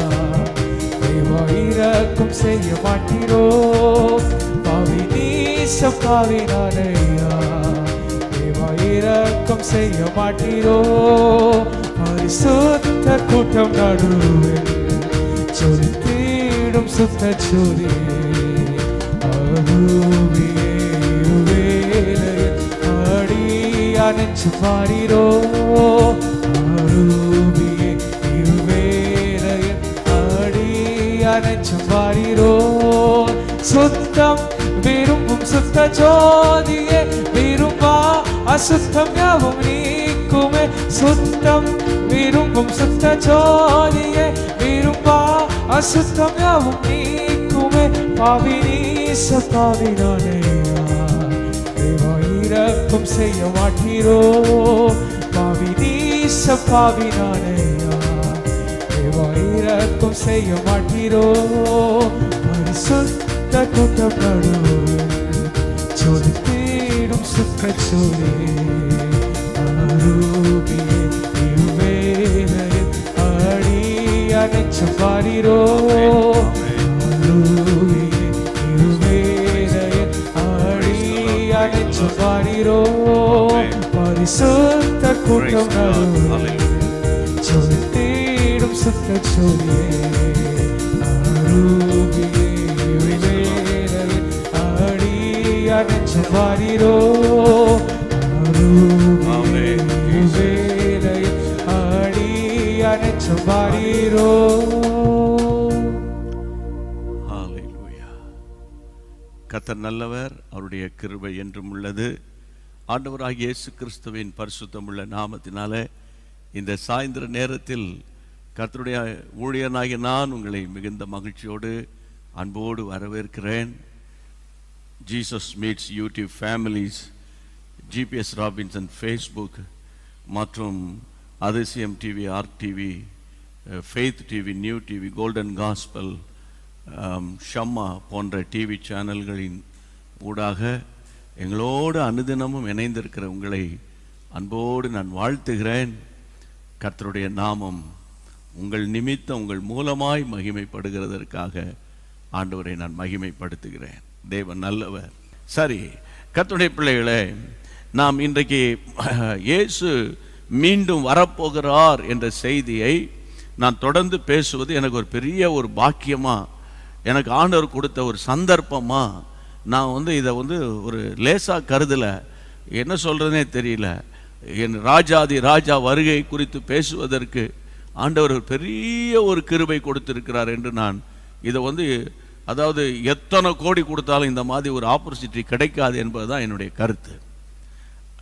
தேவா இறக்கும் செய்ய மாட்டீரோ பாவி நீச பாவி நாளையா தேவா இரக்கம் செய்ய மாட்டீரோ பரிசுத்த கூட்டம் நடுவில் சொலித்தீடும் சுத்த சோதி அடிச்சு பாடிரோ அருவியே இருவேலையில் அடிச்சு பாடிரோ சுத்தம் விரும்பும் சுத்த ஜோதியே விரும்பா அசுத்தம் யாவும் நீக்குமே சுத்தம் விரும்பும் சுத்த ஜோதியே விரும்பா அசுத்தம் யாவும் நீக்குமே பாவி நீச பாவி தேவா இறக்கம் செய்ய மாட்டீரோ பாவி நீச பாவி தேவா இறக்கம் செய்ய மாட்டீரோ பரிசுத்த கூட்டம் நடுவில் சொல்லி தேடும் சுற்ற சொல்லி அருவியே இருவேலையில் அடியணைச்சு பாடிரோ அருவியே இருவேலையில் அடியணைச்சு பாடிரோ பரிசுத்த கூட்டம் நடுவில் சொல்லி தேடும் சுத்த சொல்லியே அருவியே இருவேலையில் அடியணைச்சு பாடிரோ அருவியே இருவேலையில் அடியணைச்சு பாடிரோ ஹalleluya கர்த்தர் நல்லவர் அவருடைய கிருபை என்றும் உள்ளது ஆண்டவராகிய இயேசு கிறிஸ்துவின் பரிசுத்தமுள்ள நாமத்தினாலே இந்த சாயந்தர நேரத்தில் கர்த்தருடைய ஊழியனாகிய நான் உங்களை மிகுந்த மகிழ்ச்சியோடு அன்போடு வரவேற்கிறேன் Jesus meets YouTube families GPS Robinson Facebook மற்றும் Athisayam TV art TV faith TV new TV golden gospel Shammah போன்ற டிவி சேனல்களின் ஊடாக எங்களோடு அனுதினமும் இணைந்திருக்கிற உங்களை அன்போடு நான் வாழ்த்துகிறேன் கர்த்தருடைய நாமம் உங்கள் நிமித்தம் உங்கள் மூலமாய் மகிமைப்படுகிறதற்காக ஆண்டவரை நான் மகிமைப்படுத்துகிறேன் தேவன் நல்லவர் சரி கர்த்தருடைய பிள்ளைகளே நாம் இன்றைக்கு இயேசு மீண்டும் வரப்போகிறார் என்ற செய்தியை நான் தொடர்ந்து பேசுவது எனக்கு ஒரு பெரிய ஒரு பாக்கியமா எனக்கு ஆண்டவர் கொடுத்த ஒரு சந்தர்ப்பமா நான் வந்து இதை வந்து ஒரு லேசா கருதல என்ன சொல்றதுனே தெரியல என் ராஜாதி ராஜா வருகை குறித்து பேசுவதற்கு ஆண்டவர் ஒரு பெரிய ஒரு கிருபை கொடுத்திருக்கிறார் என்று நான் இதை வந்து அதாவது எத்தனை கோடி கொடுத்தாலும் இந்த மாதிரி ஒரு ஆப்பர்ச்சுனிட்டி கிடைக்காது என்பதுதான் என்னுடைய கருத்து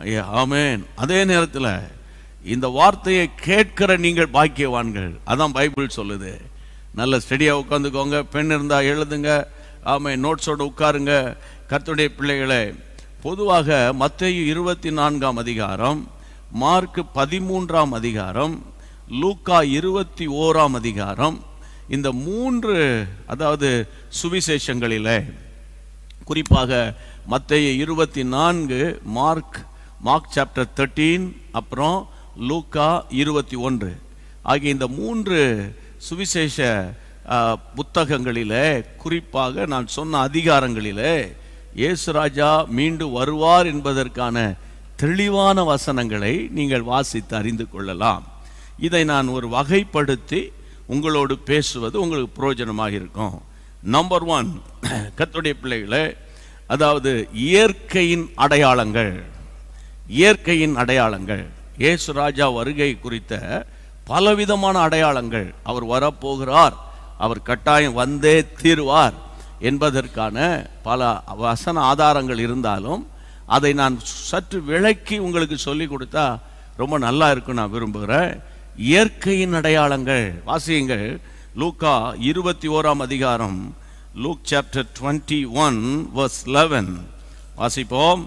ஐயா, ஆமென் அதே நேரத்தில் இந்த வார்த்தையை கேட்கிற நீங்கள் பாக்கியவான்கள் அதான் பைபிள் சொல்லுது நல்ல ஸ்டடியாக உட்காந்துக்கோங்க பெண் இருந்தால் எழுதுங்க ஆமாம் நோட்ஸோடு உட்காருங்க கர்த்தருடைய பிள்ளைகளை பொதுவாக மத்தேயு இருபத்தி நான்காம் அதிகாரம் மார்க் பதிமூன்றாம் அதிகாரம் லூக்கா இருபத்தி ஓராம் அதிகாரம் இந்த மூன்று அதாவது சுவிசேஷங்களிலே குறிப்பாக மத்தேயு இருபத்தி நான்கு மார்க் மார்க் சாப்டர் தேர்ட்டீன் அப்புறம் லூக்கா இருபத்தி ஒன்று ஆகிய இந்த மூன்று சுவிசேஷ ஆ, புத்தகங்களிலே குறிப்பாக நான் சொன்ன அதிகாரங்களிலே இயேசு ராஜா மீண்டு வருவார் என்பதற்கான தெளிவான வசனங்களை நீங்கள் வாசித்து அறிந்து கொள்ளலாம் இதை நான் ஒரு வகைப்படுத்தி உங்களோடு பேசுவது உங்களுக்கு பிரயோஜனமாக இருக்கும் நம்பர் ஒன் கத்துடைய பிள்ளைகளே அதாவது இயற்கையின் அடையாளங்கள் இயற்கையின் அடையாளங்கள் இயேசு ராஜா வருகை குறித்த பலவிதமான அடையாளங்கள் அவர் வரப்போகிறார் அவர் கட்டாயம் வந்தே தீருவார் என்பதற்கான பல வசன ஆதாரங்கள் இருந்தாலும் அதை நான் சற்று விளக்கி உங்களுக்கு சொல்லி கொடுத்தா ரொம்ப நல்லா இருக்கும் நான் விரும்புகிறேன் இயற்கையின் அடையாளங்கள் வாசியுங்கள் லூக்கா இருபத்தி ஓராம் அதிகாரம் Luke chapter twenty one verse eleven வாசிப்போம்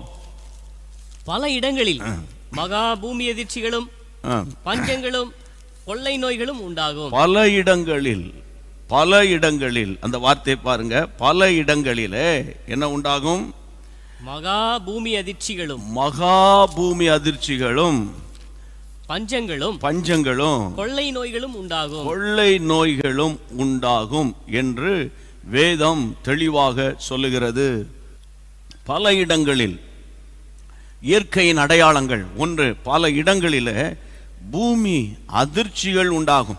பல இடங்களில் மகா பூமி எதிர்ச்சிகளும் ஆ. பஞ்சங்களும் கொள்ளை நோய்களும் உண்டாகும் பல இடங்களில் பல இடங்களில் அந்த வார்த்தை பாருங்க பல இடங்களிலே என்ன உண்டாகும் மகா பூமி அதிர்ச்சிகளும் மகா பூமி அதிர்ச்சிகளும் பஞ்சங்களும் பஞ்சங்களும் கொள்ளை நோய்களும் உண்டாகும் கொள்ளை நோய்களும் உண்டாகும் என்று வேதம் தெளிவாக சொல்லுகிறது பல இடங்களில் இயற்கையின் அடையாளங்கள் ஒன்று பல இடங்களிலே பூமி அதிர்ச்சிகள் உண்டாகும்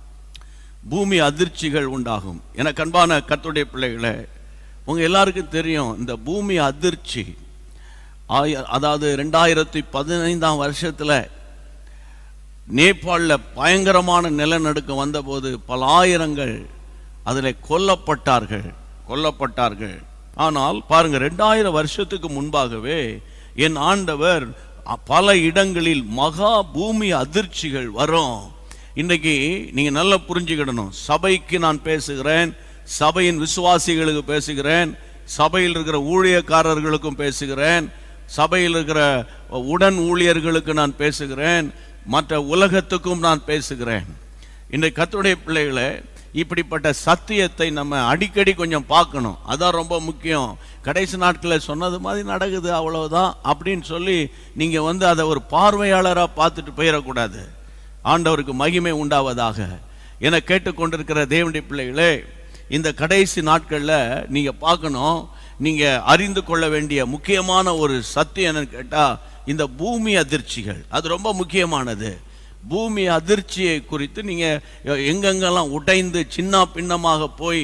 பூமி அதிர்ச்சிகள் உண்டாகும் எனக்கு அன்பான கர்த்தருடைய பிள்ளைகளே உங்க எல்லாருக்கும் தெரியும் இந்த பூமி அதிர்ச்சி ஆய- அதாவது ரெண்டாயிரத்தி பதினைந்தாம் வருஷத்துல நேபாளில் பயங்கரமான நிலநடுக்கம் வந்தபோது பல ஆயிரங்கள் அதில் கொல்லப்பட்டார்கள் கொல்லப்பட்டார்கள் ஆனால் பாருங்க ரெண்டாயிரம் வருஷத்துக்கு முன்பாகவே என் ஆண்டவர் அ- பல இடங்களில் மகா பூமி அதிர்ச்சிகள் வரும் இன்னைக்கு நீங்க நல்லா புரிஞ்சுக்கிடணும் சபைக்கு நான் பேசுகிறேன் சபையின் விசுவாசிகளுக்கு பேசுகிறேன் சபையில் இருக்கிற ஊழியக்காரர்களுக்கும் பேசுகிறேன் சபையில் இருக்கிற உடன் ஊழியர்களுக்கு நான் பேசுகிறேன் மற்ற உலகத்துக்கும் நான் பேசுகிறேன் இன்றைக்கு கர்த்தருடைய பிள்ளைகளை இப்படிப்பட்ட சத்தியத்தை நம்ம அடிக்கடி கொஞ்சம் பார்க்கணும் அதான் ரொம்ப முக்கியம் கடைசி நாட்களில் சொன்னது மாதிரி நடக்குது அவ்வளவுதான் அப்படின்னு சொல்லி நீங்க வந்து அதை ஒரு பார்வையாளராக பார்த்துட்டு போயிடக்கூடாது ஆண்டவருக்கு மகிமை உண்டாவதாக என கேட்டுக்கொண்டிருக்கிற தேவனுடைய பிள்ளைகளே இந்த கடைசி நாட்களில் நீங்க பார்க்கணும் நீங்க அறிந்து கொள்ள வேண்டிய முக்கியமான ஒரு சத்தியம் என்னன்னு கேட்டா இந்த பூமி அதிர்ச்சிகள் அது ரொம்ப முக்கியமானது பூமி அதிர்ச்சியை குறித்து நீங்க எங்கெங்கெல்லாம் உடைந்து சின்ன பின்னமாக போய்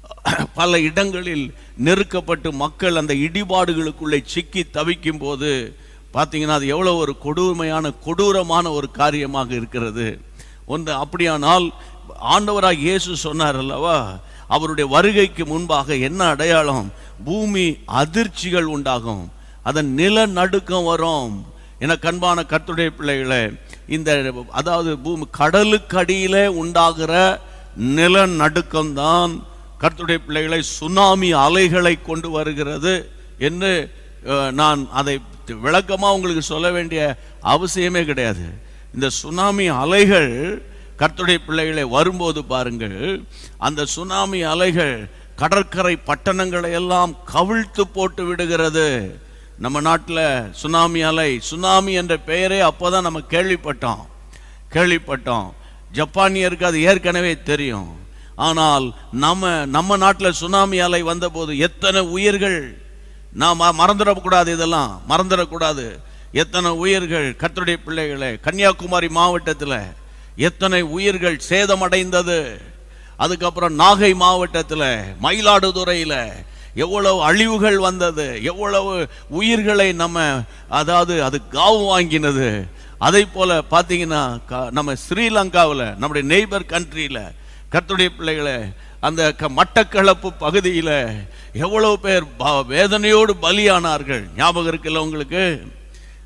பல இடங்களில் நெருக்கப்பட்டு மக்கள் அந்த இடிபாடுகளுக்குள்ளே சிக்கி தவிக்கும் போது பார்த்தீங்கன்னா அது எவ்வளோ ஒரு கொடுமையான கொடூரமான ஒரு காரியமாக இருக்கிறது ஒன்று அப்படியானால் ஆண்டவராக இயேசு சொன்னார் அல்லவா அவருடைய வருகைக்கு முன்பாக என்ன அடையாளம் பூமி அதிர்ச்சிகள் உண்டாகும் அதன் நிலநடுக்கம் வரும் என கண்பான கர்த்தருடைய பிள்ளைகளே இந்த அதாவது பூமி கடலுக்கு அடியிலே உண்டாகிற நிலநடுக்கம் தான் கர்த்தருடைய பிள்ளைகளை சுனாமி அலைகளை கொண்டு வருகிறது என்று அஹ், நான் அதை விளக்கமா உங்களுக்கு சொல்ல வேண்டிய அவசியமே கிடையாது இந்த சுனாமி அலைகள் கர்த்தருடைய பிள்ளைகளை வரும்போது பாருங்கள் அந்த சுனாமி அலைகள் கடற்கரை பட்டணங்களை எல்லாம் கவிழ்த்து போட்டு விடுகிறது நம்ம நாட்டில் சுனாமி அலை சுனாமி என்ற பெயரே அப்போதான் நம்ம கேள்விப்பட்டோம் கேள்விப்பட்டோம் ஜப்பானியருக்கு அது ஏற்கனவே தெரியும் ஆனால் நம்ம நம்ம நாட்டில் சுனாமி அலை வந்தபோது எத்தனை உயிர்கள் நாம் ம- மறந்துடக்கூடாது இதெல்லாம் மறந்துடக்கூடாது எத்தனை உயிர்கள் கர்த்தருடைய பிள்ளைகளே கன்னியாகுமரி மாவட்டத்தில் எத்தனை உயிர்கள் சேதமடைந்தது அதுக்கப்புறம் நாகை மாவட்டத்தில் மயிலாடுதுறையில் எவ்வளவு அழிவுகள் வந்தது எவ்வளவு உயிர்களை நம்ம அதாவது அது காவு வாங்கினது அதே போல பார்த்தீங்கன்னா க- நம்ம ஸ்ரீலங்காவில் நம்முடைய நெய்பர் கண்ட்ரியில் கர்த்தருடைய பிள்ளைகளை அந்த க- மட்டக்களப்பு பகுதியில் எவ்வளவு பேர் ப- வேதனையோடு பலியானார்கள் ஞாபகம் இருக்குல்ல உங்களுக்கு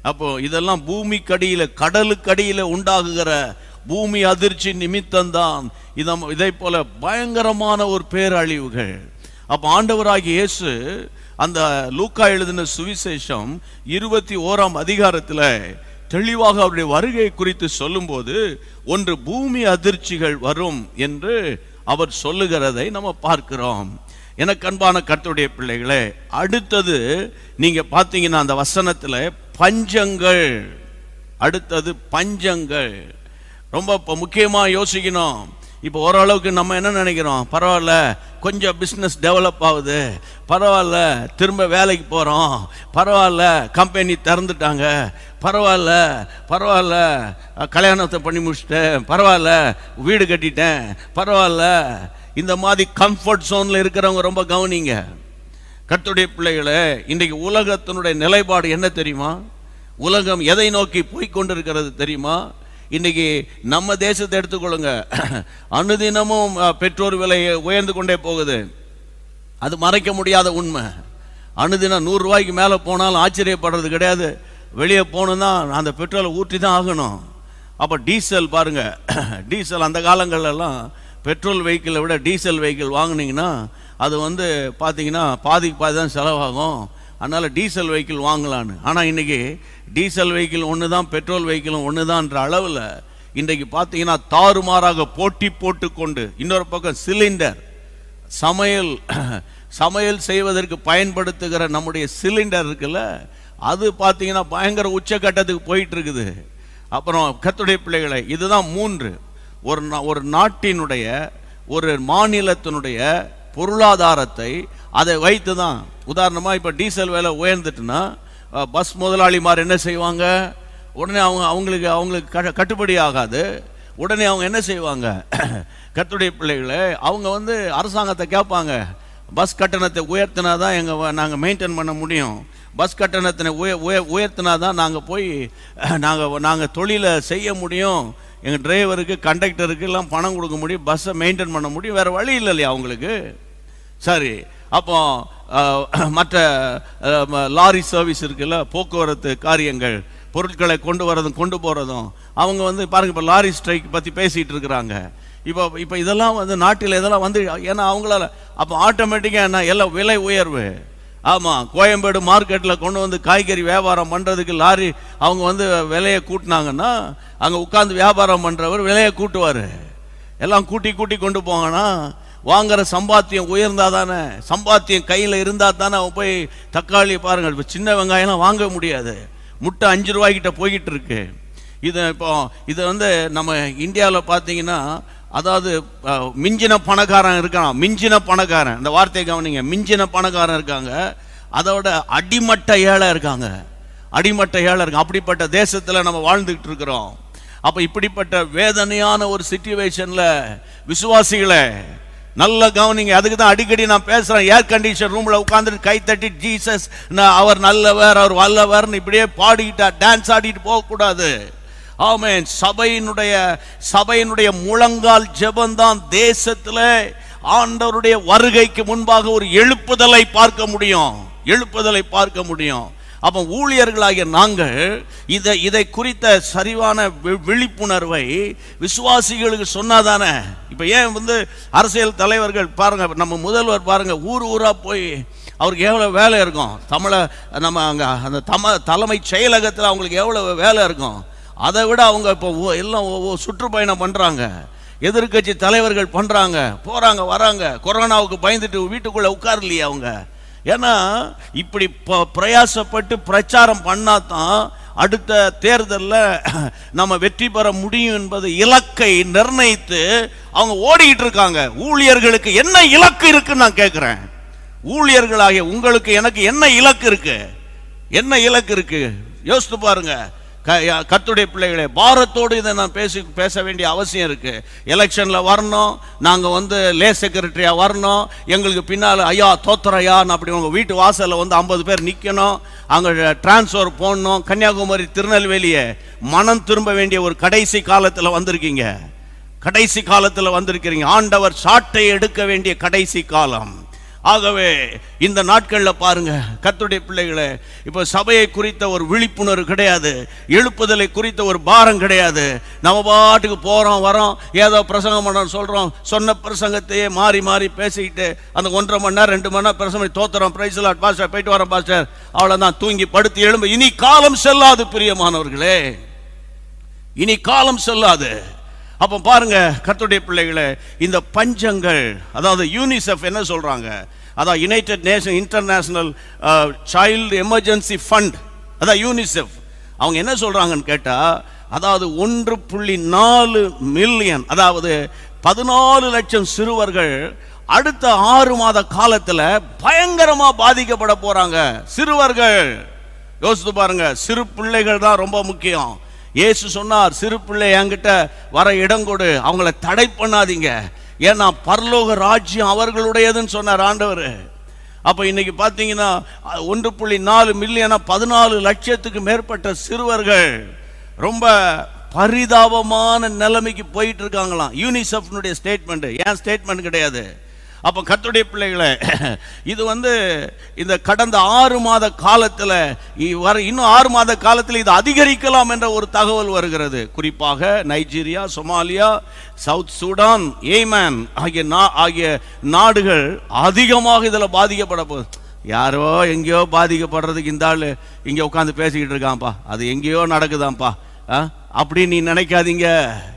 அப்போ இதெல்லாம் பூமிக்கடியில கடலுக்கடியில உண்டாகுகிற பூமி அதிர்ச்சி நிமித்தம்தான் இதம் இதை போல பயங்கரமான ஒரு பேரழிவுகள் அப்ப ஆண்டவராகிய இயேசு அந்த லூக்கா எழுதின சுவிசேஷம் இருபத்தி ஓராம் அதிகாரத்துல தெளிவாக அவருடைய வருகை குறித்து சொல்லும்போது ஒன்று பூமி அதிர்ச்சிகள் வரும் என்று அவர் சொல்லுகிறதை நம்ம பார்க்கிறோம் எனக்கு அன்பான கர்த்தருடைய பிள்ளைகளே அடுத்தது நீங்க பார்த்தீங்கன்னா அந்த வசனத்துல பஞ்சங்கள் அடுத்தது பஞ்சங்கள் ரொம்ப இப்போ முக்கியமாக யோசிக்கணும் இப்போ ஓரளவுக்கு நம்ம என்ன நினைக்கிறோம் பரவாயில்ல கொஞ்சம் பிஸ்னஸ் டெவலப் ஆகுது பரவாயில்ல திரும்ப வேலைக்கு போகிறோம் பரவாயில்ல கம்பெனி திறந்துட்டாங்க பரவாயில்ல பரவாயில்ல அஹ், கல்யாணத்தை பண்ணி முடிச்சிட்டேன் பரவாயில்ல வீடு கட்டிட்டேன் பரவாயில்ல இந்த மாதிரி கம்ஃபர்ட் ஜோனில் இருக்கிறவங்க ரொம்ப கவனிங்க கர்த்தருடைய பிள்ளைகளே இன்றைக்கு உலகத்தினுடைய நிலைப்பாடு என்ன தெரியுமா உலகம் எதை நோக்கி போய் கொண்டிருக்கிறது தெரியுமா இன்னைக்கு நம்ம தேசத்தை எடுத்துக்கொள்ளுங்க அனுதினமும் அஹ், பெட்ரோல் விலை உயர்ந்து கொண்டே போகுது அது மறைக்க முடியாத உண்மை அனுதினம் நூறு ரூபாய்க்கு மேலே போனாலும் ஆச்சரியப்படுறது கிடையாது வெளியே போகணுன்னா அந்த பெட்ரோலை ஊற்றி தான் ஆகணும் அப்போ டீசல் பாருங்க டீசல் அந்த காலங்கள்லாம் பெட்ரோல் வெஹிக்கிளை விட டீசல் வெஹிக்கிள் வாங்குனீங்கன்னா அது வந்து பார்த்தீங்கன்னா பாதிக்கு பாதி தான் செலவாகும் அதனால் டீசல் வெஹிக்கிள் வாங்கலான்னு ஆனால் இன்னைக்கு டீசல் வெஹிக்கிள் ஒன்று தான் பெட்ரோல் வெஹிக்கிளும் ஒன்று தான்ற அளவில் இன்றைக்கு பார்த்தீங்கன்னா தாறுமாறாக போட்டி போட்டுக்கொண்டு இன்னொரு பக்கம் சிலிண்டர் சமையல் சமையல் செய்வதற்கு பயன்படுத்துகிற நம்முடைய சிலிண்டர் இருக்குல்ல அது பார்த்தீங்கன்னா பயங்கர உச்சக்கட்டத்துக்கு போயிட்டு இருக்குது அப்புறம் கத்துடைய பிள்ளைகளை இதுதான் மூன்று ஒரு நா- ஒரு நாட்டினுடைய ஒரு மாநிலத்தினுடைய பொருளாதாரத்தை அதை வைத்து தான் உதாரணமாக இப்போ டீசல் விலை உயர்ந்துட்டுன்னா அஹ், பஸ் முதலாளிமார் என்ன செய்வாங்க உடனே அவங்க அவங்களுக்கு அவங்களுக்கு க- கட்டுப்படி ஆகாது உடனே அவங்க என்ன செய்வாங்க கத்துடைய பிள்ளைகளை அவங்க வந்து அரசாங்கத்தை கேட்பாங்க பஸ் கட்டணத்தை உயர்த்தினா தான் எங்கள் நாங்கள் மெயின்டைன் பண்ண முடியும் பஸ் கட்டணத்தை உய உய உயர்த்தினா தான் நாங்கள் போய் நாங்கள் நாங்கள் தொழிலை செய்ய முடியும் எங்கள் டிரைவருக்கு கண்டக்டருக்கு எல்லாம் பணம் கொடுக்க முடியும் பஸ்ஸை மெயின்டைன் பண்ண முடியும் வேறு வழி இல்லை இல்லையா அவங்களுக்கு சரி அப்போ அஹ், மற்ற அஹ், ம- லாரி சர்வீஸ் இருக்குல்ல போக்குவரத்து காரியங்கள் பொருட்களை கொண்டு வரதும் கொண்டு போகிறதும் அவங்க வந்து பாருங்க இப்போ லாரி ஸ்ட்ரைக் பற்றி பேசிகிட்டு இருக்கிறாங்க இப்போ இப்போ இதெல்லாம் வந்து நாட்டில் இதெல்லாம் வந்து ஏன்னா அவங்களால அப்போ ஆட்டோமேட்டிக்காக என்ன எல்லாம் விலை உயர்வு ஆமாம் கோயம்பேடு மார்க்கெட்டில் கொண்டு வந்து காய்கறி வியாபாரம் பண்ணுறதுக்கு லாரி அவங்க வந்து விலையை கூட்டினாங்கன்னா அங்கே உட்காந்து வியாபாரம் பண்ணுறவர் விலையை கூட்டுவார் எல்லாம் கூட்டி கூட்டி கொண்டு போங்கன்னா வாங்குற சம்பாத்தியம் உயர்ந்தா தானே சம்பாத்தியம் கையில் இருந்தால் தானே அவன் போய் தக்காளி பாருங்கள் இப்போ சின்ன வெங்காயம்லாம் வாங்க முடியாது முட்டை அஞ்சு ரூபாய்க்கிட்ட போய்கிட்டு இருக்கு இது இப்போ இது வந்து நம்ம இந்தியாவில் பார்த்தீங்கன்னா அதாவது அஹ், மிஞ்சின பணக்காரன் இருக்கான் மிஞ்சின பணக்காரன் இந்த வார்த்தையை கவனிங்க மிஞ்சின பணக்காரன் இருக்காங்க அதோட அடிமட்ட ஏழை இருக்காங்க அடிமட்ட ஏழை இருக்காங்க அப்படிப்பட்ட தேசத்தில் நம்ம வாழ்ந்துகிட்டு இருக்கிறோம் அப்ப இப்படிப்பட்ட வேதனையான ஒரு சிச்சுவேஷன்ல விசுவாசிகளே நல்ல கவனிங்க அதுக்கு தான் அடிக்கடி நான் பேசுறேன் ஏர் கண்டிஷன் ரூம்ல உட்கார்ந்துட்டு கை தட்டி ஜீசஸ் நான் அவர் நல்லவர் அவர் வல்லவர்னு இப்படியே பாடிக்கிட்டா டான்ஸ் ஆடிட்டு போகக்கூடாது ஆமென் சபையினுடைய சபையினுடைய முழங்கால் ஜெபந்தான் தேசத்துல ஆண்டவருடைய வருகைக்கு முன்பாக ஒரு எழுப்புதலை பார்க்க முடியும் எழுப்புதலை பார்க்க முடியும் அப்போ ஊழியர்களாகிய நாங்கள் இதை இதை குறித்த சரிவான வி- விழிப்புணர்வை விசுவாசிகளுக்கு சொன்னாதானே இப்போ ஏன் வந்து அரசியல் தலைவர்கள் பாருங்க நம்ம முதல்வர் பாருங்க ஊர் ஊரா போய் அவருக்கு எவ்வளோ வேலை இருக்கும் தமிழை நம்ம அங்கே அந்த தம தலைமைச் செயலகத்தில் அவங்களுக்கு எவ்வளோ வேலை இருக்கும் அதை விட அவங்க இப்போ ஒ- எல்லாம் ஒ- ஒ- சுற்றுப்பயணம் பண்ணுறாங்க எதிர்க்கட்சி தலைவர்கள் பண்ணுறாங்க போகிறாங்க வராங்க கொரோனாவுக்கு பயந்துட்டு வீட்டுக்குள்ளே உட்காரலையே அவங்க ஏன்னா இப்படி ப- பிரயாசப்பட்டு பிரச்சாரம் பண்ணாதான் அடுத்த தேர்தலில் நம்ம வெற்றி பெற முடியும் என்பது இலக்கை நிர்ணயித்து அவங்க ஓடிக்கிட்டு இருக்காங்க ஊழியர்களுக்கு என்ன இலக்கு இருக்குன்னு நான் கேட்குறேன் ஊழியர்களாகிய உங்களுக்கு எனக்கு என்ன இலக்கு இருக்கு என்ன இலக்கு இருக்கு யோசித்து பாருங்க க- ய- கர்த்தருடைய பிள்ளைகளே பாரத்தோடு இதை நான் பேசி பேச வேண்டிய அவசியம் இருக்கு எலெக்ஷன்ல வரணும் நாங்க வந்து லே செக்ரட்டரியா வரணும் எங்களுக்கு பின்னால் ஐயா தோத்தரையான்னு அப்படி உங்க வீட்டு வாசல்ல வந்து ஐம்பது பேர் நிக்கணும் அங்க டிரான்ஸ்ஃபர் போடணும் கன்னியாகுமரி திருநெல்வேலியை மனம் திரும்ப வேண்டிய ஒரு கடைசி காலத்துல வந்திருக்கீங்க கடைசி காலத்துல வந்திருக்கிறீங்க ஆண்டவர் சாட்டை எடுக்க வேண்டிய கடைசி காலம் ஆகவே இந்த நாட்கள்ல பாருங்க கர்த்தருடைய பிள்ளைகளே இப்போ சபையை குறித்த ஒரு விழிப்புணர்வு கிடையாது எழுப்புதலை குறித்த ஒரு பாரம் கிடையாது நம்ம பாட்டுக்கு போறோம் வரோம் ஏதோ பிரசங்கம் பண்ண சொல்றோம் சொன்ன பிரசங்கத்தையே மாறி மாறி பேசிக்கிட்டு அந்த ஒன்றரை மணி நேரம் ரெண்டு மணி நேரம் பிரசங்கம் தோத்துறோம் பிரைஸ் லாட் பாஸ்டர் போயிட்டு வரோம் பாஸ்டர் அவ்வளவுதான் தூங்கி படுத்து எழும்பு இனி காலம் செல்லாது பிரியமானவர்களே இனி காலம் செல்லாது அப்போ பாருங்க கர்த்தருடைய பிள்ளைகளே இந்த பஞ்சங்கள் அதாவது யூனிசெஃப் என்ன சொல்றாங்க அதான் United Nation International Child Emergency Fund அதான் யூனிசெஃப் அவங்க என்ன சொல்றாங்கன்னு கேட்டா அதாவது ஒன்று புள்ளி நாலு மில்லியன் அதாவது பதினாலு லட்சம் சிறுவர்கள் அடுத்த ஆறு மாத காலத்துல பயங்கரமா பாதிக்கப்பட போறாங்க சிறுவர்கள் யோசித்து பாருங்க சிறு பிள்ளைகள் தான் ரொம்ப முக்கியம் இயேசு சொன்னார் சிறு பிள்ளை என்கிட்ட வர இடம் கொடு அவங்கள தடை பண்ணாதீங்க ஏன்னா பரலோக ராஜ்யம் அவர்களுடையதுன்னு சொன்னார் ஆண்டவர் அப்ப இன்னைக்கு பாத்தீங்கன்னா அஹ், ஒன்று புள்ளி நாலு மில்லியனா பதினாலு லட்சத்துக்கு மேற்பட்ட சிறுவர்கள் ரொம்ப பரிதாபமான நிலைமைக்கு போயிட்டு இருக்காங்களாம் யூனிசெஃப்னுடைய ஸ்டேட்மெண்ட் ஏன் ஸ்டேட்மெண்ட் கிடையாது அப்ப கர்த்தருடைய பிள்ளைகளே இது வந்து இந்த கடந்த ஆறு மாத காலத்துல இ- வர இன்னும் ஆறு மாத காலத்தில் இது அதிகரிக்கலாம் என்ற ஒரு தகவல் வருகிறது குறிப்பாக Nigeria Somalia South Sudan Yemen ஆகிய நா- ஆகிய நாடுகள் அதிகமாக இதுல பாதிக்கப்பட போகுது யாரோ எங்கேயோ பாதிக்கப்படுறதுக்கு இந்த ஆளு இங்க உட்காந்து பேசிக்கிட்டு இருக்கான்ப்பா அது எங்கேயோ நடக்குதாம்ப்பா ஆ? அப்படி நீ நினைக்காதீங்க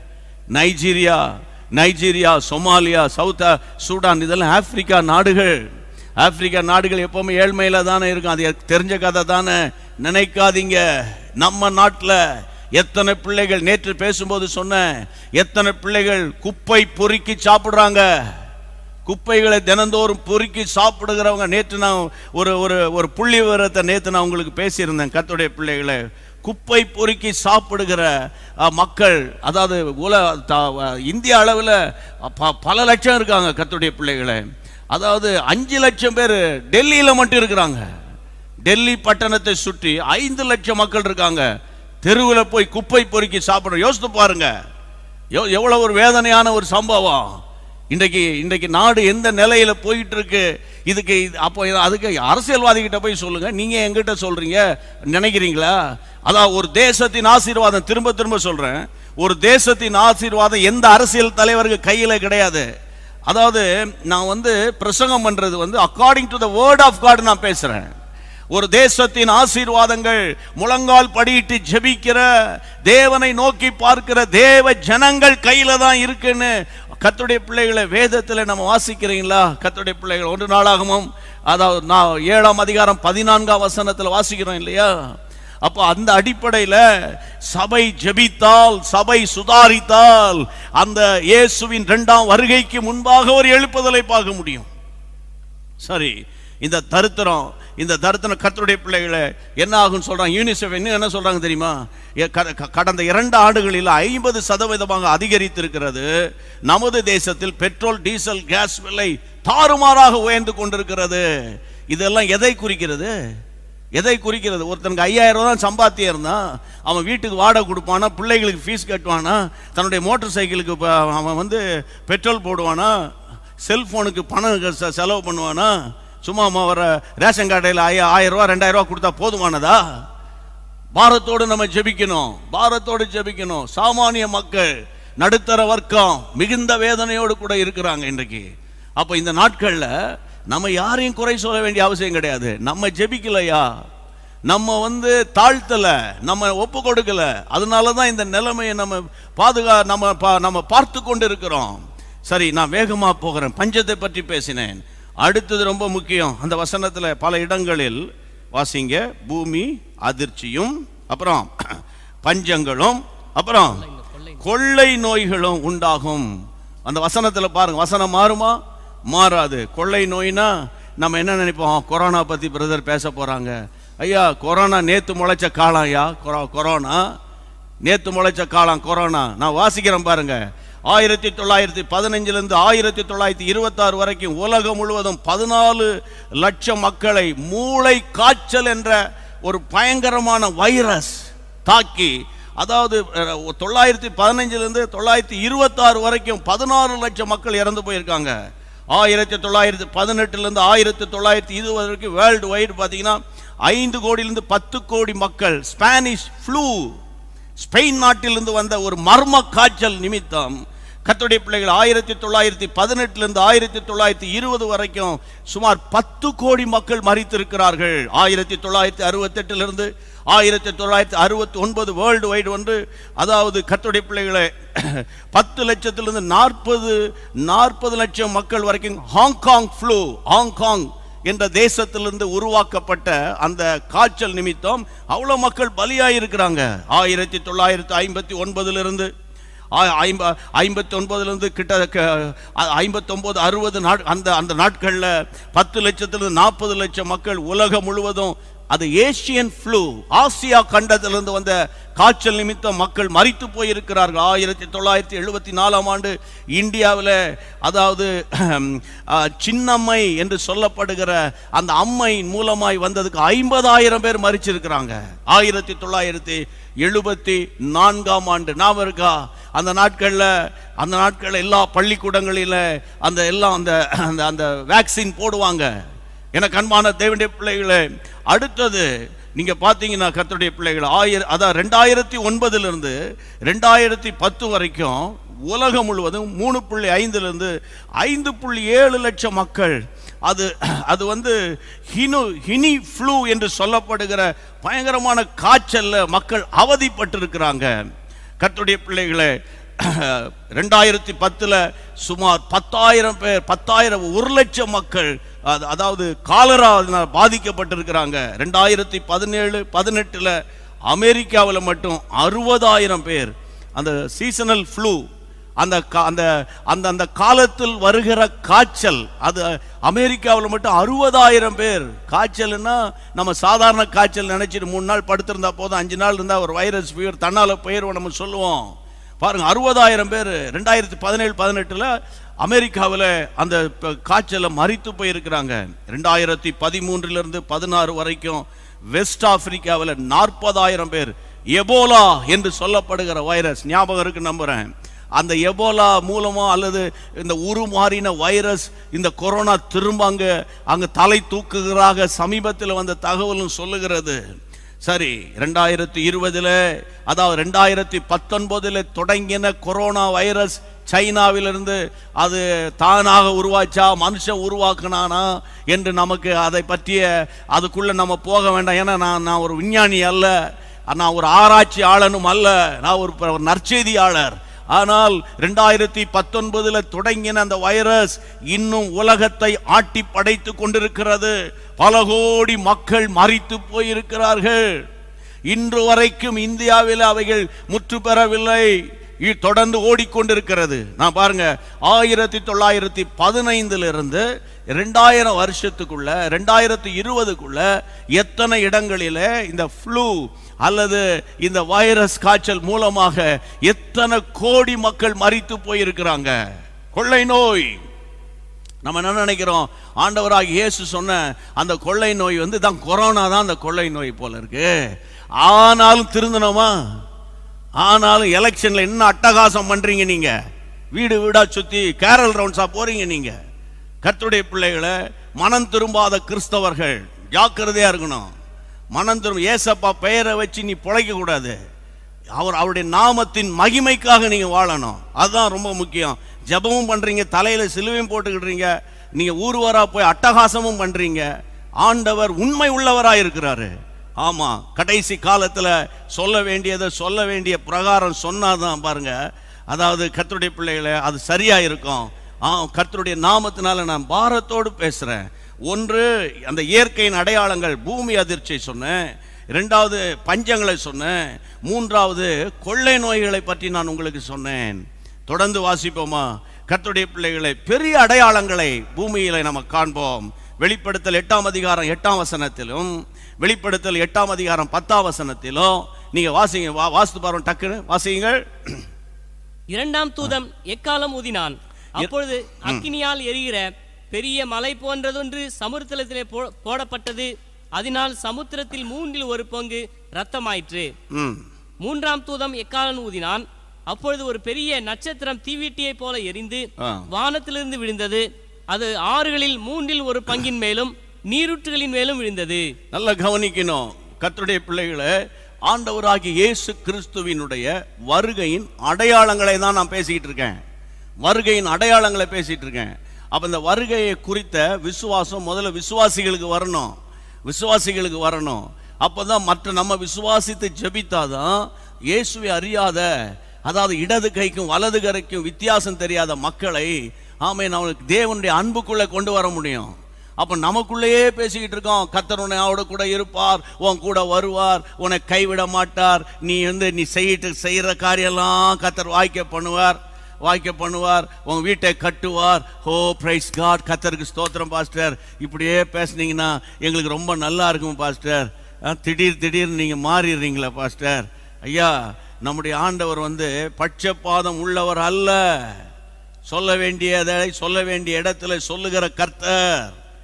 நைஜீரியா நைஜீரியா சொமாலியா சவுத் ஆ- சூடான் இதெல்லாம் ஆப்பிரிக்கா நாடுகள் ஆப்பிரிக்கா நாடுகள் எப்பவுமே ஏழ்மையில தானே இருக்கும் அது தெரிஞ்ச கதை தானே நினைக்காதீங்க நம்ம நாட்டில் எத்தனை பிள்ளைகள் நேற்று பேசும்போது சொன்னேன் எத்தனை பிள்ளைகள் குப்பை பொறுக்கி சாப்பிடுறாங்க குப்பைகளை தினந்தோறும் பொறுக்கி சாப்பிடுகிறவங்க நேற்று நான் ஒரு ஒரு ஒரு புள்ளி விவரத்தை நேற்று நான் உங்களுக்கு பேசியிருந்தேன் கர்த்தருடைய பிள்ளைகளை குப்பை பொறுக்கி சாப்பிடுகிற அஹ், மக்கள் அதாவது உல த- அஹ், இந்திய அளவில் ப- பல லட்சம் இருக்காங்க கர்த்தருடைய பிள்ளைகளை அதாவது அஞ்சு லட்சம் பேர் டெல்லியில் மட்டும் இருக்கிறாங்க டெல்லி பட்டணத்தை சுற்றி ஐந்து லட்சம் மக்கள் இருக்காங்க தெருவில் போய் குப்பை பொறுக்கி சாப்பிடுற யோசித்து பாருங்க எவ்- எவ்வளவு ஒரு வேதனையான ஒரு சம்பவம் இன்றைக்கு இன்றைக்கு நாடு எந்த நிலையில போயிட்டு இருக்கு இதுக்கு இது- அப்போ இது- அதுக்கு அரசியல்வாதி கிட்ட போய் சொல்லுங்க நீங்க எங்கிட்ட சொல்றீங்க நினைக்கிறீங்களா அதான் ஒரு தேசத்தின் ஆசீர்வாதம் திரும்ப திரும்ப சொல்றேன் ஒரு தேசத்தின் ஆசீர்வாதம் எந்த அரசியல் தலைவருக்கு கையில கிடையாது அதாவது நான் வந்து பிரசங்கம் பண்றது வந்து according to the word of God நான் பேசுறேன் ஒரு தேசத்தின் ஆசீர்வாதங்கள் முழங்கால் படியிட்டு ஜெபிக்கிற தேவனை நோக்கி பார்க்கிற தேவ ஜனங்கள் கையில தான் இருக்குன்னு கர்த்தருடைய பிள்ளைகளை வேதத்தில் நம்ம வாசிக்கிறீங்களா கர்த்தருடைய பிள்ளைகள் ஒன்று நாளாகமும் அதாவது நான் ஏழாம் அதிகாரம் பதினான்காம் வசனத்தில் வாசிக்கிறோம் இல்லையா அப்போ அந்த அடிப்படையில் சபை ஜெபித்தால் சபை சுதாரித்தால் அந்த இயேசுவின் இரண்டாம் வருகைக்கு முன்பாக ஒரு எழுப்புதலை பார்க்க முடியும் சரி இந்த தருத்திரம் இந்த தருத்திரம் கர்த்தருடைய பிள்ளைகளை என்ன ஆகும்னு சொல்றாங்க யூனிசெஃப் என்ன என்ன சொல்றாங்க தெரியுமா எ- க- க- கடந்த இரண்டு ஆண்டுகளில் ஐம்பது சதவீதமாக அதிகரித்திருக்கிறது நமது தேசத்தில் பெட்ரோல் டீசல் கேஸ் விலை தாறுமாறாக உயர்ந்து கொண்டிருக்கிறது இதெல்லாம் எதை குறிக்கிறது எதை குறிக்கிறது ஒருத்தனுக்கு ஐயாயிரம் ரூபா தான் சம்பாத்தியம் இருந்தான் அவன் வீட்டுக்கு வாடகை கொடுப்பானா பிள்ளைகளுக்கு ஃபீஸ் கட்டுவானா தன்னுடைய மோட்டார் சைக்கிளுக்கு ப- அவன் வந்து பெட்ரோல் போடுவானா செல்போனுக்கு பணம் செ- செலவு பண்ணுவானா சும்மா அம்மா வர ரேஷன் கடையில் ஆய ஆயிரம் ரூபா ரெண்டாயிரம் ரூபா கொடுத்தா போதுமானதா பாரத்தோடு நம்ம ஜெபிக்கணும் பாரத்தோடு ஜெபிக்கணும் சாமானிய மக்கள் நடுத்தர வர்க்கம் மிகுந்த வேதனையோடு கூட இருக்கிறாங்க இன்றைக்கு அப்ப இந்த நாட்கள்ல நம்ம யாரையும் குறை சொல்ல வேண்டிய அவசியம் கிடையாது நம்ம ஜெபிக்கலையா நம்ம வந்து தாழ்த்தல நம்ம ஒப்பு கொடுக்கல அதனால தான் இந்த நிலைமையை நம்ம பாதுகா நம்ம பா- நம்ம பார்த்து கொண்டு இருக்கிறோம் சரி நான் வேகமா போகிறேன் பஞ்சத்தை பற்றி பேசினேன் அடுத்தது ரொம்ப முக்கியம் அந்த வசனத்துல பல இடங்களில் வாசிங்க பூமி அதிர்ச்சியும் அப்புறம் பஞ்சங்களும் அப்புறம் கொள்ளை நோய்களும் உண்டாகும் அந்த வசனத்துல பாருங்க வசனம் மாறுமா மாறாது கொள்ளை நோய்னா நம்ம என்ன நினைப்போம் கொரோனா பத்தி பிரதர் பேச போறாங்க ஐயா கொரோனா நேத்து முளைச்ச காலம் ஐயா கொரோ- கொரோனா நேத்து முளைச்ச காலம் கொரோனா நான் வாசிக்கிறேன் பாருங்க ஆயிரத்தி தொள்ளாயிரத்தி பதினஞ்சிலிருந்து ஆயிரத்தி தொள்ளாயிரத்தி இருபத்தாறு வரைக்கும் உலகம் முழுவதும் பதினாலு லட்சம் மக்களை மூளை காய்ச்சல் என்ற ஒரு பயங்கரமான வைரஸ் தாக்கி அதாவது அஹ், தொள்ளாயிரத்தி பதினஞ்சிலிருந்து தொள்ளாயிரத்தி இருபத்தாறு வரைக்கும் பதினாறு லட்சம் மக்கள் இறந்து போயிருக்காங்க ஆயிரத்தி தொள்ளாயிரத்தி பதினெட்டுலேருந்து ஆயிரத்தி தொள்ளாயிரத்தி இருபது வரைக்கும் வேர்ல்டு வைடு பார்த்தீங்கன்னா ஐந்து கோடியிலிருந்து பத்து கோடி மக்கள் ஸ்பானிஷ் ஃப்ளூ ஸ்பெயின் நாட்டிலிருந்து வந்த ஒரு மர்ம காய்ச்சல் நிமித்தம் கர்த்தருடைய பிள்ளைகள் ஆயிரத்தி தொள்ளாயிரத்தி பதினெட்டுலேருந்து ஆயிரத்தி தொள்ளாயிரத்தி இருபது வரைக்கும் சுமார் பத்து கோடி மக்கள் மறித்திருக்கிறார்கள் ஆயிரத்தி தொள்ளாயிரத்தி அறுபத்தெட்டிலிருந்து ஆயிரத்தி தொள்ளாயிரத்தி அறுபத்தி ஒன்பது வேர்ல்டு வைடு வந்து அதாவது கர்த்தருடைய பிள்ளைகளை பத்து லட்சத்திலிருந்து நாற்பது நாற்பது லட்சம் மக்கள் வரைக்கும் ஹாங்காங் ஃப்ளூ ஹாங்காங் என்ற தேசத்திலிருந்து உருவாக்கப்பட்ட அந்த காய்ச்சல் நிமித்தம் அவ்வளோ மக்கள் பலியாயிருக்கிறாங்க ஆயிரத்தி தொள்ளாயிரத்தி ஐம்பத்தி ஒன்பதிலிருந்து ஐம்ப ஐம்பத்தி ஒன்பதுலேருந்து கிட்ட ஐம்பத்தொம்போது அறுபது நாட் அந்த அந்த நாட்களில் பத்து லட்சத்திலிருந்து நாற்பது லட்சம் மக்கள் உலகம் முழுவதும் அது ஏசியன் ஃப்ளூ ஆசியா கண்டத்திலிருந்து வந்த காய்ச்சல் நிமித்தம் மக்கள் மறித்து போயிருக்கிறார்கள் ஆயிரத்தி தொள்ளாயிரத்தி எழுபத்தி நாலாம் ஆண்டு இந்தியாவில் அதாவது அஹ், சின்னம்மை என்று சொல்லப்படுகிற அந்த அம்மை மூலமாய் வந்ததுக்கு ஐம்பதாயிரம் பேர் மறிச்சிருக்கிறாங்க ஆயிரத்தி தொள்ளாயிரத்தி எழுபத்தி நான்காம் ஆண்டு ஞாபகம் இருக்கா அந்த நாட்களில் அந்த நாட்களில் எல்லா பள்ளிக்கூடங்களில் அந்த எல்லாம் அந்த அந்த அந்த வேக்சின் போடுவாங்க எனக்கு அன்பான தேவனுடைய பிள்ளைகளே அடுத்தது நீங்க பார்த்தீங்கன்னா கர்த்தருடைய பிள்ளைகள் ஆயிரம் அதான் ரெண்டாயிரத்தி ஒன்பதுலேருந்து ரெண்டாயிரத்தி பத்து வரைக்கும் உலகம் முழுவதும் மூணு புள்ளி ஐந்துலேருந்து ஐந்து புள்ளி ஏழு லட்சம் மக்கள் அது அது வந்து ஹினு ஹினி ஃப்ளூ என்று சொல்லப்படுகிற பயங்கரமான காய்ச்சல்ல மக்கள் அவதிப்பட்டிருக்கிறாங்க கர்த்தருடைய பிள்ளைகளே ரெண்டாயிரத்தி பத்துல சுமார் பத்தாயிரம் பேர் பத்தாயிரம் ஒரு லட்சம் மக்கள் அது- அதாவது காலரா பாதிக்கப்பட்டிருக்கிறாங்க ரெண்டாயிரத்தி பதினேழு பதினெட்டுல அமெரிக்காவில் மட்டும் அறுபதாயிரம் பேர் அந்த சீசனல் ஃப்ளூ அந்த கா- அந்த அந்த அந்த காலத்தில் வருகிற காய்ச்சல் அது அமெரிக்காவில் மட்டும் அறுபதாயிரம் பேர் காய்ச்சல்னா நம்ம சாதாரண காய்ச்சல் நினைச்சிட்டு மூணு நாள் படுத்திருந்தா போதும் அஞ்சு நாள் இருந்தா ஒரு வைரஸ் ஃபீவர் தன்னால போயிரும் நம்ம சொல்லுவோம் பாருங்க அறுபதாயிரம் பேர் ரெண்டாயிரத்தி பதினேழு பதினெட்டுல அமெரிக்காவில் அந்த ப- காய்ச்சல்ல மறித்து போயிருக்கிறாங்க ரெண்டாயிரத்தி பதிமூன்றிலிருந்து பதினாறு வரைக்கும் வெஸ்ட் ஆப்பிரிக்காவில் நாற்பதாயிரம் பேர் எபோலா என்று சொல்லப்படுகிற வைரஸ் ஞாபகம் இருக்கு நம்புறேன் அந்த எபோலா மூலமா அல்லது இந்த உருமாறின வைரஸ் இந்த கொரோனா திரும்ப அங்க அங்க தலை தூக்குகிறாக சமீபத்தில் வந்த தகவலும் சொல்லுகிறது சரி ரெண்டாயிரத்தி இருபதுல அதாவது ரெண்டாயிரத்தி பத்தொன்பதுல தொடங்கின கொரோனா வைரஸ் சைனாவிலிருந்து அது தானாக உருவாச்சா மனுஷன் உருவாக்குனானா என்று நமக்கு அதை பற்றிய அதுக்குள்ள நம்ம போக வேண்டாம் ஏன்னா நான் நான் ஒரு விஞ்ஞானி அல்ல நான் ஒரு ஆராய்ச்சியாளனும் அல்ல நான் ஒரு ப- ஒரு நற்செய்தியாளர் ஆனால் ரெண்டாயிரத்தி பத்தொன்பதுல தொடங்கின அந்த வைரஸ் இன்னும் உலகத்தை ஆட்டி படைத்து கொண்டிருக்கிறது பல கோடி மக்கள் மறித்து போயிருக்கிறார்கள் இன்று வரைக்கும் இந்தியாவில் அவைகள் முற்று பெறவில்லை இ- தொடர்ந்து ஓடிக்கொண்டிருக்கிறது நான் பாருங்க ஆயிரத்தி தொள்ளாயிரத்தி பதினைந்துல இருந்து ரெண்டாயிரம் வருஷத்துக்குள்ள ரெண்டாயிரத்தி இருபதுக்குள்ள எத்தனை இடங்களிலே இந்த ஃப்ளூ அல்லது இந்த வைரஸ் காய்ச்சல் மூலமாக எத்தனை கோடி மக்கள் மறித்து போயிருக்கிறாங்க கொள்ளை நோய் நம்ம என்ன நினைக்கிறோம் ஆண்டவராக இயேசு சொன்ன அந்த கொள்ளை நோய் வந்து தான் கொரோனா தான் அந்த கொள்ளை நோய் போல இருக்கு ஆனாலும் திருந்தனோமா ஆனாலும் எலெக்ஷன்ல என்ன அட்டகாசம் பண்றீங்க நீங்க வீடு வீடா சுத்தி கேரல் ரவுண்ட்ஸா போறீங்க நீங்க கர்த்தருடைய பிள்ளைகளை மனம் திரும்பாத கிறிஸ்தவர்கள் ஜாக்கிரதையா இருக்கணும் மனம் திரும்ப ஏசப்பா பெயரை வச்சு நீ பிழைக்க கூடாது அவர் அவருடைய நாமத்தின் மகிமைக்காக நீங்க வாழணும் அதுதான் ரொம்ப முக்கியம் ஜெபமும் பண்றீங்க தலையில சிலுவையும் போட்டுக்கிடுறீங்க நீங்க ஊர்வரா போய் அட்டகாசமும் பண்றீங்க ஆண்டவர் உண்மை உள்ளவரா இருக்கிறாரு ஆமா கடைசி காலத்துல சொல்ல வேண்டியதை சொல்ல வேண்டிய பிரகாரம் சொன்னாதான் பாருங்க அதாவது கர்த்தருடைய பிள்ளைகளை அது சரியா இருக்கும் ஆ கர்த்தருடைய நாமத்தினால நான் பாரத்தோடு பேசுறேன் ஒன்று அந்த இயற்கையின் அடையாளங்கள் பூமி அதிர்ச்சி சொன்னேன் இரண்டாவது பஞ்சங்களை சொன்னேன் மூன்றாவது கொள்ளை நோய்களை பற்றி நான் உங்களுக்கு சொன்னேன் தொடர்ந்து வாசிப்போமா கர்த்தருடைய பிள்ளைகளை பெரிய அடையாளங்களை பூமியில நம்ம காண்போம் வெளிப்படுத்தல் எட்டாம் அதிகாரம் எட்டாம் வசனத்திலும் வெளிப்படுத்தல் எட்டாம் அதிகாரம் பத்தாம் வசனத்திலும் நீங்க வாசிங்க வா வாசித்து பாருங்க டக்குன்னு வாசிங்கள் இரண்டாம் தூதம் எக்காலம் ஊதினான் அப்பொழுது அக்கினியால் எரிகிற பெரிய மலை போன்றதொன்று சமுத்திரத்திலே போ- போடப்பட்டது அதனால் சமுத்திரத்தில் மூன்றில் ஒரு பங்கு இரத்தமாயிற்று ம் மூன்றாம் தூதம் எக்காலம் ஊதினான் அப்பொழுது ஒரு பெரிய நட்சத்திரம் தீவீட்டியைப் போல எரிந்து ஆ. வானத்திலிருந்து விழுந்தது அது ஆறுகளில் மூன்றில் ஒரு பங்கின் மேலும் நீரூற்றுகளின் மேலும் விழுந்தது நல்லா கவனிக்கணும் கர்த்தருடைய பிள்ளைகளை ஆண்டவராகிய இயேசு கிறிஸ்துவினுடைய வருகையின் அடையாளங்களை தான் நான் பேசிக்கிட்டு இருக்கேன் வருகையின் அடையாளங்களை பேசிட்டு இருக்கேன் அப்ப இந்த வருகையை குறித்த விசுவாசம் முதல்ல விசுவாசிகளுக்கு வரணும் விசுவாசிகளுக்கு வரணும் அப்பதான் மற்ற நம்ம விசுவாசித்து ஜெபித்தாதான் இயேசுவை அறியாத அதாவது இடது கைக்கும் வலது கரைக்கும் வித்தியாசம் தெரியாத மக்களை ஆமை நம்மளுக்கு தேவனுடைய அன்புக்குள்ள கொண்டு வர முடியும் அப்ப நமக்குள்ளேயே பேசிக்கிட்டு இருக்கோம் கர்த்தர் உன்னை அவட கூட இருப்பார் உன் கூட வருவார் உன்னை கைவிட மாட்டார் நீ வந்து நீ செய்யிட்டு செய்யற காரியெல்லாம் கர்த்தர் வாய்க்க பண்ணுவார் வாய்க்க பண்ணுவார் உன் வீட்டை கட்டுவார் ஓ பிரைஸ் காட் கர்த்தருக்கு ஸ்தோத்திரம் பாஸ்டர் இப்படியே பேசுனீங்கன்னா எங்களுக்கு ரொம்ப நல்லா இருக்கும் பாஸ்டர் அஹ், திடீர் திடீர்னு நீங்க மாறிடுறீங்களா பாஸ்டர் ஐயா நம்முடைய ஆண்டவர் வந்து பட்சபாதம் உள்ளவர் அல்ல சொல்ல வேண்டியதை சொல்ல வேண்டிய இடத்துல சொல்லுகிற கர்த்தர்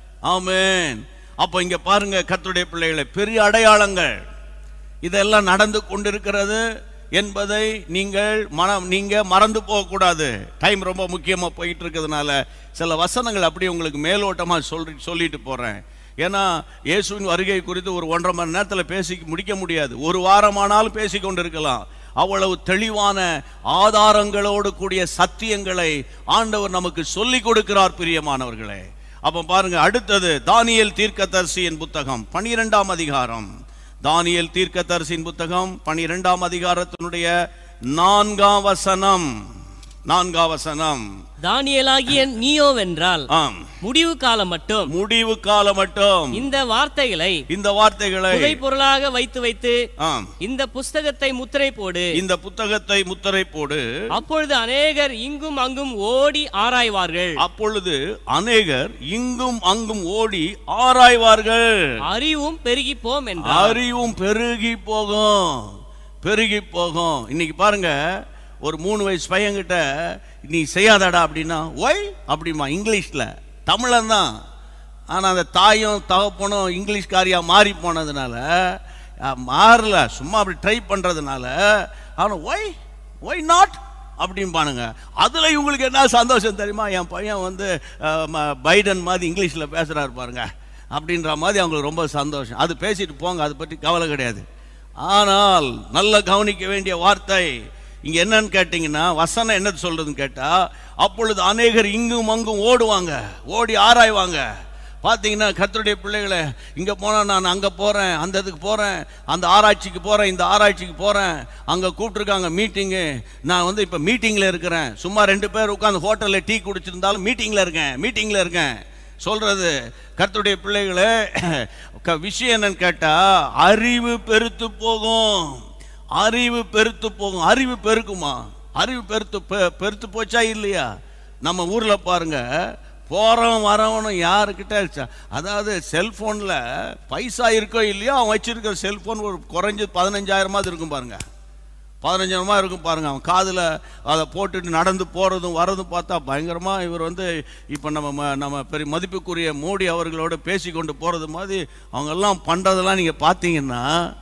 ஆமென் அப்போ இங்க பாருங்க கர்த்தருடைய பிள்ளைகளை பெரிய அடையாளங்கள் இதெல்லாம் நடந்து கொண்டிருக்கிறது என்பதை நீங்கள் மனம் நீங்க மறந்து போகக்கூடாது டைம் ரொம்ப முக்கியமா போயிட்டு இருக்கிறதுனால சில வசனங்கள் அப்படியே உங்களுக்கு மேலோட்டமா சொல்லி சொல்லிட்டு போறேன் ஏன்னா இயேசுவின் வருகை குறித்து ஒரு ஒன்றரை மணி நேரத்தில் பேசி முடிக்க முடியாது ஒரு வாரமானாலும் பேசி கொண்டிருக்கலாம் அவ்வளவு தெளிவான ஆதாரங்களோடு கூடிய சத்தியங்களை ஆண்டவர் நமக்கு சொல்லி கொடுக்கிறார் பிரியமானவர்களே அப்ப பாருங்க அடுத்தது தானியேல் தீர்க்கதரிசியின் புத்தகம் பனிரெண்டாம் அதிகாரம் தானியேல் தீர்க்கதரிசியின் புத்தகம் பனிரெண்டாம் அதிகாரத்தினுடைய நான்காம் வசனம் நான்காம் வசனம் தானியேலாகிய நீயோவென்றால் ஆம் முடிவு காலம் மட்டும் முடிவு காலம் மட்டும் இந்த வார்த்தைகளை இந்த வார்த்தைகளை புதை பொருளாக வைத்து வைத்து ஆம் இந்த புஸ்தகத்தை முத்திரை போடு இந்த புத்தகத்தை முத்திரை போடு அப்பொழுது அநேகர் இங்கும் அங்கும் ஓடி ஆராய்வார்கள் அப்பொழுது அநேகர் இங்கும் அங்கும் ஓடி ஆராய்வார்கள் அறிவும் பெருகி போம் என்றார் அறிவும் பெருகி போகும் பெருகி போகும் இன்னைக்கு பாருங்க ஒரு மூணு வயசு பையன்கிட்ட நீ செய்யாதடா அப்படின்னா ஒய் அப்படிமா இங்கிலீஷ்ல தமிழன் தான் ஆனால் அந்த தாயும் தகப்பனும் இங்கிலீஷ்காரியா மாறி போனதுனால அஹ், மாறல சும்மா அப்படி ட்ரை பண்றதுனால அவனை ஒய் ஒய் நாட் அப்படிம்பானுங்க அதில் இவங்களுக்கு என்ன சந்தோஷம் தெரியுமா என் பையன் வந்து அஹ், ம- பைடன் மாதிரி இங்கிலீஷில் பேசுகிறாரு பாருங்க அப்படின்ற மாதிரி அவங்களுக்கு ரொம்ப சந்தோஷம் அது பேசிட்டு போங்க அதை பற்றி கவலை கிடையாது ஆனால் நல்ல கவனிக்க வேண்டிய வார்த்தை இங்க என்னன்னு கேட்டிங்கன்னா வசனம் என்ன சொல்றதுன்னு கேட்டா அப்பொழுது அநேகர் இங்கும் அங்கும் ஓடுவாங்க ஓடி ஆராய்வாங்க பார்த்தீங்கன்னா கர்த்தருடைய பிள்ளைகளை இங்கே போனால் நான் அங்கே போகிறேன் அந்த இதுக்கு போகிறேன் அந்த ஆராய்ச்சிக்கு போகிறேன் இந்த ஆராய்ச்சிக்கு போகிறேன் அங்கே கூப்பிட்ருக்காங்க மீட்டிங்கு நான் வந்து இப்போ மீட்டிங்கில் இருக்கிறேன் சும்மா ரெண்டு பேர் உட்காந்து ஹோட்டலில் டீ குடிச்சிருந்தாலும் மீட்டிங்கில் இருக்கேன் மீட்டிங்கில் இருக்கேன் சொல்றது கர்த்தருடைய பிள்ளைகளே க- விஷயம் என்னன்னு கேட்டா அறிவு பெருத்து போகும் அறிவு பெருத்து போகும் அறிவு பெருக்குமா அறிவு பெருத்து பெ- பெருத்து போச்சா இல்லையா நம்ம ஊர்ல பாருங்க போறவன் வரவனும் யாருக்கிட்ட ச- அதாவது செல்போன்ல பைசா இருக்கோ இல்லையோ அவன் வச்சிருக்கிற செல்போன் ஒரு குறைஞ்சது பதினஞ்சாயிரமாவது இருக்கும் பாருங்க பதினஞ்சாயிரமா இருக்கும் பாருங்க அவன் காதில் அதை போட்டுட்டு நடந்து போகிறதும் வர்றதும் பார்த்தா பயங்கரமாக இவர் வந்து இப்போ நம்ம ம- நம்ம பெரிய மதிப்புக்குரிய மோடி அவர்களோட பேசி கொண்டு போகிறது மாதிரி அவங்கெல்லாம் பண்ணுறதெல்லாம் நீங்கள் பார்த்தீங்கன்னா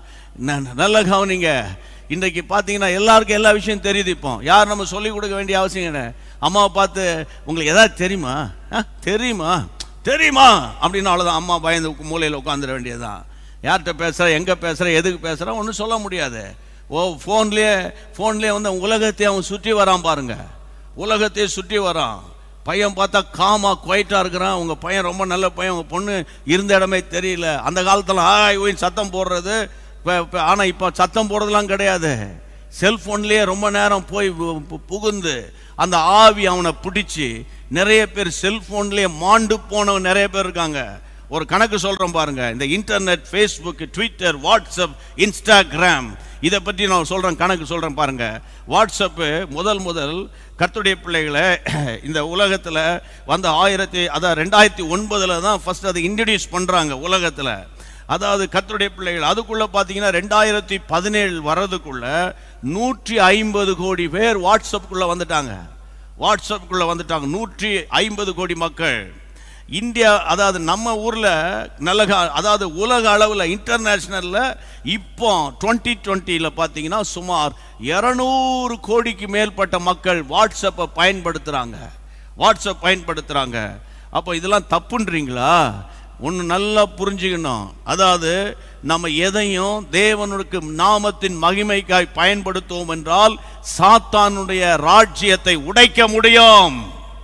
ந- நல்ல கவனிங்க இன்றைக்கு பார்த்தீங்கன்னா எல்லாருக்கும் எல்லா விஷயம் தெரியுது இப்போ யார் நம்ம சொல்லிக் கொடுக்க வேண்டிய அவசியம் இல்லை அம்மாவை பார்த்து உங்களுக்கு எதாவது தெரியுமா ஆ, தெரியுமா தெரியுமா அப்படின்னு அவ்வளோதான் அம்மா பயந்து மூலையில் உட்காந்துட வேண்டியதுதான் யார்கிட்ட பேசுகிற எங்கே பேசுகிற எதுக்கு பேசுகிற ஒன்றும் சொல்ல முடியாது ஓ ஃபோன்லேயே ஃபோன்லேயே வந்து உலகத்தை அவன் சுற்றி வரான் பாருங்க உலகத்தையே சுற்றி வரான் பையன் பார்த்தா காமா குவைட்டாக இருக்கிறான் உங்கள் பையன் ரொம்ப நல்ல பையன் உங்கள் பொண்ணு இருந்த இடமே தெரியல அந்த காலத்தில் ஆய் ஓய் சத்தம் போடுறது ஆனால் இப்போ சத்தம் போடுறதுலாம் கிடையாது செல்ஃபோன்லேயே ரொம்ப நேரம் போய் பு- பு- புகுந்து அந்த ஆவி அவனை பிடிச்சி நிறைய பேர் செல்ஃபோன்லேயே மாண்டு போனவங்க நிறைய பேர் இருக்காங்க ஒரு கணக்கு சொல்றேன் பாருங்க இந்த internet Facebook Twitter WhatsApp Instagram இதை பற்றி நான் சொல்றேன் கணக்கு சொல்றேன் பாருங்க வாட்ஸ்அப்பு முதல் முதல் கர்த்தருடைய பிள்ளைகளை இந்த உலகத்தில் வந்த ஆயிரத்தி அதான் ரெண்டாயிரத்தி ஒன்பதுல தான் ஃபர்ஸ்ட் அதை இன்ட்ரடியூஸ் பண்றாங்க உலகத்தில் அதாவது கர்த்தருடைய பிள்ளைகள் அதுக்குள்ள பார்த்தீங்கன்னா ரெண்டாயிரத்தி பதினேழு வர்றதுக்குள்ள நூற்றி ஐம்பது கோடி பேர் வாட்ஸ்அப்புக்குள்ள வந்துட்டாங்க வாட்ஸ்அப்புக்குள்ள வந்துட்டாங்க நூற்றி ஐம்பது கோடி மக்கள் இந்தியா அதாவது நம்ம ஊர்ல நல்ல கா- அதாவது உலக அளவில் இன்டர்நேஷனல்ல இப்போ டுவெண்ட்டி டுவெண்ட்டியில் பார்த்தீங்கன்னா சுமார் இரநூறு கோடிக்கு மேற்பட்ட மக்கள் வாட்ஸ்அப்பை பயன்படுத்துறாங்க வாட்ஸ்அப் பயன்படுத்துறாங்க அப்போ இதெல்லாம் தப்புன்றீங்களா ஒன்று நல்லா புரிஞ்சுக்கணும் அதாவது நம்ம எதையும் தேவனுக்கு நாமத்தின் மகிமைக்காய் பயன்படுத்துவோம் என்றால் சாத்தானுடைய ராஜ்யத்தை உடைக்க முடியும்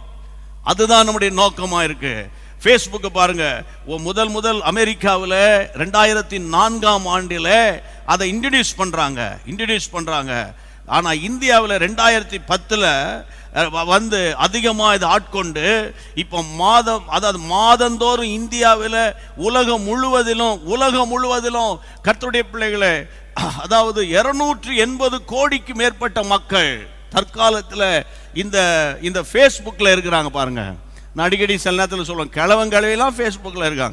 அதுதான் நம்முடைய நோக்கமா இருக்கு ஃபேஸ்புக்கை பாருங்க ஒ- முதல் முதல் அமெரிக்காவில் ரெண்டாயிரத்தி நான்காம் ஆண்டில் அதை இன்ட்ரடியூஸ் பண்றாங்க இன்ட்ரடியூஸ் பண்றாங்க ஆனா இந்தியாவில் ரெண்டாயிரத்தி பத்துல அஹ், வ- வந்து அதிகமாக இதை ஆட்கொண்டு இப்போ மாதம் அதாவது மாதந்தோறும் இந்தியாவில் உலகம் முழுவதிலும் உலகம் முழுவதிலும் கர்த்தருடைய பிள்ளைகளே அதாவது இருநூற்றி எண்பது கோடிக்கு மேற்பட்ட மக்கள் தற்காலத்தில் இந்த இந்த ஃபேஸ்புக்கில் இருக்கிறாங்க பாருங்க நான் அடிக்கடி சில நேரத்தில் சொல்லுவேன் கிழவன் கிழவிலாம் ஃபேஸ்புக்கில் இருக்காங்க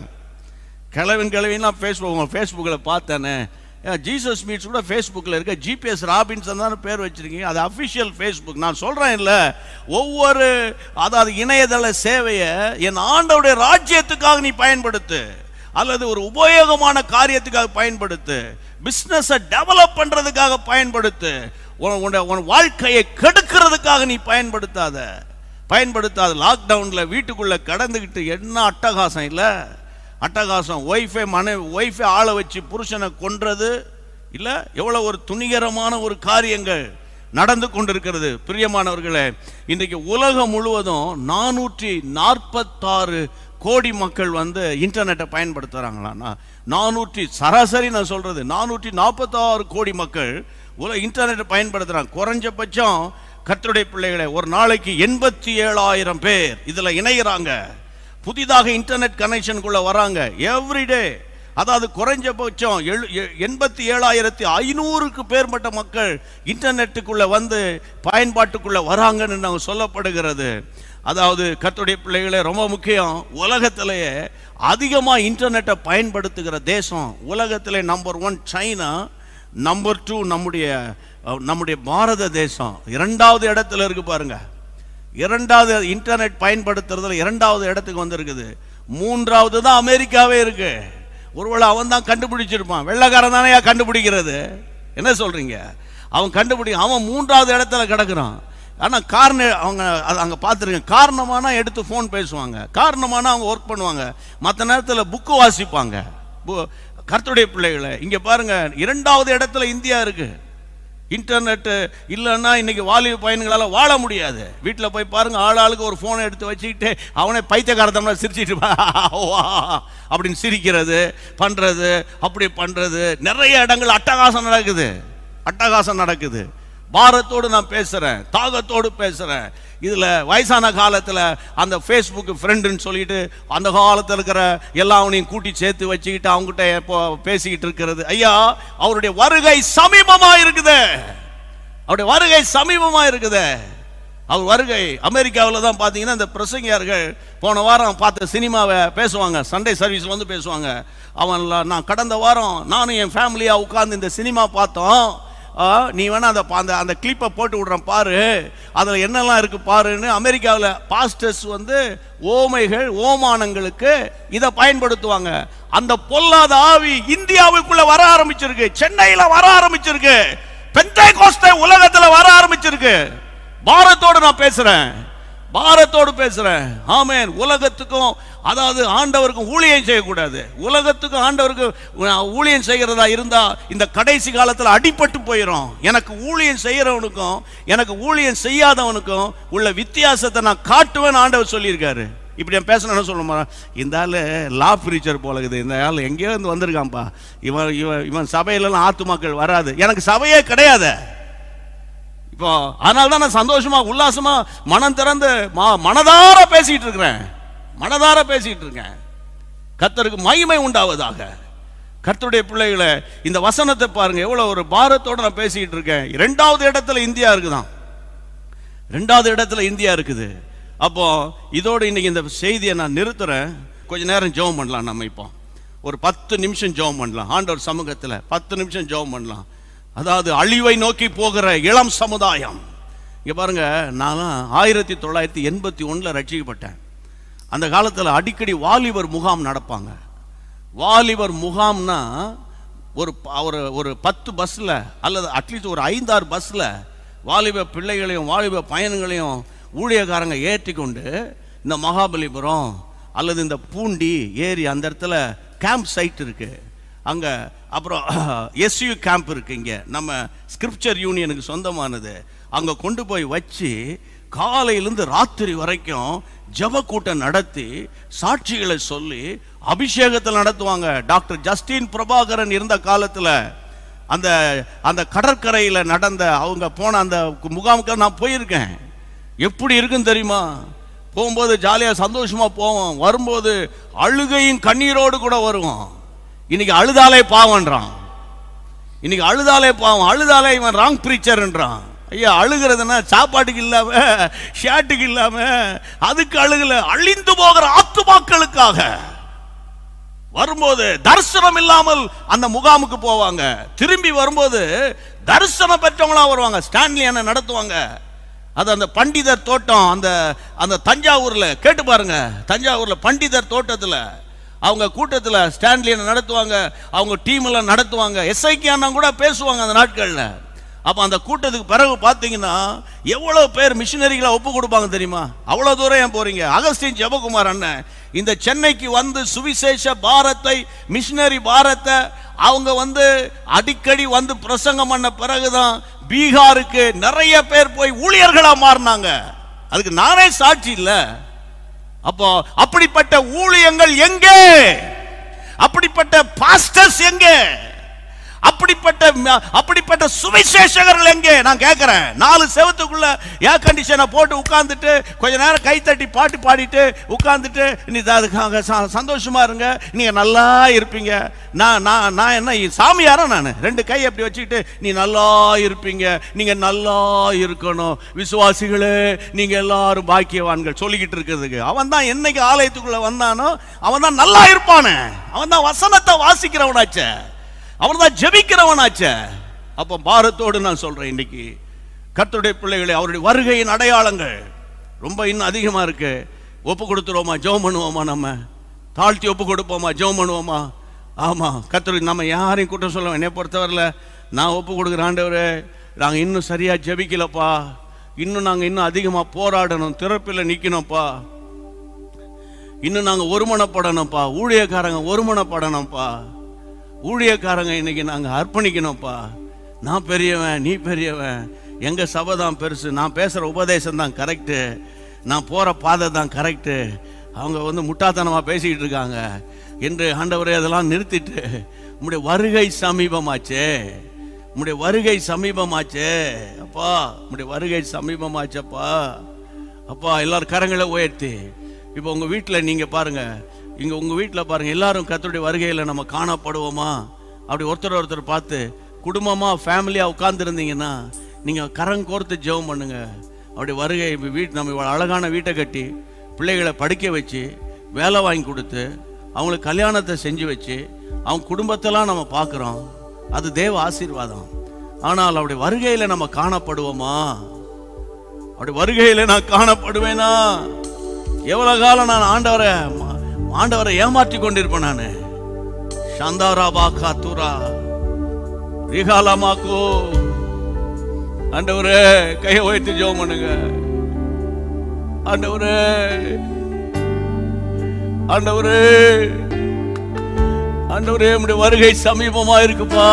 கிழவன் கிழவிலாம் ஃபேஸ்புக் உங்கள் ஃபேஸ்புக்கில் பார்த்தேனே ஏன் ஜீசஸ் மீட்ஸ் கூட ஃபேஸ்புக்கில் இருக்க ஜிபிஎஸ் ராபின்சன் தானே பேர் வச்சிருக்கீங்க அது அஃபிஷியல் ஃபேஸ்புக் நான் சொல்கிறேன் இல்லை ஒவ்வொரு அதாவது இணையதள சேவையை என் ஆண்டவுடைய ராஜ்யத்துக்காக நீ பயன்படுத்து அல்லது ஒரு உபயோகமான காரியத்துக்காக பயன்படுத்து பிஸ்னஸை டெவலப் பண்ணுறதுக்காக பயன்படுத்து உன் உன்னுடைய உன் வாழ்க்கையை கெடுக்கிறதுக்காக நீ பயன்படுத்தாத பயன்படுத்தாத லாக்டவுனில் வீட்டுக்குள்ளே கடந்துக்கிட்டு என்ன அட்டகாசம் இல்லை அட்டகாசம் ஒய்ஃபை மனைவி ஒய்ஃபை ஆளை வச்சு புருஷனை கொன்றது இல்லை எவ்வளோ ஒரு துணிகரமான ஒரு காரியங்கள் நடந்து கொண்டிருக்கிறது பிரியமானவர்களே இன்றைக்கு உலகம் முழுவதும் நானூற்றி நாற்பத்தாறு கோடி மக்கள் வந்து இன்டர்நெட்டை பயன்படுத்துகிறாங்களா நானூற்றி சராசரி நான் சொல்றது நானூற்றி நாற்பத்தாறு கோடி மக்கள் உலக இன்டர்நெட்டை பயன்படுத்துகிறாங்க குறைஞ்சபட்சம் கர்த்தருடைய பிள்ளைகளை ஒரு நாளைக்கு எண்பத்தி ஏழாயிரம் பேர் இதில் இணைகிறாங்க புதிதாக இன்டர்நெட் கனெக்ஷனுக்குள்ள வராங்க எவ்ரிடே அதாவது குறைஞ்சபட்சம் எழு எ- எண்பத்தி ஏழாயிரத்தி ஐநூறுக்கு பேர்பட்ட மக்கள் இன்டர்நெட்டுக்குள்ள வந்து பயன்பாட்டுக்குள்ள வராங்கன்னு நாங்கள் சொல்லப்படுகிறது அதாவது கர்த்தருடைய பிள்ளைகளே ரொம்ப முக்கியம் உலகத்திலேயே அதிகமாக இன்டர்நெட்டை பயன்படுத்துகிற தேசம் உலகத்திலே number one China number two நம்முடைய அஹ், நம்முடைய பாரத தேசம் இரண்டாவது இடத்துல இருக்கு பாருங்க இரண்டாவது இன்டர்நெட் பயன்படுத்துறதுல இரண்டாவது இடத்துக்கு வந்திருக்குது மூன்றாவது தான் அமெரிக்காவே இருக்கு ஒருவேளை அவன் தான் கண்டுபிடிச்சிருப்பான் வெள்ளைக்காரன் தானே கண்டுபிடிக்கிறது என்ன சொல்றீங்க அவன் கண்டுபிடி அவன் மூன்றாவது இடத்துல கிடக்குறான் ஆனால் காரணம் அவங்க அது அங்கே பார்த்துருங்க காரணமானா எடுத்து ஃபோன் பேசுவாங்க காரணமானா அவங்க ஒர்க் பண்ணுவாங்க மற்ற நேரத்தில் புக்கு வாசிப்பாங்க பு- கர்த்தருடைய பிள்ளைகளை இங்கே பாருங்க இரண்டாவது இடத்துல இந்தியா இருக்கு இன்டர்நெட்டு இல்லைன்னா இன்னைக்கு வாலிப பையன்களால் வாழ முடியாது வீட்டில் போய் பாருங்க ஆள் ஆளுக்கு ஒரு ஃபோனை எடுத்து வச்சுக்கிட்டு அவனே பைத்தியக்காரத்தம்னா சிரிச்சிட்டு வா, வா, அப்படின்னு சிரிக்கிறது பண்ணுறது அப்படி பண்ணுறது நிறைய இடங்கள் அட்டகாசம் நடக்குது அட்டகாசம் நடக்குது பாரத்தோடு நான் பேசுகிறேன் தாகத்தோடு பேசுகிறேன் இதில் வயசான காலத்தில் அந்த ஃபேஸ்புக் ஃப்ரெண்டுன்னு சொல்லிட்டு அந்த காலத்தில் இருக்கிற எல்லாவனையும் கூட்டி சேர்த்து வச்சுக்கிட்டு அவங்ககிட்ட இப்போ பேசிக்கிட்டு இருக்கிறது ஐயா அவருடைய வருகை சமீபமாக இருக்குது அவருடைய வருகை சமீபமாக இருக்குது அவர் வருகை அமெரிக்காவில் தான் பார்த்தீங்கன்னா இந்த பிரசங்கியார்கள் போன வாரம் பார்த்த சினிமாவை பேசுவாங்க சண்டே சர்வீஸில் வந்து பேசுவாங்க அவன்ல நான் கடந்த வாரம் நானும் என் ஃபேமிலியாக உட்கார்ந்து இந்த சினிமா பார்த்தோம் ஆ, நீ வேணா அந்த பா- அந்த அந்த கிளிப்பை போட்டு விடுறேன் பாரு அதில் என்னெல்லாம் இருக்கு பாருன்னு அமெரிக்காவில் பாஸ்டர்ஸ் வந்து ஓமைகள் ஓமானங்களுக்கு இதை பயன்படுத்துவாங்க அந்த பொல்லாத ஆவி இந்தியாவுக்குள்ள வர ஆரம்பிச்சிருக்கு சென்னையில வர ஆரம்பிச்சிருக்கு பெந்தை கோஸ்தை உலகத்துல வர ஆரம்பிச்சிருக்கு பாரத்தோடு நான் பேசுறேன் பாரத்தோடு பேசுறேன் ஆமென் உலகத்துக்கும் அதாவது ஆண்டவருக்கும் ஊழியம் செய்யக்கூடாது உலகத்துக்கும் ஆண்டவருக்கு ஊழியம் செய்கிறதா இருந்தா இந்த கடைசி காலத்துல அடிபட்டு போயிடும் எனக்கு ஊழியம் செய்யறவனுக்கும் எனக்கு ஊழியம் செய்யாதவனுக்கும் உள்ள வித்தியாசத்தை நான் காட்டுவேன் ஆண்டவர் சொல்லியிருக்காரு இப்படி நான் பேசணும்னு சொல்லணுமா இந்த ஆள் லா பிரீச்சர் போல இருக்குது இந்த ஆள் எங்கேயோ இருந்து வந்திருக்கான்ப்பா இவன் இவன் இவன் சபையிலலாம் ஆத்துமாக்கள் வராது எனக்கு சபையே கிடையாது இப்போ அதனால தான் நான் சந்தோஷமா உல்லாசமா மனம் திறந்து ம- மனதார பேசிட்டு இருக்கிறேன் மனதார பேசிட்டு இருக்கேன் கர்த்தருக்கு மகிமை உண்டாவதாக கர்த்தருடைய பிள்ளைகளை இந்த வசனத்தை பாருங்க எவ்வளவு ஒரு பாரத்தோட நான் பேசிட்டு இருக்கேன் இரண்டாவது இடத்துல இந்தியா இருக்குதான் ரெண்டாவது இடத்துல இந்தியா இருக்குது அப்போ இதோட இன்னைக்கு இந்த செய்தியை நான் நிறுத்துறேன் கொஞ்ச நேரம் ஜெபம் பண்ணலாம் நம்ம இப்போ ஒரு பத்து நிமிஷம் ஜெபம் பண்ணலாம் ஆண்டவர் சமூகத்தில் பத்து நிமிஷம் ஜெபம் பண்ணலாம் அதாவது அழிவை நோக்கி போகிற இளம் சமுதாயம் இங்க பாருங்க நான்லாம் ஆயிரத்தி தொள்ளாயிரத்தி எண்பத்தி ஒன்றில் ரட்சிக்கப்பட்டேன் அந்த காலத்தில் அடிக்கடி வாலிபர் முகாம் நடப்பாங்க வாலிபர் முகாம்னா ஒரு ப- ஒரு ஒரு பத்து பஸ்ஸில் அல்லது அட்லீஸ்ட் ஒரு ஐந்தாறு பஸ்ஸில் வாலிப பிள்ளைகளையும் வாலிப பயணங்களையும் ஊழியக்காரங்க ஏற்றி கொண்டு இந்த மகாபலிபுரம் அல்லது இந்த பூண்டி ஏரி அந்த இடத்துல கேம்ப் சைட் இருக்கு அங்க அப்புறம் எஸ்யூ கேம்ப் இருக்கு இங்க நம்ம ஸ்கிரிப்சர் யூனியனுக்கு சொந்தமானது அங்க கொண்டு போய் வச்சு காலையிலிருந்து ராத்திரி வரைக்கும் ஜெப கூட்டம் நடத்தி சாட்சிகளை சொல்லி அபிஷேகத்தில் நடத்துவாங்க டாக்டர் ஜஸ்டின் பிரபாகரன் இருந்த காலத்துல அந்த அந்த கடற்கரையில நடந்த அவங்க போன அந்த முகாமுக்கு நான் போயிருக்கேன் எப்படி இருக்குன்னு தெரியுமா போகும்போது ஜாலியா சந்தோஷமா போவோம் வரும்போது அழுகையும் கண்ணீரோடு கூட வருவோம் இன்னைக்கு அழுதாலே பாவன்றான் இன்னைக்கு அழுதாலே பாவம் அழுதாலே இவன் ராங் பிரீச்சர்ன்றான் ஐயா அழுகிறதுனா சாப்பாட்டுக்கு இல்லாம ஷேட்டுக்கு இல்லாம அதுக்கு அழுகல அழிந்து போகிற ஆத்துமாக்களுக்காக வரும்போது தரிசனம் இல்லாமல் அந்த முகாமுக்கு போவாங்க திரும்பி வரும்போது தரிசனம் பெற்றவங்களா வருவாங்க ஸ்டான்லி என்ன நடத்துவாங்க அது அந்த பண்டிதர் தோட்டம் அந்த அந்த தஞ்சாவூர்ல கேட்டு பாருங்க தஞ்சாவூர்ல பண்டிதர் தோட்டத்துல அவங்க கூட்டத்துல ஸ்டான்லி என்ன நடத்துவாங்க அவங்க டீம் எல்லாம் நடத்துவாங்க எஸ்ஐக்கு அண்ணா கூட பேசுவாங்க அந்த நாட்கள்ல அப்ப அந்த கூட்டத்துக்கு பிறகு பாத்தீங்கன்னா எவ்வளவு பேர் மிஷினரிகளை ஒப்பு கொடுப்பாங்க தெரியுமா அவ்வளவு தூரம் ஏன் போறீங்க அகஸ்டின் ஜெபகுமார் அண்ணன் இந்த சென்னைக்கு வந்து சுவிசேஷ பாரத்தை மிஷினரி பாரத்தை அவங்க வந்து அடிக்கடி வந்து பிரசங்கம் பண்ண பிறகுதான் பீகாருக்கு நிறைய பேர் போய் ஊழியர்களா மாறினாங்க அதுக்கு நானே சாட்சி இல்ல அப்போ அப்படிப்பட்ட ஊழியங்கள் எங்கே அப்படிப்பட்ட பாஸ்டர்ஸ் எங்கே அப்படிப்பட்ட ம- அப்படிப்பட்ட சுவிசேஷகர்கள் எங்கே நான் கேட்கிறேன் நாலு செவத்துக்குள்ள ஏர் கண்டிஷனை போட்டு உட்கார்ந்துட்டு கொஞ்ச நேரம் கை தட்டி பாட்டு பாடிட்டு உட்கார்ந்துட்டு நீ த- அதுக்காக ச- சந்தோஷமா இருங்க நீங்க நல்லா இருப்பீங்க நான் நான் நான் என்ன சாமியாரா நான் ரெண்டு கை அப்படி வச்சுக்கிட்டு நீ நல்லா இருப்பீங்க நீங்க நல்லா இருக்கணும் விசுவாசிகளே நீங்க எல்லாரும் பாக்கியவான்கள் சொல்லிக்கிட்டு இருக்கிறதுக்கு அவன் தான் என்னைக்கு ஆலயத்துக்குள்ள வந்தானோ அவன் தான் நல்லா இருப்பானே அவன் தான் வசனத்தை வாசிக்கிறவனாச்சே அவன் தான் ஜெபிக்கிறவனாச்சே அப்போ பாரத்தோடு நான் சொல்றேன் இன்னைக்கு கர்த்தருடைய பிள்ளைகளை அவருடைய வருகையின் அடையாளங்கள் ரொம்ப இன்னும் அதிகமா இருக்கு ஒப்பு கொடுத்துருவோமா ஜெபம் பண்ணுவோமா நம்ம தாழ்த்தி ஒப்பு கொடுப்போமா ஜெபம் பண்ணுவோமா ஆமா கர்த்தர் நம்ம யாரையும் கூட்டம் சொல்ல என்னை பொறுத்தவரையில் நான் ஒப்பு கொடுக்குற ஆண்டவரே நாங்கள் இன்னும் சரியா ஜெபிக்கலப்பா இன்னும் நாங்கள் இன்னும் அதிகமாக போராடணும் திறப்பில் நிற்கணும்ப்பா இன்னும் நாங்கள் ஒருமனப்படணும்ப்பா ஊழியக்காரங்க ஒருமனப்படணும்ப்பா ஊழியக்காரங்க இன்னைக்கு நாங்கள் அர்ப்பணிக்கணும்ப்பா நான் பெரியவன் நீ பெரியவன் எங்க சபை தான் பெருசு நான் பேசுற உபதேசம் தான் கரெக்டு நான் போற பாதை தான் கரெக்டு அவங்க வந்து முட்டாத்தனமா பேசிக்கிட்டு இருக்காங்க என்று ஆண்டவரே அதெல்லாம் நிறுத்திட்டு உம்முடைய வருகை சமீபமாச்சே உம்முடைய வருகை சமீபமாச்சே அப்பா உம்முடைய வருகை சமீபமாச்சப்பா அப்பா எல்லாரும் கரங்களை உயர்த்தி இப்போ உங்க வீட்டில் நீங்க பாருங்க இங்க உங்க வீட்டில் பாருங்க எல்லாரும் கர்த்தருடைய வருகையில நம்ம காணப்படுவோமா அப்படி ஒருத்தர் ஒருத்தர் பார்த்து குடும்பமா ஃபேமிலியா உட்கார்ந்துருந்தீங்கன்னா நீங்க கரம் கோர்த்து ஜெபம் பண்ணுங்க அப்படி வருகை இப்ப வீட்டு நம்ம இவ்வளவு அழகான வீட்டை கட்டி பிள்ளைகளை படிக்க வச்சு வேலை வாங்கி கொடுத்து அவங்களுக்கு கல்யாணத்தை செஞ்சு வச்சு அவங்க குடும்பத்தெல்லாம் நம்ம பார்க்குறோம் அது தேவ ஆசீர்வாதம் ஆனால் அவருடைய வருகையில நம்ம காணப்படுவோமா அப்படி வருகையில நான் காணப்படுவேனா எவ்வளவு காலம் நான் ஆண்டவரை ஆண்டவரை ஏமாற்றி கொண்டிருப்பேன் நான் சந்தாரா பாக்கா தூரா ரிகாலாமாக்கோ ஆண்டவரே கையை உயர்த்தி ஜெபம் பண்ணுங்க ஆண்டவரே ஆண்டவரே ஆண்டவரே உம்முடைய வருகை சமீபமா இருக்குப்பா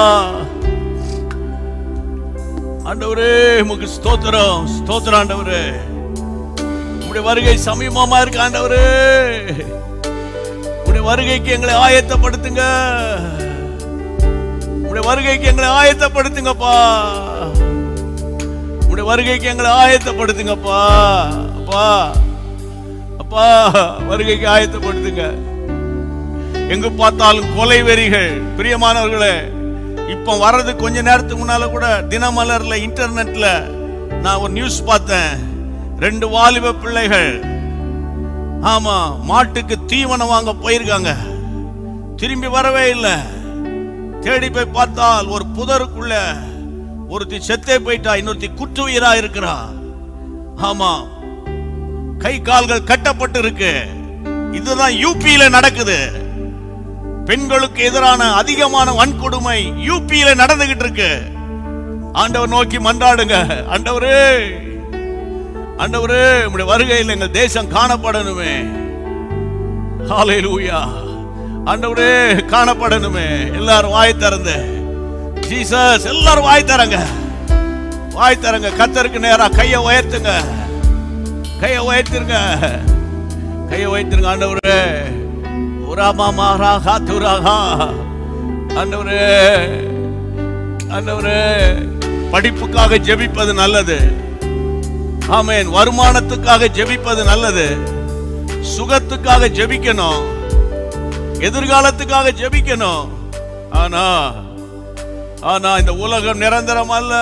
ஆண்டவரே உமக்கு ஸ்தோத்திரம் ஸ்தோத்திரம் ஆண்டவரே உம்முடைய வருகை சமீபமா இருக்கு ஆண்டவரே உம்முடைய வருகைக்கு எங்களை ஆயத்தப்படுத்துங்க உம்முடைய வருகைக்கு எங்களை ஆயத்தப்படுத்துங்கப்பா உம்முடைய வருகைக்கு எங்களை ஆயத்தப்படுத்துங்கப்பா அப்பா அப்பா வருகைக்கு ஆயத்தப்படுத்துங்க எங்கு பார்த்தாலும் கொலை வெறிகள் பிரியமானவர்களே இப்போ வர்றது கொஞ்ச நேரத்துக்கு முன்னால கூட தினமலர்ல இன்டர்நெட்ல நான் ஒரு நியூஸ் பார்த்தேன் ரெண்டு வாலிப பிள்ளைகள் ஆமா மாட்டுக்கு தீவனம் வாங்க போயிருக்காங்க திரும்பி வரவே இல்லை தேடி போய் பார்த்தால் ஒரு புதருக்குள்ள ஒருத்தி செத்தே போயிட்டா இன்னொருத்தி குற்றுயிரா இருக்கிறா ஆமா கை கால்கள் கட்டப்பட்டு இருக்கு இதுதான் யூபியில நடக்குது பெண்களுக்கு எதிரான அதிகமான வன்கொடுமை யூபியில நடந்துகிட்டு இருக்கு ஆண்டவர் நோக்கி மன்றாடுங்க ஆண்டவரே ஆண்டவரே உங்களுடைய வருகையில் எங்கள் தேசம் காணப்படணுமே ஹalleluya ஆண்டவரே காணப்படணுமே எல்லாரும் வாய் திறந்து ஜீசஸ் எல்லாரும் வாய் தரங்க வாய் தரங்க கத்தருக்கு நேரா கையை உயர்த்துங்க கையை உயர்த்துங்க கையை உயர்த்துங்க ஆண்டவரே உராமா மாரா காத்துராகா ஆண்டவரே ஆண்டவரே படிப்புக்காக ஜெபிப்பது நல்லது ஆமென் வருமானத்துக்காக ஜெபிப்பது நல்லது சுகத்துக்காக ஜெபிக்கணும் எதிர்காலத்துக்காக ஜெபிக்கணும் ஆனா ஆனா இந்த உலகம் நிரந்தரம் அல்ல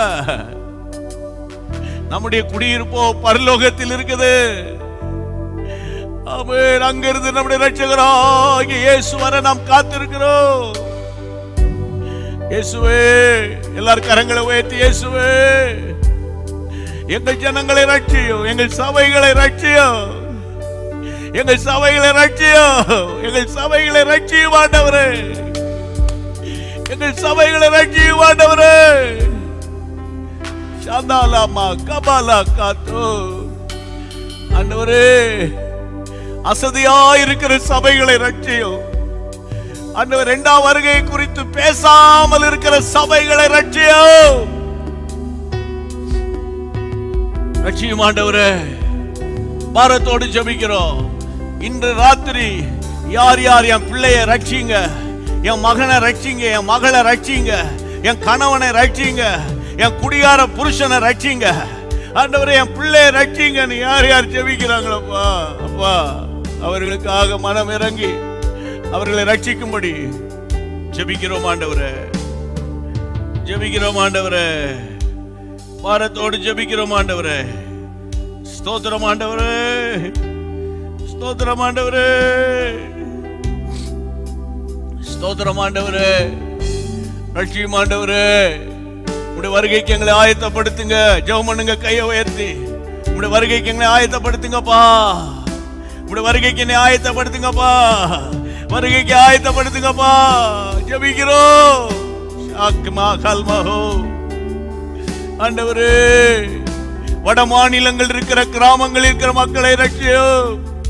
நம்முடைய குடியிருப்போ பரலோகத்தில் இருக்குது ஆமென் அங்கிருந்து நம்முடைய ரட்சகராகிய இயேசு வர நாம் காத்திருக்கிறோம் இயேசுவே எல்லாரும் கரங்களை உயர்த்தி இயேசுவே எங்கள் ஜனங்களை ரட்சியும் எங்கள் சபைகளை ரட்சியும் எங்கள் சபைகளை ரட்சியும் எங்கள் சபைகளை ரட்சியும் ஆண்டவரே எங்கள் சபைகளை ரட்சியும் ஆண்டவரே சாந்தாலாமா கபாலா காத்தோ ஆண்டவரே அசதியா இருக்கிற சபைகளை ரட்சியும் ஆண்டவர் இரண்டாம் வருகை குறித்து பேசாமல் இருக்கிற சபைகளை ரட்சியும் ரட்சியும் ஆண்டவரே பாரத்தோடு ஜெபிக்கிறோம் இன்று ராத்திரி யார் யார் என் பிள்ளைய ரட்சிங்க என் மகனை ரட்சிங்க என் மகளை ரட்சிங்க என் கணவனை ரட்சிங்க என் குடிகார புருஷனை ரட்சிங்க ஆண்டவரே என் பிள்ளைய ரட்சிங்கன்னு யார் யார் ஜெபிக்கிறாங்களப்பா அப்பா அவர்களுக்காக மனம் இறங்கி அவர்களை ரட்சிக்கும்படி ஜெபிக்கிறோம் ஆண்டவரே ஜெபிக்கிறோம் ஆண்டவரே பாரத்தோடு ஜெபிக்கிறோம் ஆண்டவரே ஸ்தோத்திரம் ஆண்டவரே ஸ்தோத்திரம் ஆண்டவரே ஸ்தோத்திரம் ஆண்டவரே ரட்சியும் ஆண்டவரே உடைய வருகைக்கு எங்களை ஆயத்தப்படுத்துங்க ஜெபம் பண்ணுங்க கையை உயர்த்தி உடைய வருகைக்கு எங்களை ஆயத்தப்படுத்துங்கப்பா உடைய வருகைக்கு என்னை ஆயத்தப்படுத்துங்கப்பா வருகைக்கு ஆயத்தப்படுத்துங்கப்பா ஜெபிக்கிறோம் ஷாக்மா கல்மஹோ ஆண்டவரே வட மாநிலங்கள் இருக்கிற கிராமங்கள் இருக்கிற மக்களை ரட்சியும்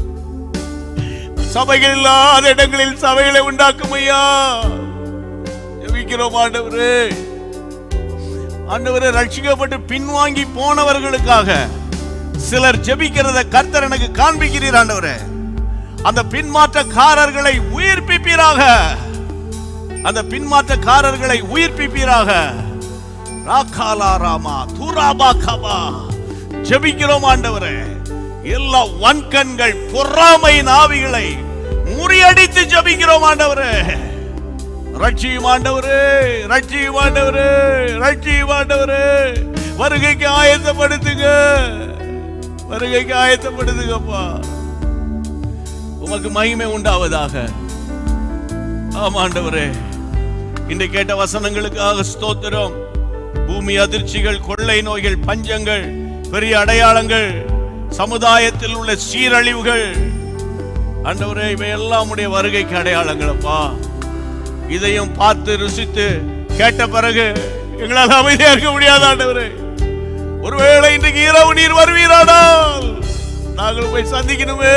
சபைகள் இல்லாத இடங்களில் சபைகளை உண்டாக்கும் ஐயா ஜெபிக்கிறோம் ஆண்டவரே ஆண்டவரே ரட்சிக்கப்பட்டு பின்வாங்கி போனவர்களுக்காக சிலர் ஜெபிக்கிறத கர்த்தர் எனக்கு காண்பிக்கிறீர் ஆண்டவரே அந்த பின்மாற்றக்காரர்களை உயிர்ப்பிப்பீராக அந்த பின்மாற்றக்காரர்களை உயிர்ப்பிப்பீராக ராகாலா ராமா தூராபா கபா ஜெபிக்கிறோம் ஆண்டவரே எல்லா வன்கண்கள் பொறாமை நாவிகளை முறியடித்து ஜெபிக்கிறோம் ஆண்டவரே ரட்சியும் ஆண்டவரே ரட்சியும் ஆண்டவரே ரட்சியும் ஆண்டவரே வருகைக்கு ஆயத்தப்படுத்துங்க வருகைக்கு ஆயத்தப்படுத்துங்கப்பா உமக்கு மகிமை உண்டாவதாக ஆமா ஆண்டவரே இன்று கேட்ட வசனங்களுக்காக ஸ்தோத்திரம் பூமி அதிர்ச்சிகள் கொள்ளை நோய்கள் பஞ்சங்கள் பெரிய அடையாளங்கள் சமுதாயத்தில் உள்ள சீரழிவுகள் ஆண்டவரே இவையெல்லாம் உடைய வருகைக்கு அடையாளங்களப்பா இதையும் பார்த்து ருசித்து கேட்ட பிறகு எங்களால் அமைதியா இருக்க முடியாது ஆண்டவரே ஒருவேளை இன்றைக்கு இரவு நீர் வருவீரானால் நாங்கள் போய் சந்திக்கணுமே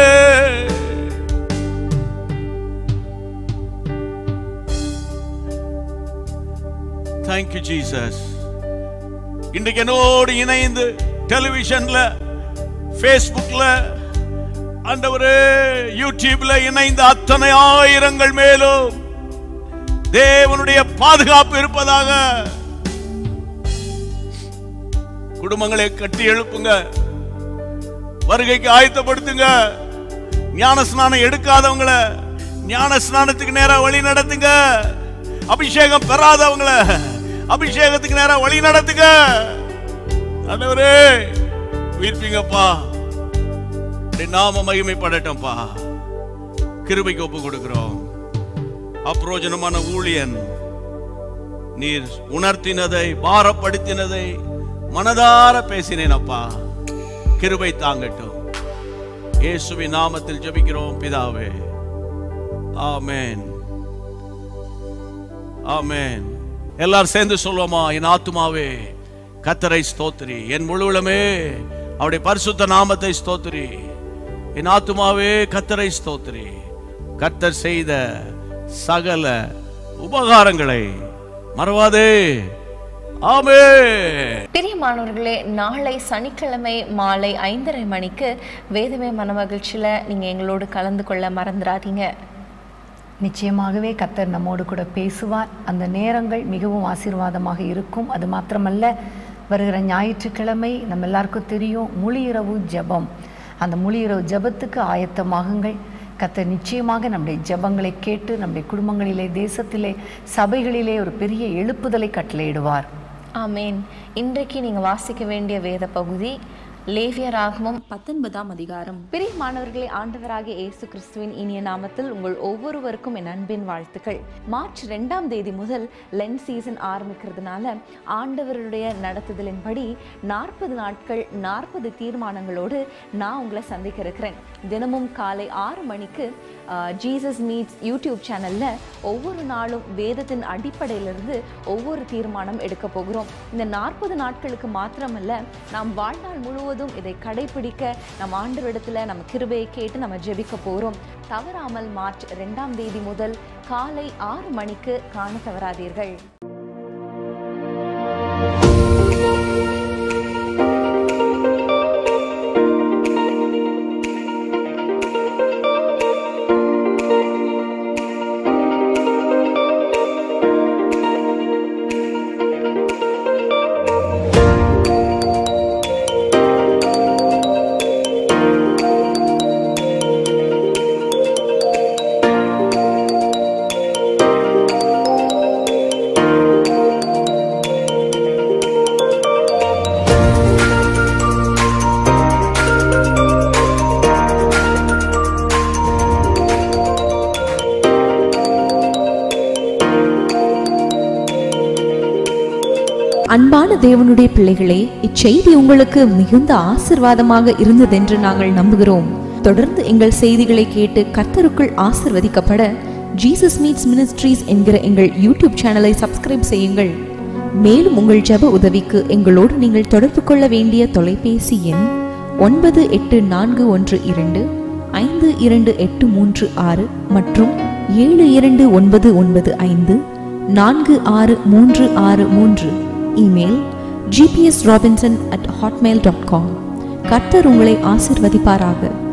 தேங்க்யூ ஜீசஸ் இன்றைக்கு என்னோடு இணைந்து டெலிவிஷன்ல ஃபேஸ்புக்ல ஆண்டவரே யூடியூப்ல இணைந்த அத்தனை ஆயிரங்கள் மேலும் தேவனுடைய பாதுகாப்பு இருப்பதாக குடும்பங்களை கட்டி எழுப்புங்க வருகைக்கு ஆயத்தப்படுத்துங்க ஞான ஸ்நானம் எடுக்காதவங்கள ஞான ஸ்நானத்துக்கு நேரா வழி நடத்துங்க அபிஷேகம் பெறாதவங்கள அபிஷேகத்துக்கு நேரா வழி நடத்துங்க ஆண்டவரே உயிர்ப்பீங்கப்பா உடைய நாம மகிமைப்படட்டும்ப்பா கிருபைக்கு ஒப்பு கொடுக்கிறோம் அப்ரோஜனமான ஊழியன் நீர் உணர்த்தினதை பாரப்படுத்தினதை மனதார பேசினேன் அப்பா கிருபை தாங்கட்டும் இயேசுவின் நாமத்தில் ஜெபிக்கிறோம் பிதாவே ஆமென் ஆமென் எல்லாரும் சேர்ந்து சொல்லுவோமா என் ஆத்துமாவே கத்தரை ஸ்தோத்திரி என் முழுவலுமே அவருடைய பரிசுத்த நாமத்தை ஸ்தோத்திரி என் ஆத்துமாவே கத்தரை ஸ்தோத்திரி கர்த்தர் செய்த சகல உபகாரங்களை மறவாதே ஆமே பிரியமானவர்களே நாளை சனிக்கிழமை மாலை ஐந்தரை மணிக்கு வேதமே மனமகிழ்ச்சியில் நீங்கள் எங்களோடு கலந்து கொள்ள மறந்துடாதீங்க நிச்சயமாகவே கத்தர் நம்மோடு கூட பேசுவார் அந்த நேரங்கள் மிகவும் ஆசீர்வாதமாக இருக்கும் அது மாத்திரமல்ல வருகிற ஞாயிற்றுக்கிழமை நம்ம எல்லாருக்கும் தெரியும் முழு இரவு ஜெபம் அந்த முழு இரவு ஜெபத்துக்கு ஆயத்தமாகுங்கள் கத்தர் நிச்சயமாக நம்முடைய ஜெபங்களை கேட்டு நம்முடைய குடும்பங்களிலே தேசத்திலே சபைகளிலே ஒரு பெரிய எழுப்புதலை கட்டளையிடுவார் ஆமேன் இன்றைக்கு நீங்கள் வாசிக்க வேண்டிய வேத பகுதி லேவியராகமம் பத்தொன்பதாம் அதிகாரம் பிரியமானவர்களே ஆண்டவராகிய இயேசு கிறிஸ்துவின் இனிய நாமத்தில் உங்கள் ஒவ்வொருவருக்கும் என் அன்பின் வாழ்த்துக்கள் மார்ச் ரெண்டாம் தேதி முதல் லென் சீசன் ஆரம்பிக்கிறதுனால ஆண்டவருடைய நடத்துதலின்படி நாற்பது நாட்கள் நாற்பது தீர்மானங்களோடு நான் உங்களை சந்திக்க இருக்கிறேன் தினமும் காலை ஆறு மணிக்கு ஜீசஸ் மீட்ஸ் யூடியூப் சேனல்ல ஒவ்வொரு நாளும் வேதத்தின் அடிப்படையிலிருந்து ஒவ்வொரு தீர்மானம் எடுக்க போகிறோம் இந்த நாற்பது நாட்களுக்கு மாத்திரமல்ல நாம் வாழ்நாள் முழுவதும் இதை கடைபிடிக்க நம் ஆண்டவரிடத்துல நம்ம கிருபையை கேட்டு நம்ம ஜெபிக்க போகிறோம் தவறாமல் மார்ச் ரெண்டாம் தேதி முதல் காலை ஆறு மணிக்கு காண தவறாதீர்கள் அன்பான தேவனுடைய பிள்ளைகளே இச்செய்தி உங்களுக்கு மிகுந்த ஆசிர்வாதமாக இருந்ததென்று நாங்கள் நம்புகிறோம் தொடர்ந்து எங்கள் செய்திகளை கேட்டு கர்த்தருக்குள் ஆசிர்வதிக்கப்பட ஜீசஸ் மீட்ஸ் மினிஸ்ட்ரீஸ் என்கிற எங்கள் யூடியூப் சேனலை சப்ஸ்கிரைப் செய்யுங்கள் மேலும் உங்கள் ஜெப உதவிக்கு எங்களோடு நீங்கள் தொடர்பு கொள்ள வேண்டிய தொலைபேசி எண் ஒன்பது எட்டு நான்கு ஒன்று இரண்டு ஐந்து இரண்டு எட்டு மூன்று ஆறு மற்றும் ஏழு இரண்டு ஒன்பது ஒன்பது ஐந்து நான்கு ஆறு மூன்று ஆறு மூன்று email GPS Robinson at Hotmail dot com கர்த்தர் உங்களை ஆசிர்வதிப்பாராக